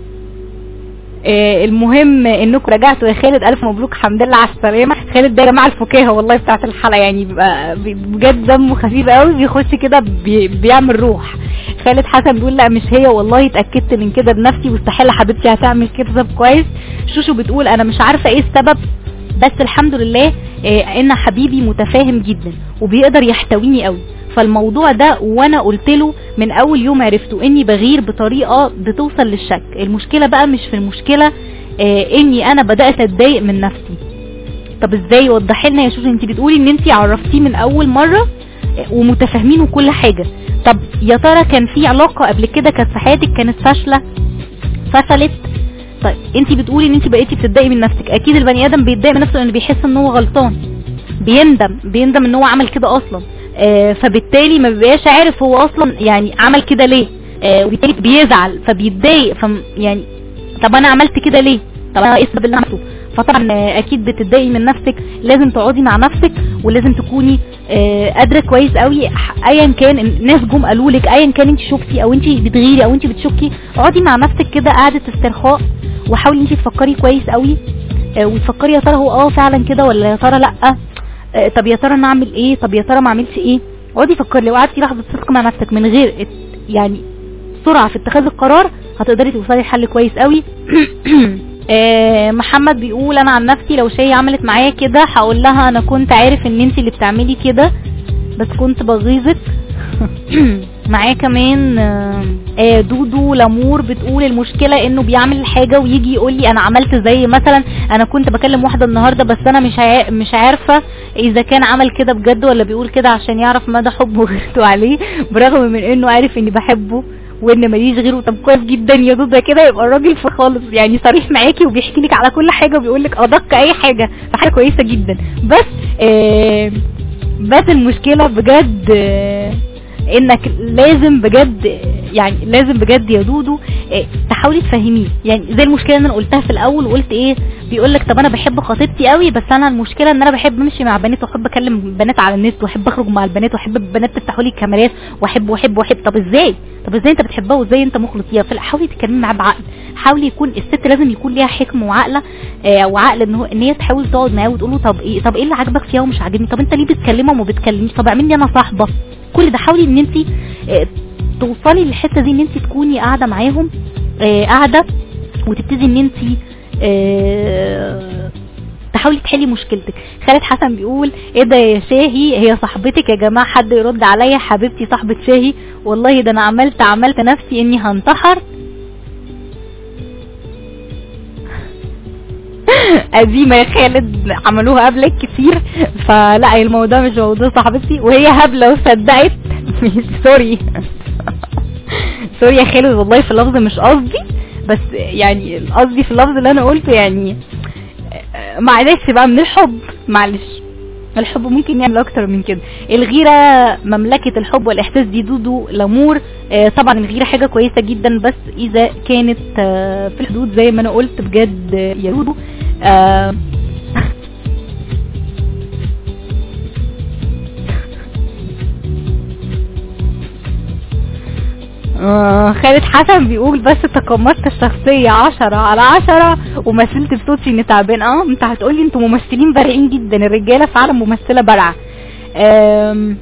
آه المهم انكم رجعتوا يا خالد الف مبروك الحمد لله على السلامه خالد ده يا جماعه الفكاهه والله بتاعت الحلقه يعني بيبقى بي- بجد دمه خفيف قوي بيخش كده بي بيعمل روح خالد حسن بيقول لا مش هي والله اتاكدت من كده بنفسي واستحاله حبيبتي هتعمل كده كويس شوشو بتقول انا مش عارفه ايه السبب بس الحمد لله آه، ان حبيبي متفاهم جدا وبيقدر يحتويني قوي فالموضوع ده وانا قلت له من اول يوم عرفته اني بغير بطريقه بتوصل للشك المشكله بقى مش في المشكله آه، اني انا بدات اتضايق من نفسي طب ازاي وضحي لنا يا شوشو انت بتقولي ان انت عرفتيه من اول مره آه، ومتفاهمين وكل حاجه طب يا ترى كان في علاقه قبل كده كانت في حياتك كانت فاشله فشلت طيب انت بتقولي ان انت بقيتي بتتضايقي من نفسك اكيد البني ادم بيتضايق من نفسه لانه بيحس ان هو غلطان بيندم بيندم ان هو عمل كده اصلا آه فبالتالي ما بيبقاش عارف هو اصلا يعني عمل كده ليه آه وبالتالي بيزعل فبيتضايق ف يعني طب انا عملت كده ليه طب انا ايه السبب اللي عملته فطبعا آه، اكيد بتتضايقي من نفسك لازم تقعدي مع نفسك ولازم تكوني آه، قادره كويس قوي ح- ايا كان الناس جم قالوا لك ايا كان انت شفتي او انت بتغيري او انت بتشكي اقعدي مع نفسك كده قعده استرخاء وحاولي انت تفكري كويس قوي آه، وتفكري يا ترى هو اه فعلا كده ولا يا ترى لا آه، طب يا ترى انا اعمل ايه طب يا ترى ما اعملش ايه اقعدي فكري لو قعدتي لحظه صدق مع نفسك من غير ات- يعني سرعه في اتخاذ القرار هتقدري توصلي لحل كويس قوي آه، محمد بيقول انا عن نفسي لو شيء عملت معايا كده هقول لها انا كنت عارف ان انت اللي بتعملي كده بس كنت بغيظك معاه كمان آه، آه، دودو لامور بتقول المشكله انه بيعمل الحاجه ويجي يقول لي انا عملت زي مثلا انا كنت بكلم واحده النهارده بس انا مش عا- مش عارفه اذا كان عمل كده بجد ولا بيقول كده عشان يعرف مدى حبه وغيرته عليه برغم من انه عارف اني بحبه وان ماليش غيره طب كويس جدا يا دودة كده يبقى الراجل في خالص يعني صريح معاكي وبيحكي لك على كل حاجه وبيقول لك ادق اي حاجه فحاجه كويسه جدا بس آه بس المشكله بجد آه انك لازم بجد يعني لازم بجد يا دودو آه، تحاولي تفهميه يعني زي المشكله اللي انا قلتها في الاول وقلت ايه بيقول لك طب انا بحب خطيبتي قوي بس انا المشكله ان انا بحب امشي مع بنات واحب اكلم بنات على النت واحب اخرج مع البنات واحب البنات تفتحوا لي الكاميرات واحب واحب واحب طب ازاي طب ازاي انت بتحبها وازاي انت مخلص فيها فلا حاولي تتكلمي معاه بعقل حاولي يكون الست لازم يكون ليها حكمه وعقله آه وعقل ان هو ان هي تحاول تقعد معاه وتقول له طب ايه طب ايه اللي عاجبك فيها ومش عاجبني طب انت ليه بتكلمها وما بتكلمنيش طب اعمل لي انا صاحبه كل ده حاولي ان انت آه توصلي للحته دي ان انت تكوني قاعده معاهم آه قاعده وتبتدي ان انت آه تحاولي تحلي مشكلتك خالد حسن بيقول ايه ده يا شاهي هي صاحبتك يا جماعه حد يرد عليا حبيبتي صاحبه شاهي والله ده انا عملت عملت نفسي اني هنتحر قديمه يا خالد عملوها قبلك كتير فلا الموضوع مش موضوع صاحبتي وهي هبله وصدقت سوري سوري يا خالد والله في اللفظ مش قصدي بس يعني قصدي في اللفظ اللي انا قلته يعني معلش بقى من الحب معلش الحب ممكن يعمل اكتر من كده الغيرة مملكة الحب والاحساس دي دودو لامور آه طبعا الغيرة حاجة كويسة جدا بس اذا كانت آه في الحدود زي ما انا قلت بجد آه، يا دودو آه آه، خالد حسن بيقول بس تقمصت الشخصية عشرة على عشرة ومثلت بصوتي اني تعبان اه انت هتقولي انتوا ممثلين بارعين جدا الرجالة فعلا ممثلة بارعة آم،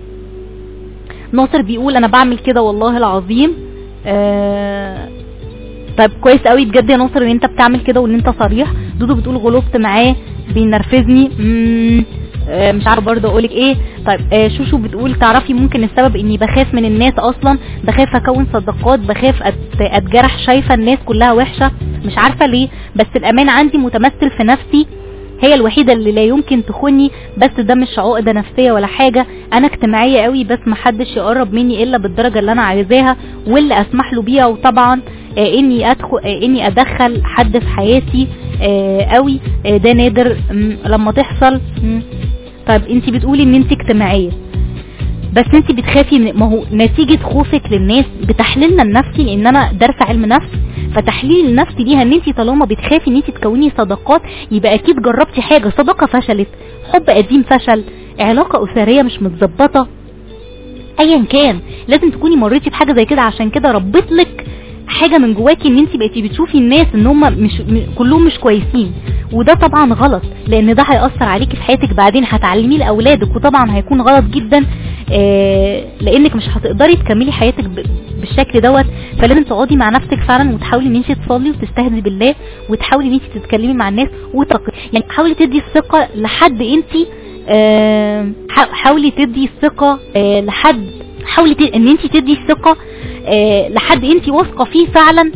ناصر بيقول انا بعمل كده والله العظيم آه، طيب كويس قوي بجد يا ناصر ان انت بتعمل كده وان انت صريح دودو بتقول غلطت معاه بينرفزني مم، آه، مش عارفه برضه اقولك ايه طيب آه، شوشو بتقول تعرفي ممكن السبب اني بخاف من الناس اصلا بخاف اكون صداقات بخاف أت- اتجرح شايفه الناس كلها وحشه مش عارفه ليه بس الامان عندي متمثل في نفسي هي الوحيدة اللي لا يمكن تخوني بس ده مش عقدة نفسية ولا حاجة انا اجتماعية قوي بس محدش يقرب مني الا بالدرجة اللي انا عايزاها واللي اسمح له بيها وطبعا آه اني ادخل آه اني ادخل حد في حياتي آه قوي آه ده نادر مم، لما تحصل مم. طيب انت بتقولي ان انت اجتماعية بس انت بتخافي من ما هو نتيجة خوفك للناس بتحليلنا النفسي لان انا دارسة علم نفس فتحليل النفسي ليها ان انت طالما بتخافي ان انت تكوني صداقات يبقى اكيد جربتي حاجة صداقة فشلت حب قديم فشل علاقة اسرية مش متظبطة ايا كان لازم تكوني مريتي بحاجة زي كده عشان كده ربت لك حاجه من جواكي ان انت بقيتي بتشوفي الناس ان هم مش م- كلهم مش كويسين وده طبعا غلط لان ده هيأثر عليكي في حياتك بعدين هتعلميه لاولادك وطبعا هيكون غلط جدا آه لانك مش هتقدري تكملي حياتك ب- بالشكل دوت فلازم تقعدي مع نفسك فعلا وتحاولي ان انت تصلي وتستهدي بالله وتحاولي ان انت تتكلمي مع الناس وتق... يعني حاولي تدي الثقه لحد انت آه حا- حاولي تدي الثقه آه لحد حاولي ت... ان انت تدي الثقه آه لحد انت واثقه فيه فعلا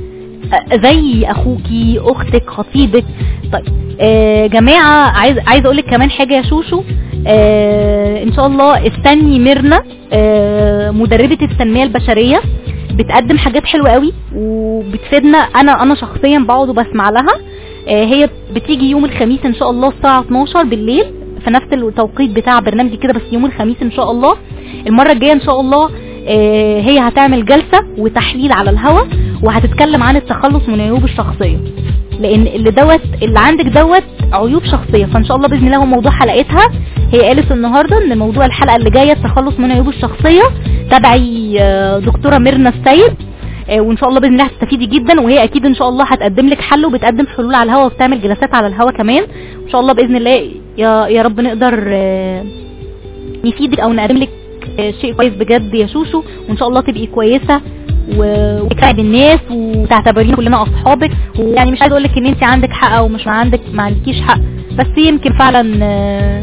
آه، زي اخوكي اختك خطيبك طيب آه جماعه عايز عايز اقول لك كمان حاجه يا شوشو آه ان شاء الله استني ميرنا آه مدربه التنميه البشريه بتقدم حاجات حلوه قوي وبتفيدنا انا انا شخصيا بقعد وبسمع لها آه هي بتيجي يوم الخميس ان شاء الله الساعه 12 بالليل في نفس التوقيت بتاع برنامجي كده بس يوم الخميس ان شاء الله المره الجايه ان شاء الله آه، هي هتعمل جلسه وتحليل على الهوا وهتتكلم عن التخلص من عيوب الشخصيه لان اللي دوت اللي عندك دوت عيوب شخصيه فان شاء الله باذن الله هو موضوع حلقتها هي قالت النهارده ان موضوع الحلقه اللي جايه التخلص من عيوب الشخصيه تبعي آه، دكتوره ميرنا السيد آه، وان شاء الله باذن الله هتستفيدي جدا وهي اكيد ان شاء الله هتقدم لك حل وبتقدم حلول على الهوا وبتعمل جلسات على الهوا كمان ان شاء الله باذن الله يا يا رب نقدر آه، نفيدك او نقدم لك آه، شيء كويس بجد يا شوشو وان شاء الله تبقي كويسه و- وتساعد الناس وتعتبرينا كلنا اصحابك ويعني مش عايزه اقول لك ان انت عندك حق او مش عندك ما عندكيش حق بس يمكن فعلا آه،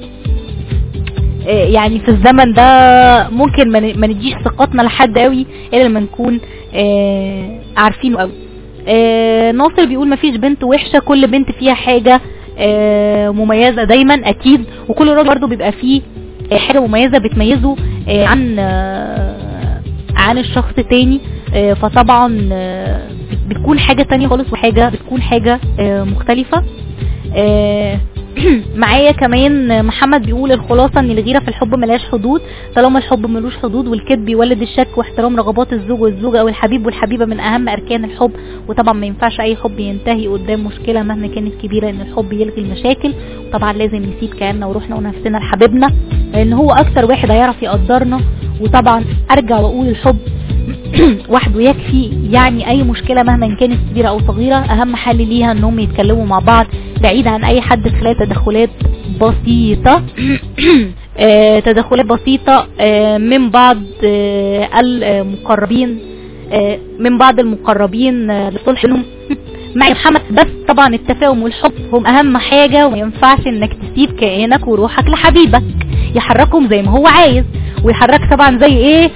آه، يعني في الزمن ده ممكن ما ن- ما نديش ثقتنا لحد قوي الا لما نكون آه، عارفينه قوي آه، ناصر بيقول مفيش بنت وحشه كل بنت فيها حاجه آه، مميزه دايما اكيد وكل راجل برضه بيبقى فيه آه، حاجه مميزه بتميزه آه، عن آه، عن الشخص تاني آه، فطبعا آه، بت- بتكون حاجه تانية خالص وحاجه بتكون حاجه آه، مختلفه آه، معايا كمان محمد بيقول الخلاصة ان الغيرة في الحب ملهاش حدود طالما الحب ملوش حدود والكذب بيولد الشك واحترام رغبات الزوج والزوجة او الحبيب والحبيبة من اهم اركان الحب وطبعا ما ينفعش اي حب ينتهي قدام مشكلة مهما كانت كبيرة ان الحب يلغي المشاكل وطبعا لازم نسيب كياننا وروحنا ونفسنا لحبيبنا لان هو اكتر واحد هيعرف يقدرنا وطبعا ارجع واقول الحب وحده يكفي يعني اي مشكله مهما كانت كبيره او صغيره اهم حل ليها ان هم يتكلموا مع بعض بعيد عن اي حد خلال تدخلات بسيطه آه، تدخلات بسيطه آه، من بعض آه، المقربين آه، من بعض المقربين آه، للصلح بينهم مع محمد بس طبعا التفاهم والحب هم اهم حاجه وما ينفعش انك تسيب كيانك وروحك لحبيبك يحركهم زي ما هو عايز ويحرك طبعا زي ايه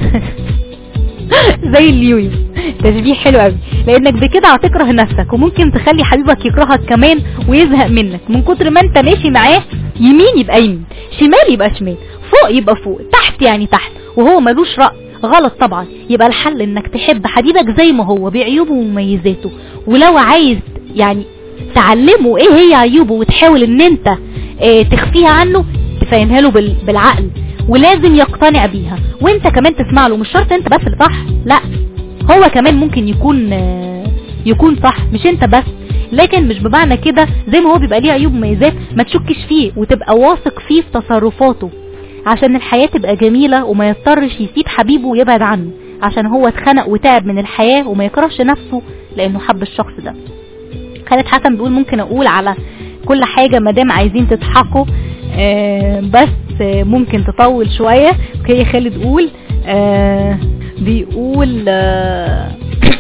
زي اليويو تشبيه حلو قوي لانك بكده هتكره نفسك وممكن تخلي حبيبك يكرهك كمان ويزهق منك من كتر ما انت ماشي معاه يمين يبقى يمين شمال يبقى شمال فوق يبقى فوق تحت يعني تحت وهو ملوش رأي غلط طبعا يبقى الحل انك تحب حبيبك زي ما هو بعيوبه ومميزاته ولو عايز يعني تعلمه ايه هي عيوبه وتحاول ان انت اه تخفيها عنه تفهمها له بال- بالعقل ولازم يقتنع بيها وانت كمان تسمع له مش شرط انت بس اللي صح لا هو كمان ممكن يكون آه، يكون صح مش انت بس لكن مش بمعنى كده زي ما هو بيبقى ليه عيوب ومميزات ما تشكش فيه وتبقى واثق فيه في تصرفاته عشان الحياة تبقى جميلة وما يضطرش يسيب حبيبه ويبعد عنه عشان هو اتخنق وتعب من الحياة وما يكرهش نفسه لانه حب الشخص ده خالد حسن بيقول ممكن اقول على كل حاجة مادام عايزين تضحكوا آه بس آه ممكن تطول شوية اوكي يا خالد قول آه بيقول آه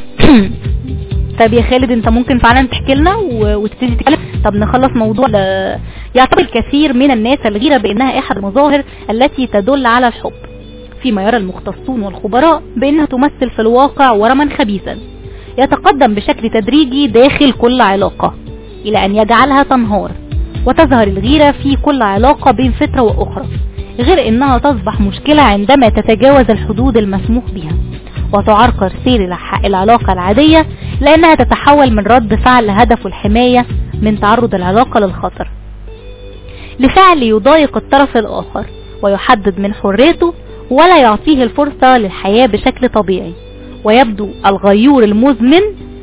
طب يا خالد انت ممكن فعلا تحكي لنا و- وتبتدي تتكلم طب نخلص موضوع ل- يعتبر الكثير من الناس الغيرة بانها احد المظاهر التي تدل على الحب فيما يرى المختصون والخبراء بانها تمثل في الواقع ورما خبيثا يتقدم بشكل تدريجي داخل كل علاقة الى ان يجعلها تنهار وتظهر الغيرة في كل علاقة بين فترة واخرى غير انها تصبح مشكلة عندما تتجاوز الحدود المسموح بها وتعرقل سير الح- العلاقة العادية لأنها تتحول من رد فعل لهدف الحماية من تعرض العلاقة للخطر لفعل يضايق الطرف الآخر ويحدد من حريته ولا يعطيه الفرصة للحياة بشكل طبيعي ويبدو الغيور المزمن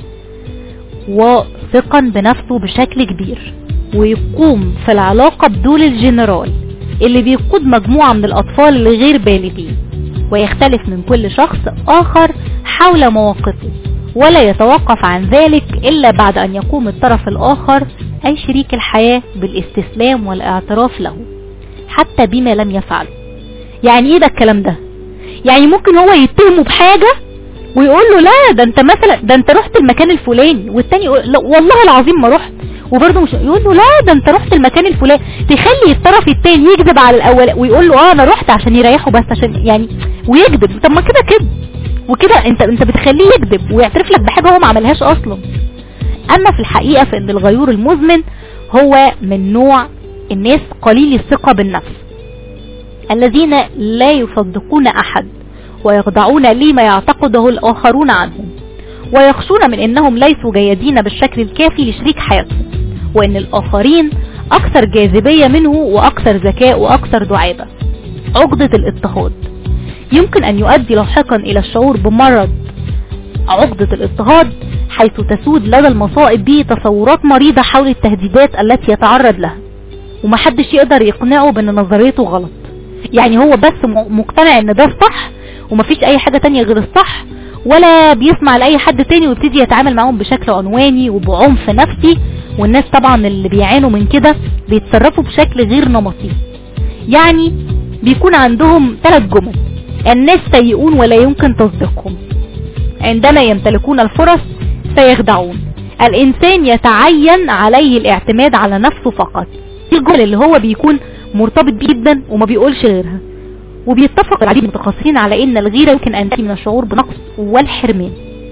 واثقا بنفسه بشكل كبير ويقوم في العلاقة بدور الجنرال اللي بيقود مجموعة من الأطفال الغير بالغين ويختلف من كل شخص آخر حول مواقفه ولا يتوقف عن ذلك إلا بعد أن يقوم الطرف الآخر أي شريك الحياة بالاستسلام والاعتراف له حتى بما لم يفعله يعني ايه ده الكلام ده يعني ممكن هو يتهمه بحاجة ويقول له لا ده انت مثلا ده انت رحت المكان الفلاني والتاني يقول لا والله العظيم ما رحت وبرضه مش يقول له لا ده انت رحت المكان الفلاني تخلي الطرف التاني يكذب على الاول ويقول له اه انا رحت عشان يريحه بس عشان يعني ويكذب طب ما كده كده وكده انت انت بتخليه يكذب ويعترف لك بحاجه هو ما عملهاش اصلا اما في الحقيقه فان الغيور المزمن هو من نوع الناس قليل الثقه بالنفس الذين لا يصدقون احد ويخضعون لما يعتقده الاخرون عنهم ويخشون من انهم ليسوا جيدين بالشكل الكافي لشريك حياتهم وان الاخرين اكثر جاذبية منه واكثر ذكاء واكثر دعابة عقدة الاضطهاد يمكن ان يؤدي لاحقا الى الشعور بمرض عقدة الاضطهاد حيث تسود لدى المصائب به تصورات مريضة حول التهديدات التي يتعرض لها ومحدش يقدر يقنعه بان نظريته غلط يعني هو بس م- مقتنع ان ده الصح ومفيش اي حاجة تانية غير الصح ولا بيسمع لأي حد تاني ويبتدي يتعامل معاهم بشكل عنواني وبعنف نفسي والناس طبعا اللي بيعانوا من كده بيتصرفوا بشكل غير نمطي يعني بيكون عندهم ثلاث جمل الناس سيئون ولا يمكن تصديقهم عندما يمتلكون الفرص سيخدعون الإنسان يتعين عليه الاعتماد على نفسه فقط دي الجمل اللي هو بيكون مرتبط بيه جدا وما بيقولش غيرها وبيتفق العديد من المتخصصين على ان الغيرة يمكن ان تأتي من الشعور بنقص والحرمان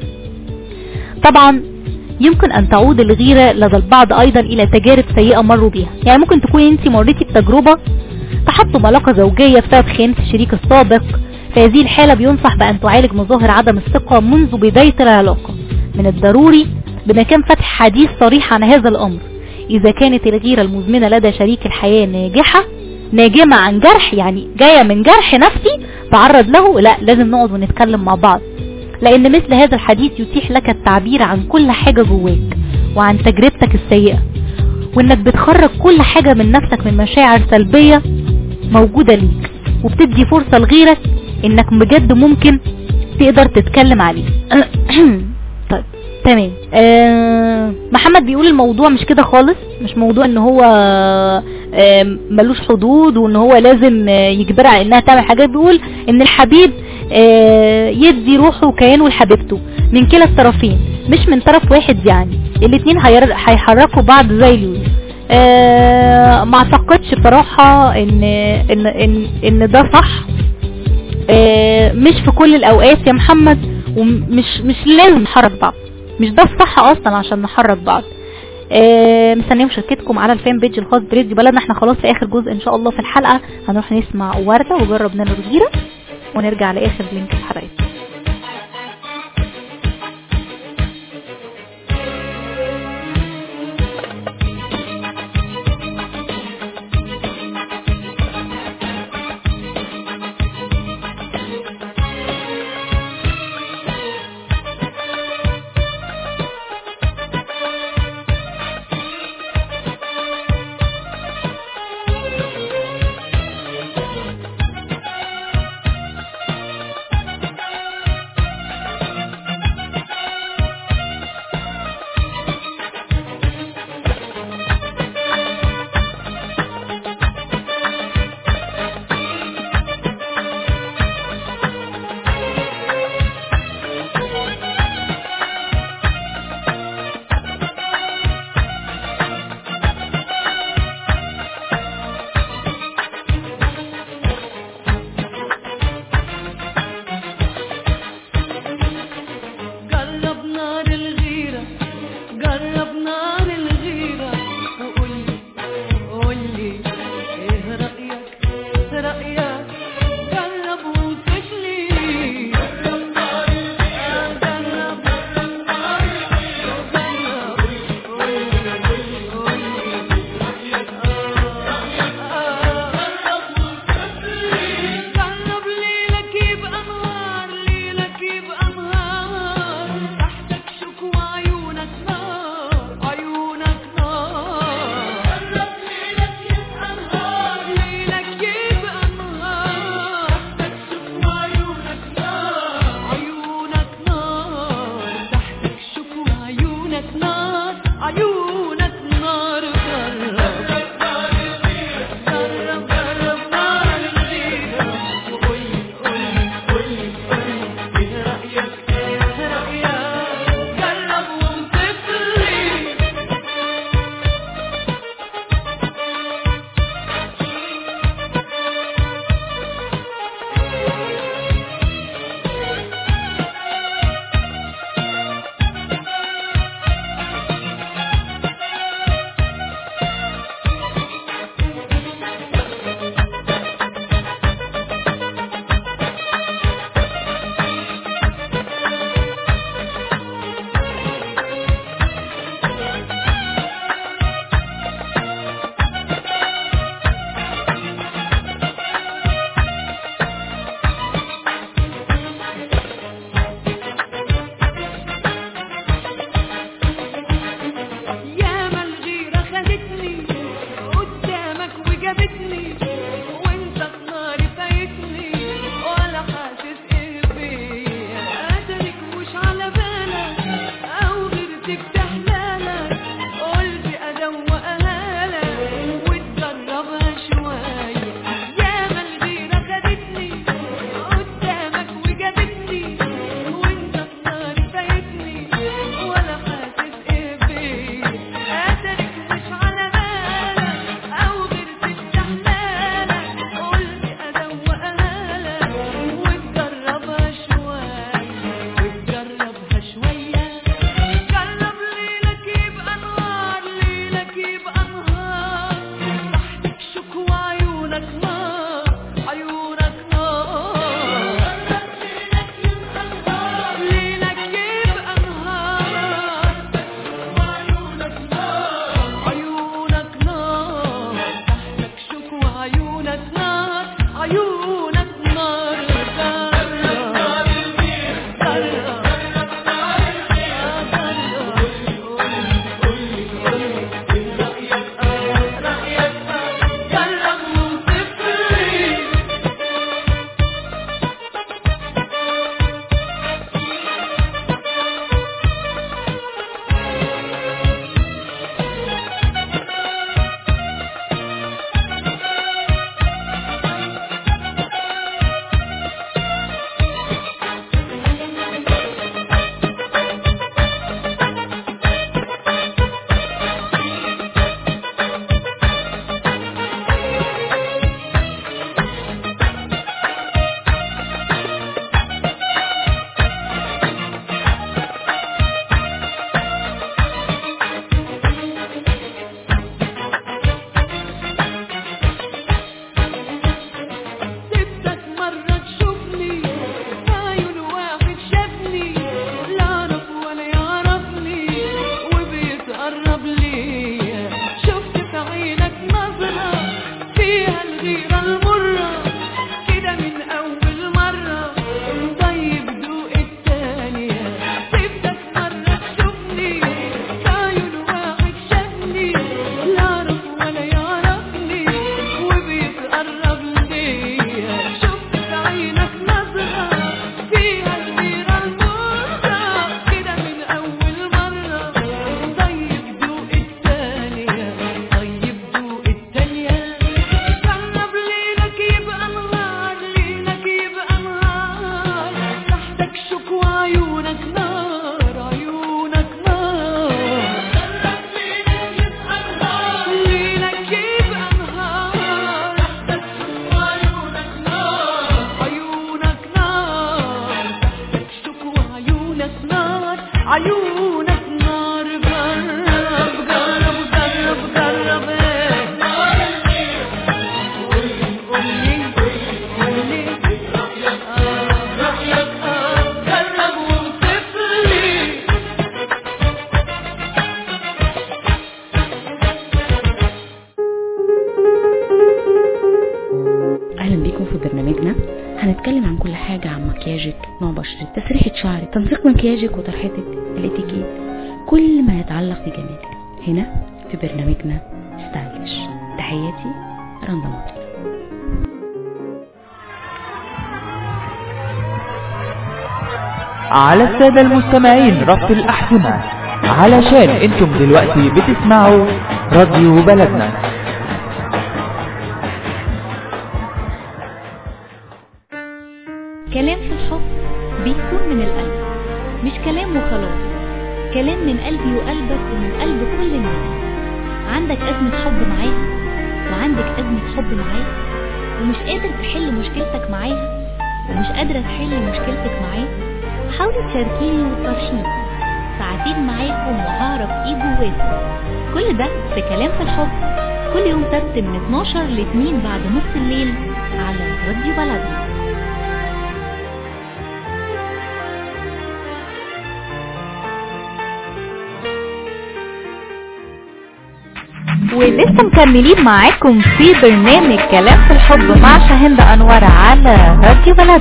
طبعا يمكن ان تعود الغيرة لدى البعض ايضا الى تجارب سيئة مروا بيها يعني ممكن تكوني انت مريتي بتجربة تحطم علاقة زوجية بسبب خيانة الشريك السابق في هذه الحالة بينصح بان تعالج مظاهر عدم الثقة منذ بداية العلاقة من الضروري بمكان فتح حديث صريح عن هذا الامر اذا كانت الغيرة المزمنة لدى شريك الحياة ناجحة ناجمة عن جرح يعني جاية من جرح نفسي تعرض له لا لازم نقعد ونتكلم مع بعض لان مثل هذا الحديث يتيح لك التعبير عن كل حاجة جواك وعن تجربتك السيئة وانك بتخرج كل حاجة من نفسك من مشاعر سلبية موجودة ليك وبتدي فرصة لغيرك انك بجد ممكن تقدر تتكلم عليه طيب تمام آه محمد بيقول الموضوع مش كده خالص مش موضوع ان هو آه ملوش حدود وان هو لازم آه يجبرها على انها تعمل حاجات بيقول ان الحبيب آه يدي روحه وكيانه لحبيبته من كلا الطرفين مش من طرف واحد يعني الاتنين هير- هيحركوا بعض زي اليوم آه ما اعتقدش بصراحة ان ان ان, إن ده صح آه مش في كل الاوقات يا محمد ومش مش لازم نحرك بعض مش ده الصح اصلا عشان نحرك بعض آه مستنيه مشاركتكم على الفان بيج الخاص بريديو بلدنا احنا خلاص في اخر جزء ان شاء الله في الحلقه هنروح نسمع ورده وجرب نانو الغيره ونرجع لاخر لينك الحلقه عيونك نار عيونك نار ليلك يبقى نهار عيونك نار عيونك نار تحتك شوك وعيونك نار عيونك نار جرب وصفري سبتك مرة تشوفني عيون واحد شافني لا اعرف ولا يعرفني وبيتقرب ليا شفت في عينك نظرة فيها الغيرة المرة كده من أول مرة طيب دوق التانية سبتك مرة تشوفني عيون واحد شافني لا اعرف ولا يعرفني وبيتقرب ليا شفت في عينك نظرة فيها الغيرة المرة كده من أول مرة طيب دوق التانية طيب دوق التانية جرب ليلك يبقى نهار ليلك يبقى نهار تحتك شوك وعيونك نار عيونك نار ليلك يبقى نهار تحتك شوك وعيونك نار عيونك نار تحتك شوك وعيونك نار عيونك نار جرب جرب جرب جرب ايه قولي قولي آه، رأيك آه، جرب وصفلي اهلا بيكم في برنامجنا هنتكلم عن كل حاجة عن مكياجك نوع بشرتك تسريحة شعرك تنسيق مكياجك وطرحتك الاتيكيت كل ما يتعلق بجمالك هنا في برنامجنا ستايلش تحياتي رندا مطر على السادة المستمعين ربط الأحزمة علشان انتم دلوقتي بتسمعوا راديو بلدنا كلام في الحب بيكون من القلب مش كلام وخلاص كلام من قلبي وقلبك ومن قلب كل الناس عندك أزمة حب معاها وعندك أزمة حب معاه ومش قادر تحل مشكلتك معاها ومش قادرة تحل مشكلتك معاه حاولي تشاركيني وتطرشيني ساعتين معاكم وهعرف ايه جواكم كل ده في كلام في الحب كل يوم سبت من 12 ل 2 بعد نص الليل على راديو بلدنا ولسه مكملين معاكم في برنامج كلام في الحب مع شاهند انور على راديو بلد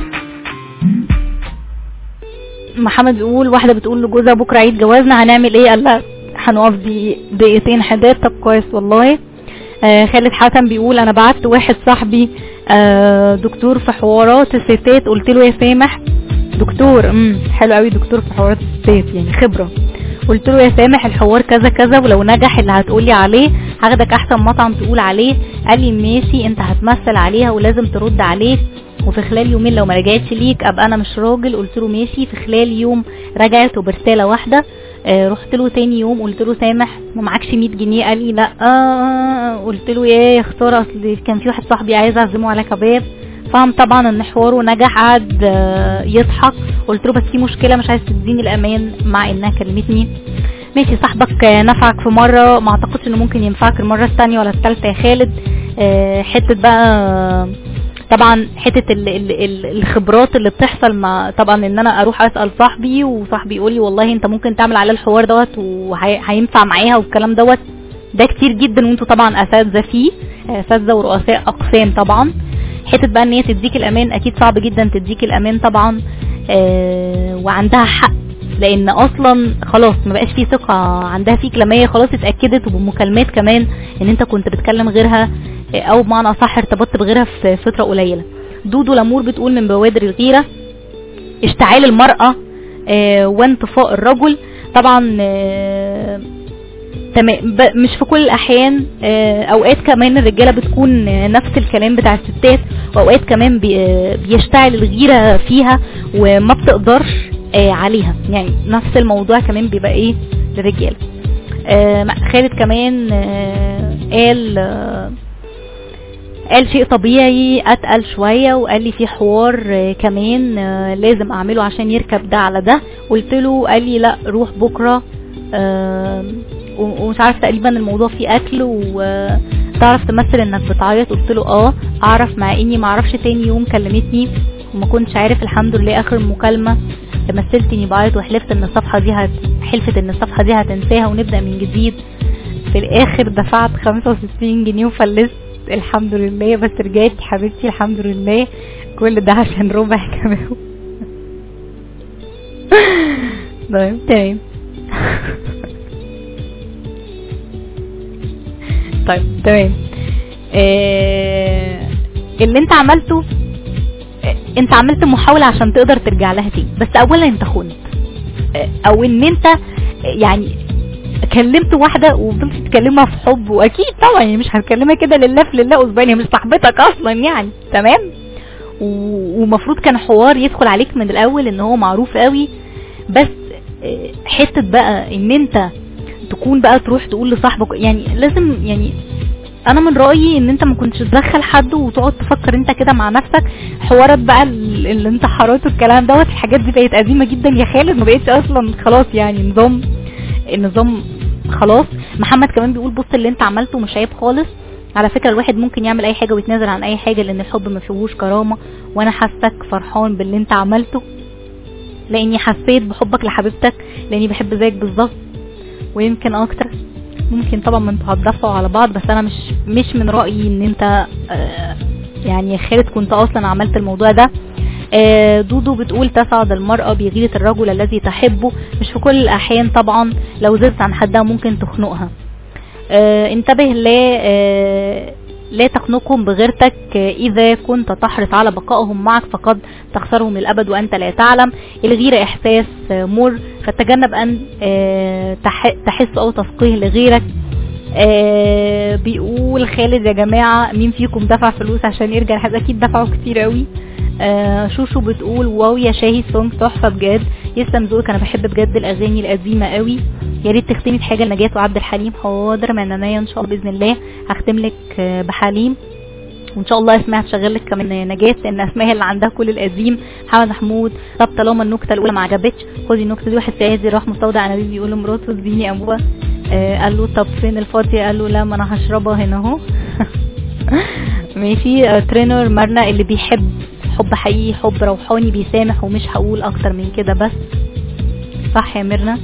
محمد بيقول واحدة بتقول لجوزها بكرة عيد جوازنا هنعمل ايه قال لها هنقف دي دقيقتين حداد طب كويس والله آه خالد حسن بيقول انا بعت واحد صاحبي آه دكتور في حوارات الستات قلت له يا سامح دكتور امم حلو قوي دكتور في حوارات الستات يعني خبرة قلت له يا سامح الحوار كذا كذا ولو نجح اللي هتقولي عليه هاخدك احسن مطعم تقول عليه قال لي ماشي انت هتمثل عليها ولازم ترد عليه وفي خلال يومين لو ما رجعتش ليك ابقى انا مش راجل قلت له ماشي في خلال يوم رجعت وبرساله واحده آه رحت له تاني يوم قلت له سامح ما معكش 100 جنيه قال لي لا آه قلت له يا خساره اصل كان في واحد صاحبي عايز اعزمه على كباب فهم طبعا ان حواره نجح قعد آه يضحك قلت له بس في مشكله مش عايز تديني الامان مع انها كلمتني ماشي صاحبك نفعك في مرة ما اعتقدش انه ممكن ينفعك المرة الثانية ولا الثالثة يا خالد آه، حته بقى طبعا حته ال ال ال الخبرات اللي بتحصل مع طبعا ان انا اروح اسال صاحبي وصاحبي يقول لي والله انت ممكن تعمل على الحوار دوت وهينفع معاها والكلام دوت ده كتير جدا وانتوا طبعا اساتذه فيه اساتذه ورؤساء اقسام طبعا حته بقى ان هي تديك الامان اكيد صعب جدا تديك الامان طبعا آه وعندها حق لان اصلا خلاص ما بقاش في ثقه عندها فيك لما هي خلاص اتاكدت وبمكالمات كمان ان انت كنت بتكلم غيرها آه، او بمعنى اصح ارتبطت بغيرها في فتره قليله دودو لامور بتقول من بوادر الغيره اشتعال المراه آه وانطفاء الرجل طبعا آه تمام ب- مش في كل الاحيان آه، اوقات كمان الرجاله بتكون آه، نفس الكلام بتاع الستات واوقات كمان بي- آه، بيشتعل الغيره فيها وما بتقدرش آه، عليها يعني نفس الموضوع كمان بيبقى ايه للرجاله آه، خالد كمان آه، قال آه، قال شيء طبيعي اتقل شويه وقال لي في حوار آه، كمان آه، لازم اعمله عشان يركب ده على ده قلت له قال لي لا روح بكره آم، و- ومش عارف تقريبا الموضوع فيه اكل وتعرف تمثل انك بتعيط قلت له اه اعرف مع اني ما اعرفش تاني يوم كلمتني وما كنتش عارف الحمد لله اخر مكالمه مثلت اني بعيط وحلفت ان الصفحه دي هت... حلفت ان الصفحه دي هتنساها ونبدا من جديد في الاخر دفعت 65 جنيه وفلست الحمد لله بس رجعت حبيبتي الحمد لله كل ده عشان ربع كمان طيب تمام طيب تمام آه اللي انت عملته آه، انت عملت محاولة عشان تقدر ترجع لها تاني بس اولا انت خنت آه، او ان انت آه، يعني كلمت واحدة وفضلت تكلمها في حب واكيد طبعا يعني مش هتكلمها كده لله في لله اسبوعين هي مش صاحبتك اصلا يعني تمام و- ومفروض كان حوار يدخل عليك من الاول ان هو معروف قوي بس آه، حتة بقى ان انت تكون بقى تروح تقول لصاحبك يعني لازم يعني انا من رايي ان انت ما كنتش تدخل حد وتقعد تفكر انت كده مع نفسك حوارات بقى ال- الانتحارات والكلام دوت الحاجات دي بقت قديمه جدا يا خالد ما بقتش اصلا خلاص يعني نظام النظام خلاص محمد كمان بيقول بص اللي انت عملته مش عيب خالص على فكره الواحد ممكن يعمل اي حاجه ويتنازل عن اي حاجه لان الحب ما فيهوش كرامه وانا حاسك فرحان باللي انت عملته لاني حسيت بحبك لحبيبتك لاني بحب زيك بالظبط ويمكن اكتر ممكن طبعا ما انتوا هتدافعوا على بعض بس انا مش مش من رايي ان انت آه، يعني يا خالد كنت اصلا عملت الموضوع ده آه، دودو بتقول تسعد المرأة بغيرة الرجل الذي تحبه مش في كل الأحيان طبعا لو زدت عن حدها ممكن تخنقها آه، انتبه لا آه، لا تخنقهم بغيرتك آه، إذا كنت تحرص على بقائهم معك فقد تخسرهم للأبد وأنت لا تعلم الغيرة إحساس آه، مر فتجنب أن آه، تح- تحس أو تفقيه لغيرك آه، بيقول خالد يا جماعة مين فيكم دفع فلوس عشان يرجع الحاجة أكيد دفعوا كتير قوي آه، شوشو بتقول واو يا شاهي سونج تحفة بجد يسلم ذوقك انا بحب بجد الاغاني القديمة قوي يا ريت تختمي بحاجة لنجاة وعبد الحليم حاضر من عينيا ان شاء الله باذن الله هختم لك آه، بحليم وان شاء الله اسمها تشغل لك كمان نجاة ان اسمها اللي عندها كل القديم محمد محمود طب طالما النكته الاولى ما عجبتش خدي النكته دي واحد سيدي راح مستودع انابيب بيقول لمراته اديني انبوبه آه قال له طب فين الفاضيه قال له لا ما انا هشربها هنا اهو ماشي آه ترينر مرنا اللي بيحب حب حقيقي حب روحاني بيسامح ومش هقول اكتر من كده بس صح يا ميرنا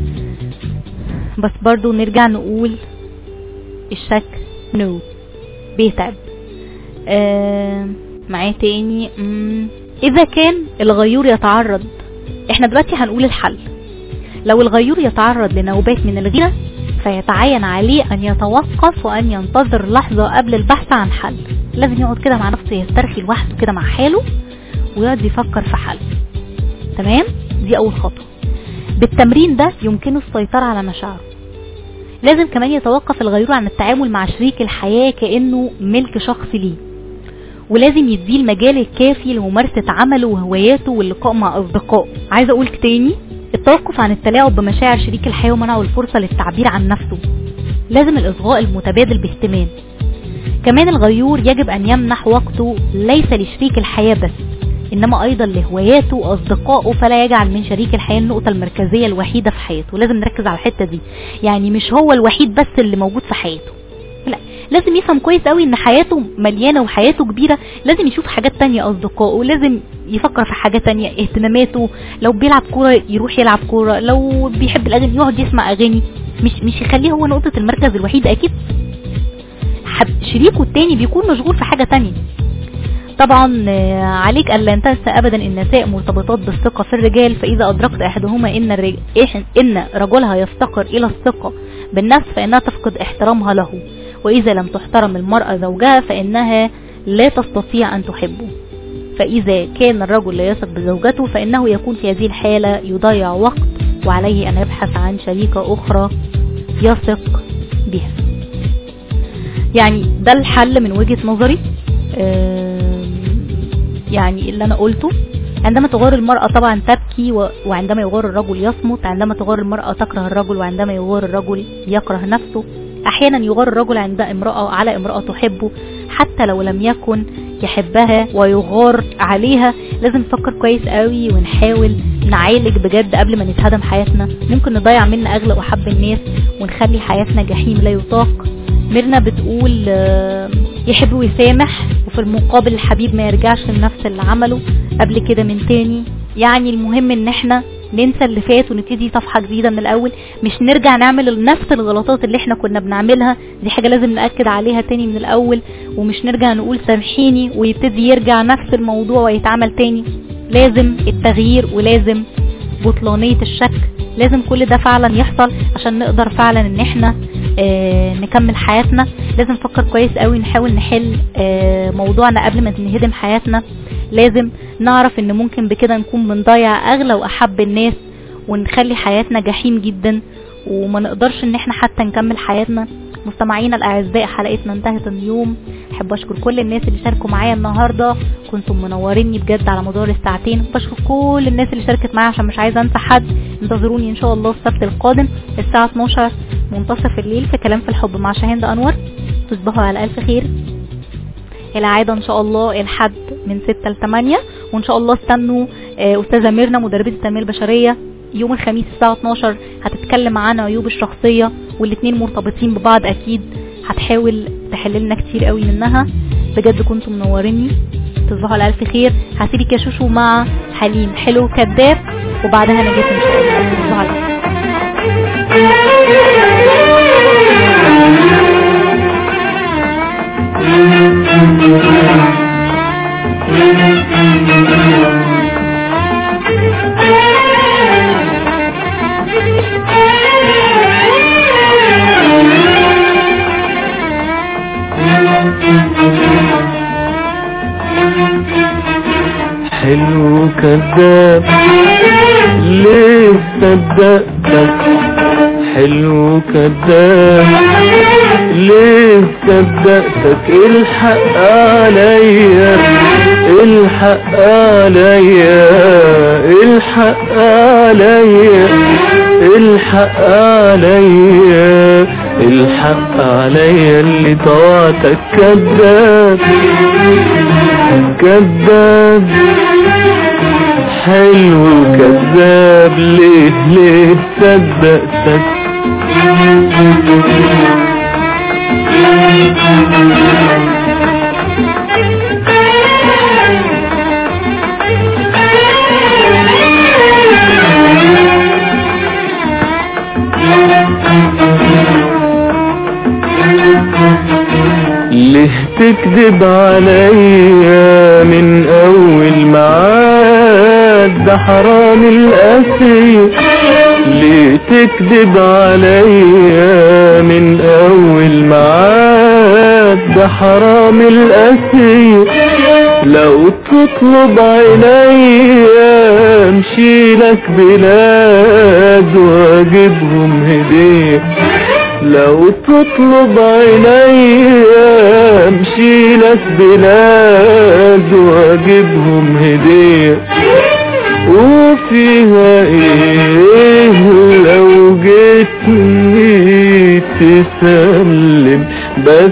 بس برضو نرجع نقول الشك نو بيتعب آه معاه تاني مم. اذا كان الغيور يتعرض احنا دلوقتي هنقول الحل لو الغيور يتعرض لنوبات من الغيرة فيتعين عليه ان يتوقف وان ينتظر لحظة قبل البحث عن حل لازم يقعد كده مع نفسه يسترخي لوحده كده مع حاله ويقعد يفكر في حل تمام دي اول خطوة بالتمرين ده يمكنه السيطرة على مشاعره لازم كمان يتوقف الغيور عن التعامل مع شريك الحياة كأنه ملك شخصي ليه ولازم يديه المجال الكافي لممارسة عمله وهواياته واللقاء مع أصدقائه عايزة أقول تاني التوقف عن التلاعب بمشاعر شريك الحياة ومنعه الفرصة للتعبير عن نفسه لازم الإصغاء المتبادل باهتمام كمان الغيور يجب أن يمنح وقته ليس لشريك الحياة بس إنما أيضا لهواياته وأصدقائه فلا يجعل من شريك الحياة النقطة المركزية الوحيدة في حياته لازم نركز على الحتة دي يعني مش هو الوحيد بس اللي موجود في حياته لا لازم يفهم كويس قوي ان حياته مليانه وحياته كبيره لازم يشوف حاجات تانية اصدقائه لازم يفكر في حاجات تانية اهتماماته لو بيلعب كوره يروح يلعب كوره لو بيحب الاغاني يقعد يسمع اغاني مش مش يخليه هو نقطه المركز الوحيد اكيد حب شريكه التاني بيكون مشغول في حاجه تانية طبعا آه، عليك ألا تنسى أبدا أن النساء مرتبطات بالثقة في الرجال فإذا أدركت أحدهما إن, الرج... إح- إن رجلها يفتقر إلى الثقة بالنفس فإنها تفقد احترامها له وإذا لم تحترم المرأة زوجها فإنها لا تستطيع أن تحبه فإذا كان الرجل لا يثق بزوجته فإنه يكون في هذه الحالة يضيع وقت وعليه أن يبحث عن شريكة أخرى يثق بها يعني ده الحل من وجهة نظري آم، يعني اللي انا قلته عندما تغار المرأة طبعا تبكي و- وعندما يغار الرجل يصمت عندما تغار المرأة تكره الرجل وعندما يغار الرجل يكره نفسه احيانا يغار الرجل عند امرأة على امرأة تحبه حتى لو لم يكن يحبها ويغار عليها لازم نفكر كويس قوي ونحاول نعالج بجد قبل ما نتهدم حياتنا ممكن نضيع منا اغلى واحب الناس ونخلي حياتنا جحيم لا يطاق ميرنا بتقول آه، يحب ويسامح وفي المقابل الحبيب ما يرجعش لنفس اللي عمله قبل كده من تاني يعني المهم ان احنا ننسى اللي فات ونبتدي صفحة جديدة من الاول مش نرجع نعمل نفس الغلطات اللي احنا كنا بنعملها دي حاجة لازم نأكد عليها تاني من الاول ومش نرجع نقول سامحيني ويبتدي يرجع نفس الموضوع ويتعمل تاني لازم التغيير ولازم بطلانية الشك لازم كل ده فعلا يحصل عشان نقدر فعلا ان احنا آه نكمل حياتنا لازم نفكر كويس قوي نحاول نحل آه موضوعنا قبل ما نهدم حياتنا لازم نعرف ان ممكن بكده نكون بنضيع اغلى واحب الناس ونخلي حياتنا جحيم جدا وما نقدرش ان احنا حتى نكمل حياتنا مستمعينا الاعزاء حلقتنا انتهت اليوم احب اشكر كل الناس اللي شاركوا معايا النهارده كنتم منوريني بجد على مدار الساعتين بشكر كل الناس اللي شاركت معايا عشان مش عايزه انسى حد انتظروني ان شاء الله السبت القادم الساعه 12 منتصف الليل في كلام في الحب مع شاهين انور تصبحوا على الف خير العادة ان شاء الله الحد من 6 ل 8 وان شاء الله استنوا آه، استاذة ميرنا مدربة التنمية البشرية يوم الخميس الساعة 12 هتتكلم عن عيوب الشخصية والاتنين مرتبطين ببعض اكيد هتحاول تحل لنا كتير قوي منها بجد كنتم منوريني تصبحوا على الف خير هسيبك يا شوشو مع حليم حلو كذاب وبعدها نجاة ان شاء الله تصبحوا على خير حلو كذاب ليه صدقتك حلو كذاب ليه صدقتك الحق عليا الحق عليا الحق عليا الحق عليا الحق عليا اللي طوعتك كذاب كذاب حلو كذاب ليه ليه صدقتك ليه تكذب عليا من اول معاد ده حرام الاسير ليه تكذب عليا من اول معاد ده حرام الاسير لو تطلب عينيا امشي لك بلاد واجيبهم هديه لو تطلب عينيا امشي لك بلاد واجيبهم هديه وفيها ايه لو جيتني تسلم بس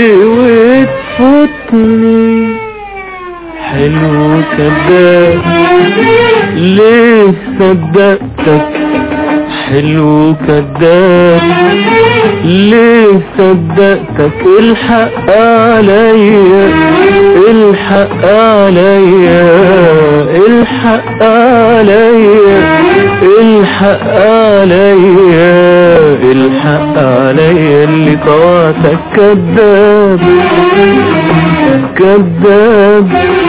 وتفوتني حلو كذاب ليه صدقتك حلو كذاب ليه صدقتك الحق عليا الحق عليا الحق عليا الحق عليا الحق عليا اللي طوعتك كذاب كذاب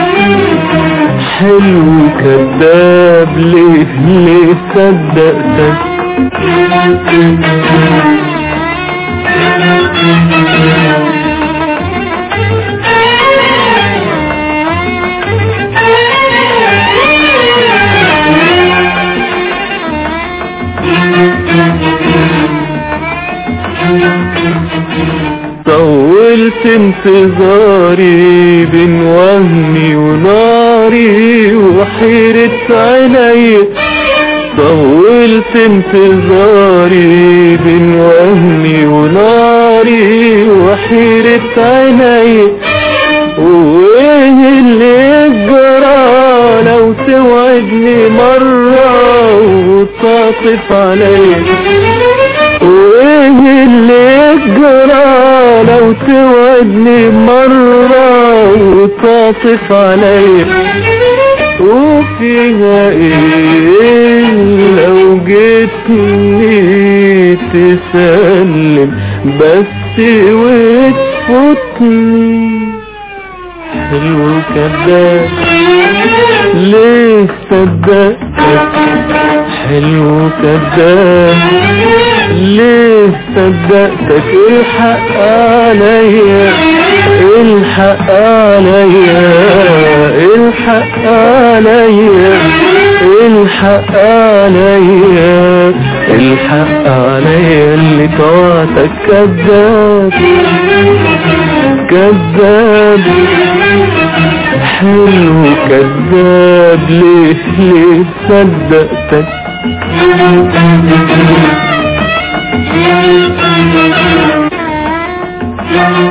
حلو كذاب ليه ليه صدقتك طولت انتظاري بين وهمي وناري وحيرة عيني طولت انتظاري بين وهمي وناري وحيرة عيني وايه اللي يجرى لو توعدني مرة وتعطف عليا وايه اللي يجرى لو توعدني مرة وتعطف عليا وفيها ايه لو جيتني تسلم بس وتفوتني حلو كذاب ليه صدقتك حلو كذاب ليه صدقتك الحق عليا الحق عليا الحق عليا الحق عليا الحق عليا اللي طوعتك كذاب كذاب حلو كذاب ليه ليه صدقتك Thank you.